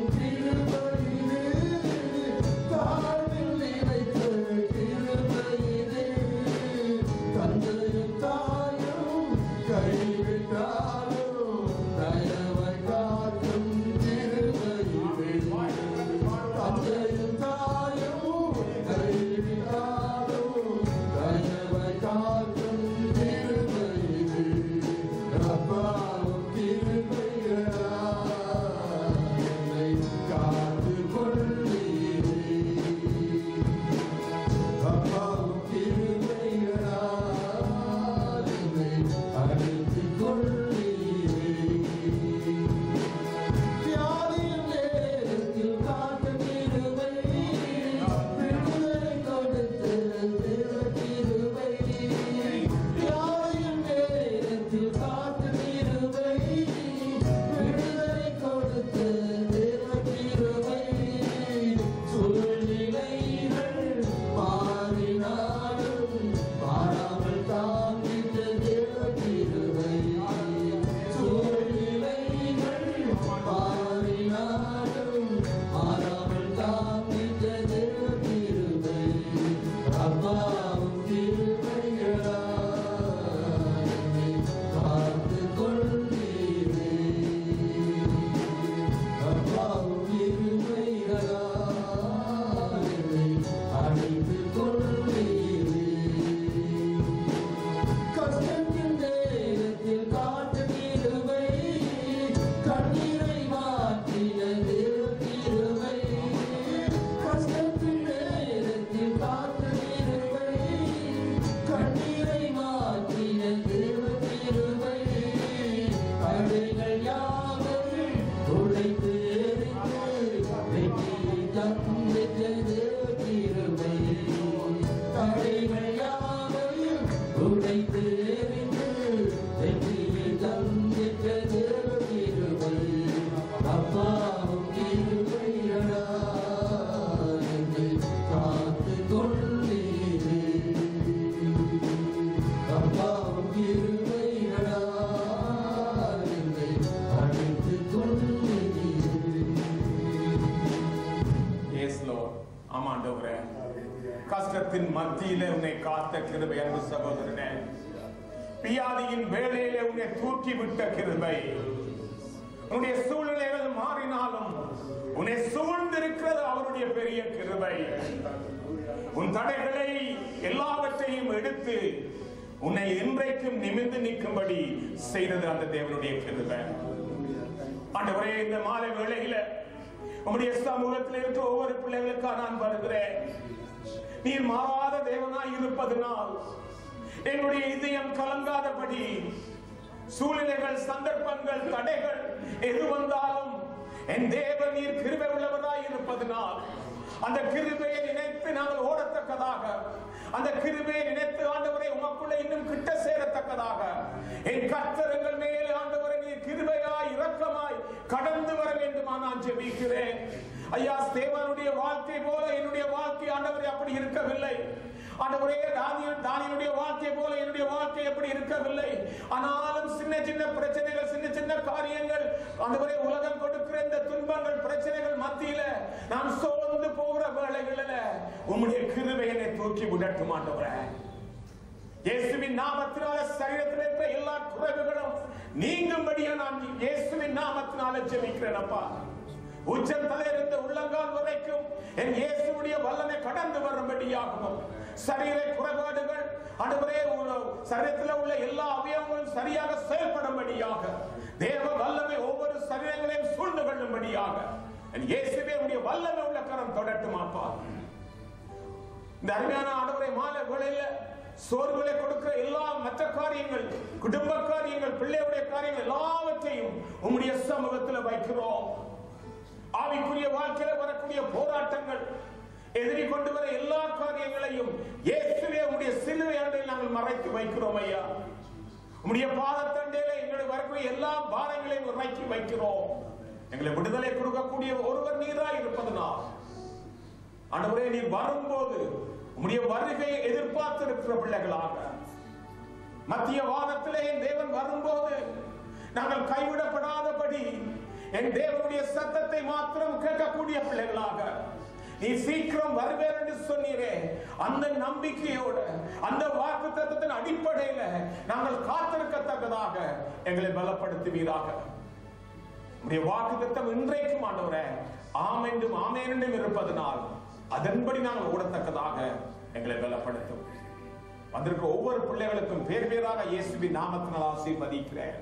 மரணத்தின் மத்தியிலே உன்னை காத்த கிருபை அன்பு சகோதரனே பியாதியின் வேளையிலே உன்னை தூக்கி விட்ட கிருபை உன்னுடைய சூழ்நிலைகள் மாறினாலும் உன்னை சூழ்ந்திருக்கிறது அவருடைய பெரிய கிருபை உன் தடைகளை எல்லாவற்றையும் எடுத்து உன்னை இன்றைக்கும் நிமிர்ந்து நிற்கும்படி செய்தது அந்த தேவனுடைய கிருபை ஆண்டவரே இந்த மாலை வேளையில உம்முடைய சமூகத்தில் இருக்கிற ஒவ்வொரு பிள்ளைகளுக்காக நான் வருகிறேன் நீர் மாறாத தேவனாய் இருப்பதனால் என்னுடைய இதயம் கலங்காதபடி சூழ்நிலைகள் சந்தர்ப்பங்கள் தடைகள் எது வந்தாலும் என் தேவன் நீர் கிருபை உள்ளவராய் இருப்பதனால் அந்த கிருபையை நினைத்து நாங்கள் ஓடத்தக்கதாக அந்த கிருபையை நினைத்து ஆண்டவரை உமக்குள்ள இன்னும் கிட்ட சேரத்தக்கதாக என் கர்த்தரங்கள் மேல் ஆண்டவரை நீர் கிருபையாய் இரக்கமாய் கடந்து வர வேண்டுமா நான் ஜெபிக்கிறேன் ஐயா ஸ்தேவானுடைய வாழ்க்கை போல என்னுடைய வாழ்க்கை ஆண்டவரை அப்படி இருக்கவில்லை ஆண்டவரே தானியல் தானியனுடைய வாழ்க்கை போல என்னுடைய வாழ்க்கை எப்படி இருக்கவில்லை ஆனாலும் சின்ன சின்ன பிரச்சனைகள் சின்ன சின்ன காரியங்கள் ஆண்டவரே உலகம் கொடுக்கிற இந்த துன்பங்கள் பிரச்சனைகள் மத்தியில நான் சோர்ந்து போகிற வேளைகளில உம்முடைய கிருபை என்னை தூக்கி விடட்டும் ஆண்டவரே இயேசுவின் நாமத்தினால சரீரத்தில் இருக்கிற எல்லா குறைவுகளும் நீங்கும்படியா நான் இயேசுவின் நாமத்தினால ஜெபிக்கிறேன் அப்பா உச்சம் தலையிலிருந்து உள்ளங்கால் வரைக்கும் என் இயேசுவுடைய வல்லமை கடந்து வரும்படியாகவும் சரீர குறைபாடுகள் அடுவரே சரீரத்தில் உள்ள எல்லா அவயவங்களும் சரியாக செயல்படும்படியாக தேவ வல்லமை ஒவ்வொரு சரீரங்களையும் சூழ்ந்து கொள்ளும்படியாக என் இயேசுவே உடைய வல்லமை உள்ள கரம் தொடட்டும் அப்பா இந்த அருமையான ஆண்டவரை மாலை வேளையில சோர்வுகளை கொடுக்கிற எல்லா மற்ற காரியங்கள் குடும்ப காரியங்கள் பிள்ளையுடைய காரியங்கள் எல்லாவற்றையும் உம்முடைய சமூகத்தில் வைக்கிறோம் ஆவிக்குரிய வாழ்க்கையில வரக்கூடிய போராட்டங்கள் எதிரி கொண்டு வர எல்லா காரியங்களையும் இயேசுவே உம்முடைய சிலுவை அண்டையில் நாங்கள் மறைத்து வைக்கிறோம் ஐயா உம்முடைய பாதத்தண்டையில எங்களை வரக்கூடிய எல்லா பாரங்களையும் இறக்கி வைக்கிறோம் எங்களை விடுதலை கொடுக்கக்கூடிய ஒருவர் நீராய் இருப்பதனால் ஆண்டவரே நீ வரும்போது உம்முடைய வருகையை எதிர்பார்த்து இருக்கிற பிள்ளைகளாக மத்திய வாதத்திலே என் தேவன் வரும்போது நாங்கள் கைவிடப்படாதபடி என் தேவனுடைய சத்தத்தை மாத்திரம் கேட்கக்கூடிய பிள்ளைகளாக நீ சீக்கிரம் வருவேன் என்று சொன்னீரே அந்த நம்பிக்கையோட அந்த வாக்கு தத்துவத்தின் அடிப்படையில நாங்கள் காத்திருக்கத்தக்கதாக எங்களை பலப்படுத்துவீராக உடைய வாக்கு தத்தம் இன்றைக்கும் ஆண்டவரே ஆம் என்றும் ஆமேன் என்றும் இருப்பதனால் அதன்படி நாங்கள் ஓடத்தக்கதாக எங்களை பலப்படுத்தும் வந்திருக்க ஒவ்வொரு பிள்ளைகளுக்கும் பேர் பேராக இயேசுவின் நாமத்தினால் ஆசீர்வதிக்கிறேன்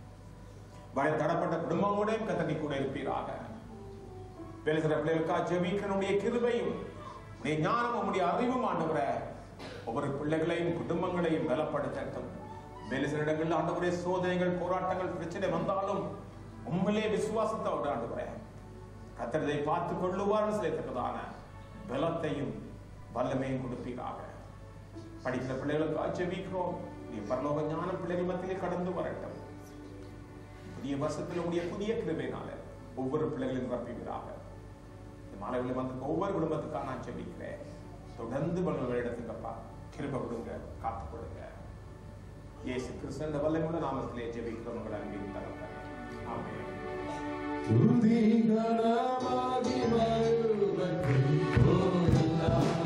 வழி தடப்பட்ட குடும்பங்களோடையும் கத்தனை கூட இருப்பீராக வேலை செய்கிற பிள்ளைகளுக்காக ஜெபிக்கிறனுடைய கிருபையும் உடைய ஞானமும் உடைய அறிவும் ஆண்டவரே ஒவ்வொரு பிள்ளைகளையும் குடும்பங்களையும் பலப்படுத்தட்டும் வேலை சில இடங்களில் ஆண்டவரே சோதனைகள் போராட்டங்கள் பிரச்சனை வந்தாலும் உண்மையிலே விசுவாசத்தோடு ஆண்டவரே கத்தரதை பார்த்து கொள்ளுவார்னு சொல்லத்தக்கதான பலத்தையும் வல்லமையும் கொடுப்பீராக படிக்கிற பிள்ளைகளுக்காக ஜெபிக்கிறோம் நீ பரலோக ஞான பிள்ளைகள் மத்தியிலே கடந்து வரட்டும் புதிய வருஷத்தில் உடைய புதிய கிருபைனால ஒவ்வொரு பிள்ளைகளையும் ரப்பிவீராக இந்த மாலைகளில் வந்து ஒவ்வொரு குடும்பத்துக்காக நான் ஜெபிக்கிறேன் தொடர்ந்து பலவர்கள் இடத்துக்கப்பா கிருபை கொடுங்க காத்து கொடுங்க இயேசு கிறிஸ்து இந்த வல்லமுள்ள நாமத்திலே ஜெபிக்கிறோம் உங்கள் அன்பின் தகப்பனே ஆமென் துதி கனமாகி மருவத்தை போயெல்லாம்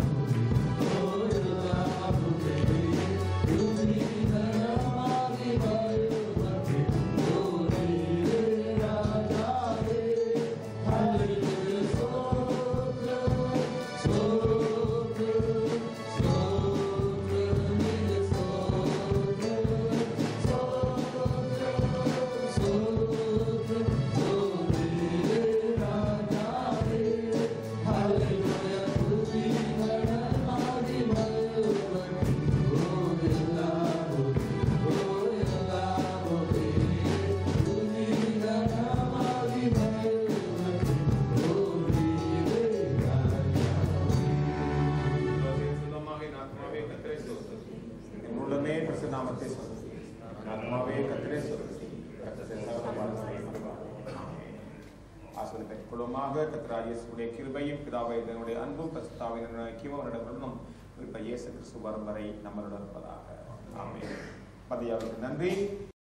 போயெல்லாமுமே. துதி கனமாகி மருவத்தை போனீரே ராஜாவே. ஹல்லேலூயா, ஸ்தோத்திரம், ஸ்தோத்திரம், ஸ்தோத்திரம், நீரே ஸ்தோத்திரம், ஸ்தோத்திரம், ஸ்தோத்திரம், ஸ்தோத்திரே ராஜாவே. ஹல்லேலூயா, துதி கனமாகி மருவத்தை போயெல்லாமுமே, போயெல்லாமுமே. துதி கனமாகி மருவத்தை போனீரே ராஜாவே. சுத்தமாக என் ஆத்மாவே கர்த்தரை ஸ்தோத்திரி. என் உள்ளமே பரிசுத்த நாமத்தை ஸ்தோத்திரி. என் ஆத்மாவே கர்த்தரை ஸ்தோத்திரி. கர்த்தரை சகல வாழ்க்கையை மறவாதே. ஆமென். ஆசீர்வாதம் பெற்றுக்கொள்வோமாக கர்த்தராகிய இயேசுவுடைய கிருபையும் பிதாவை இதனுடைய அன்பும் பரிசுத்தாவின் ஐக்கியமும் அவரிடமிருந்தும் இப்ப இயேசு கிறிஸ்து வரும் வரை நம்மளுடன் இருப்பதாக ஆமென் பதியாவுக்கு நன்றி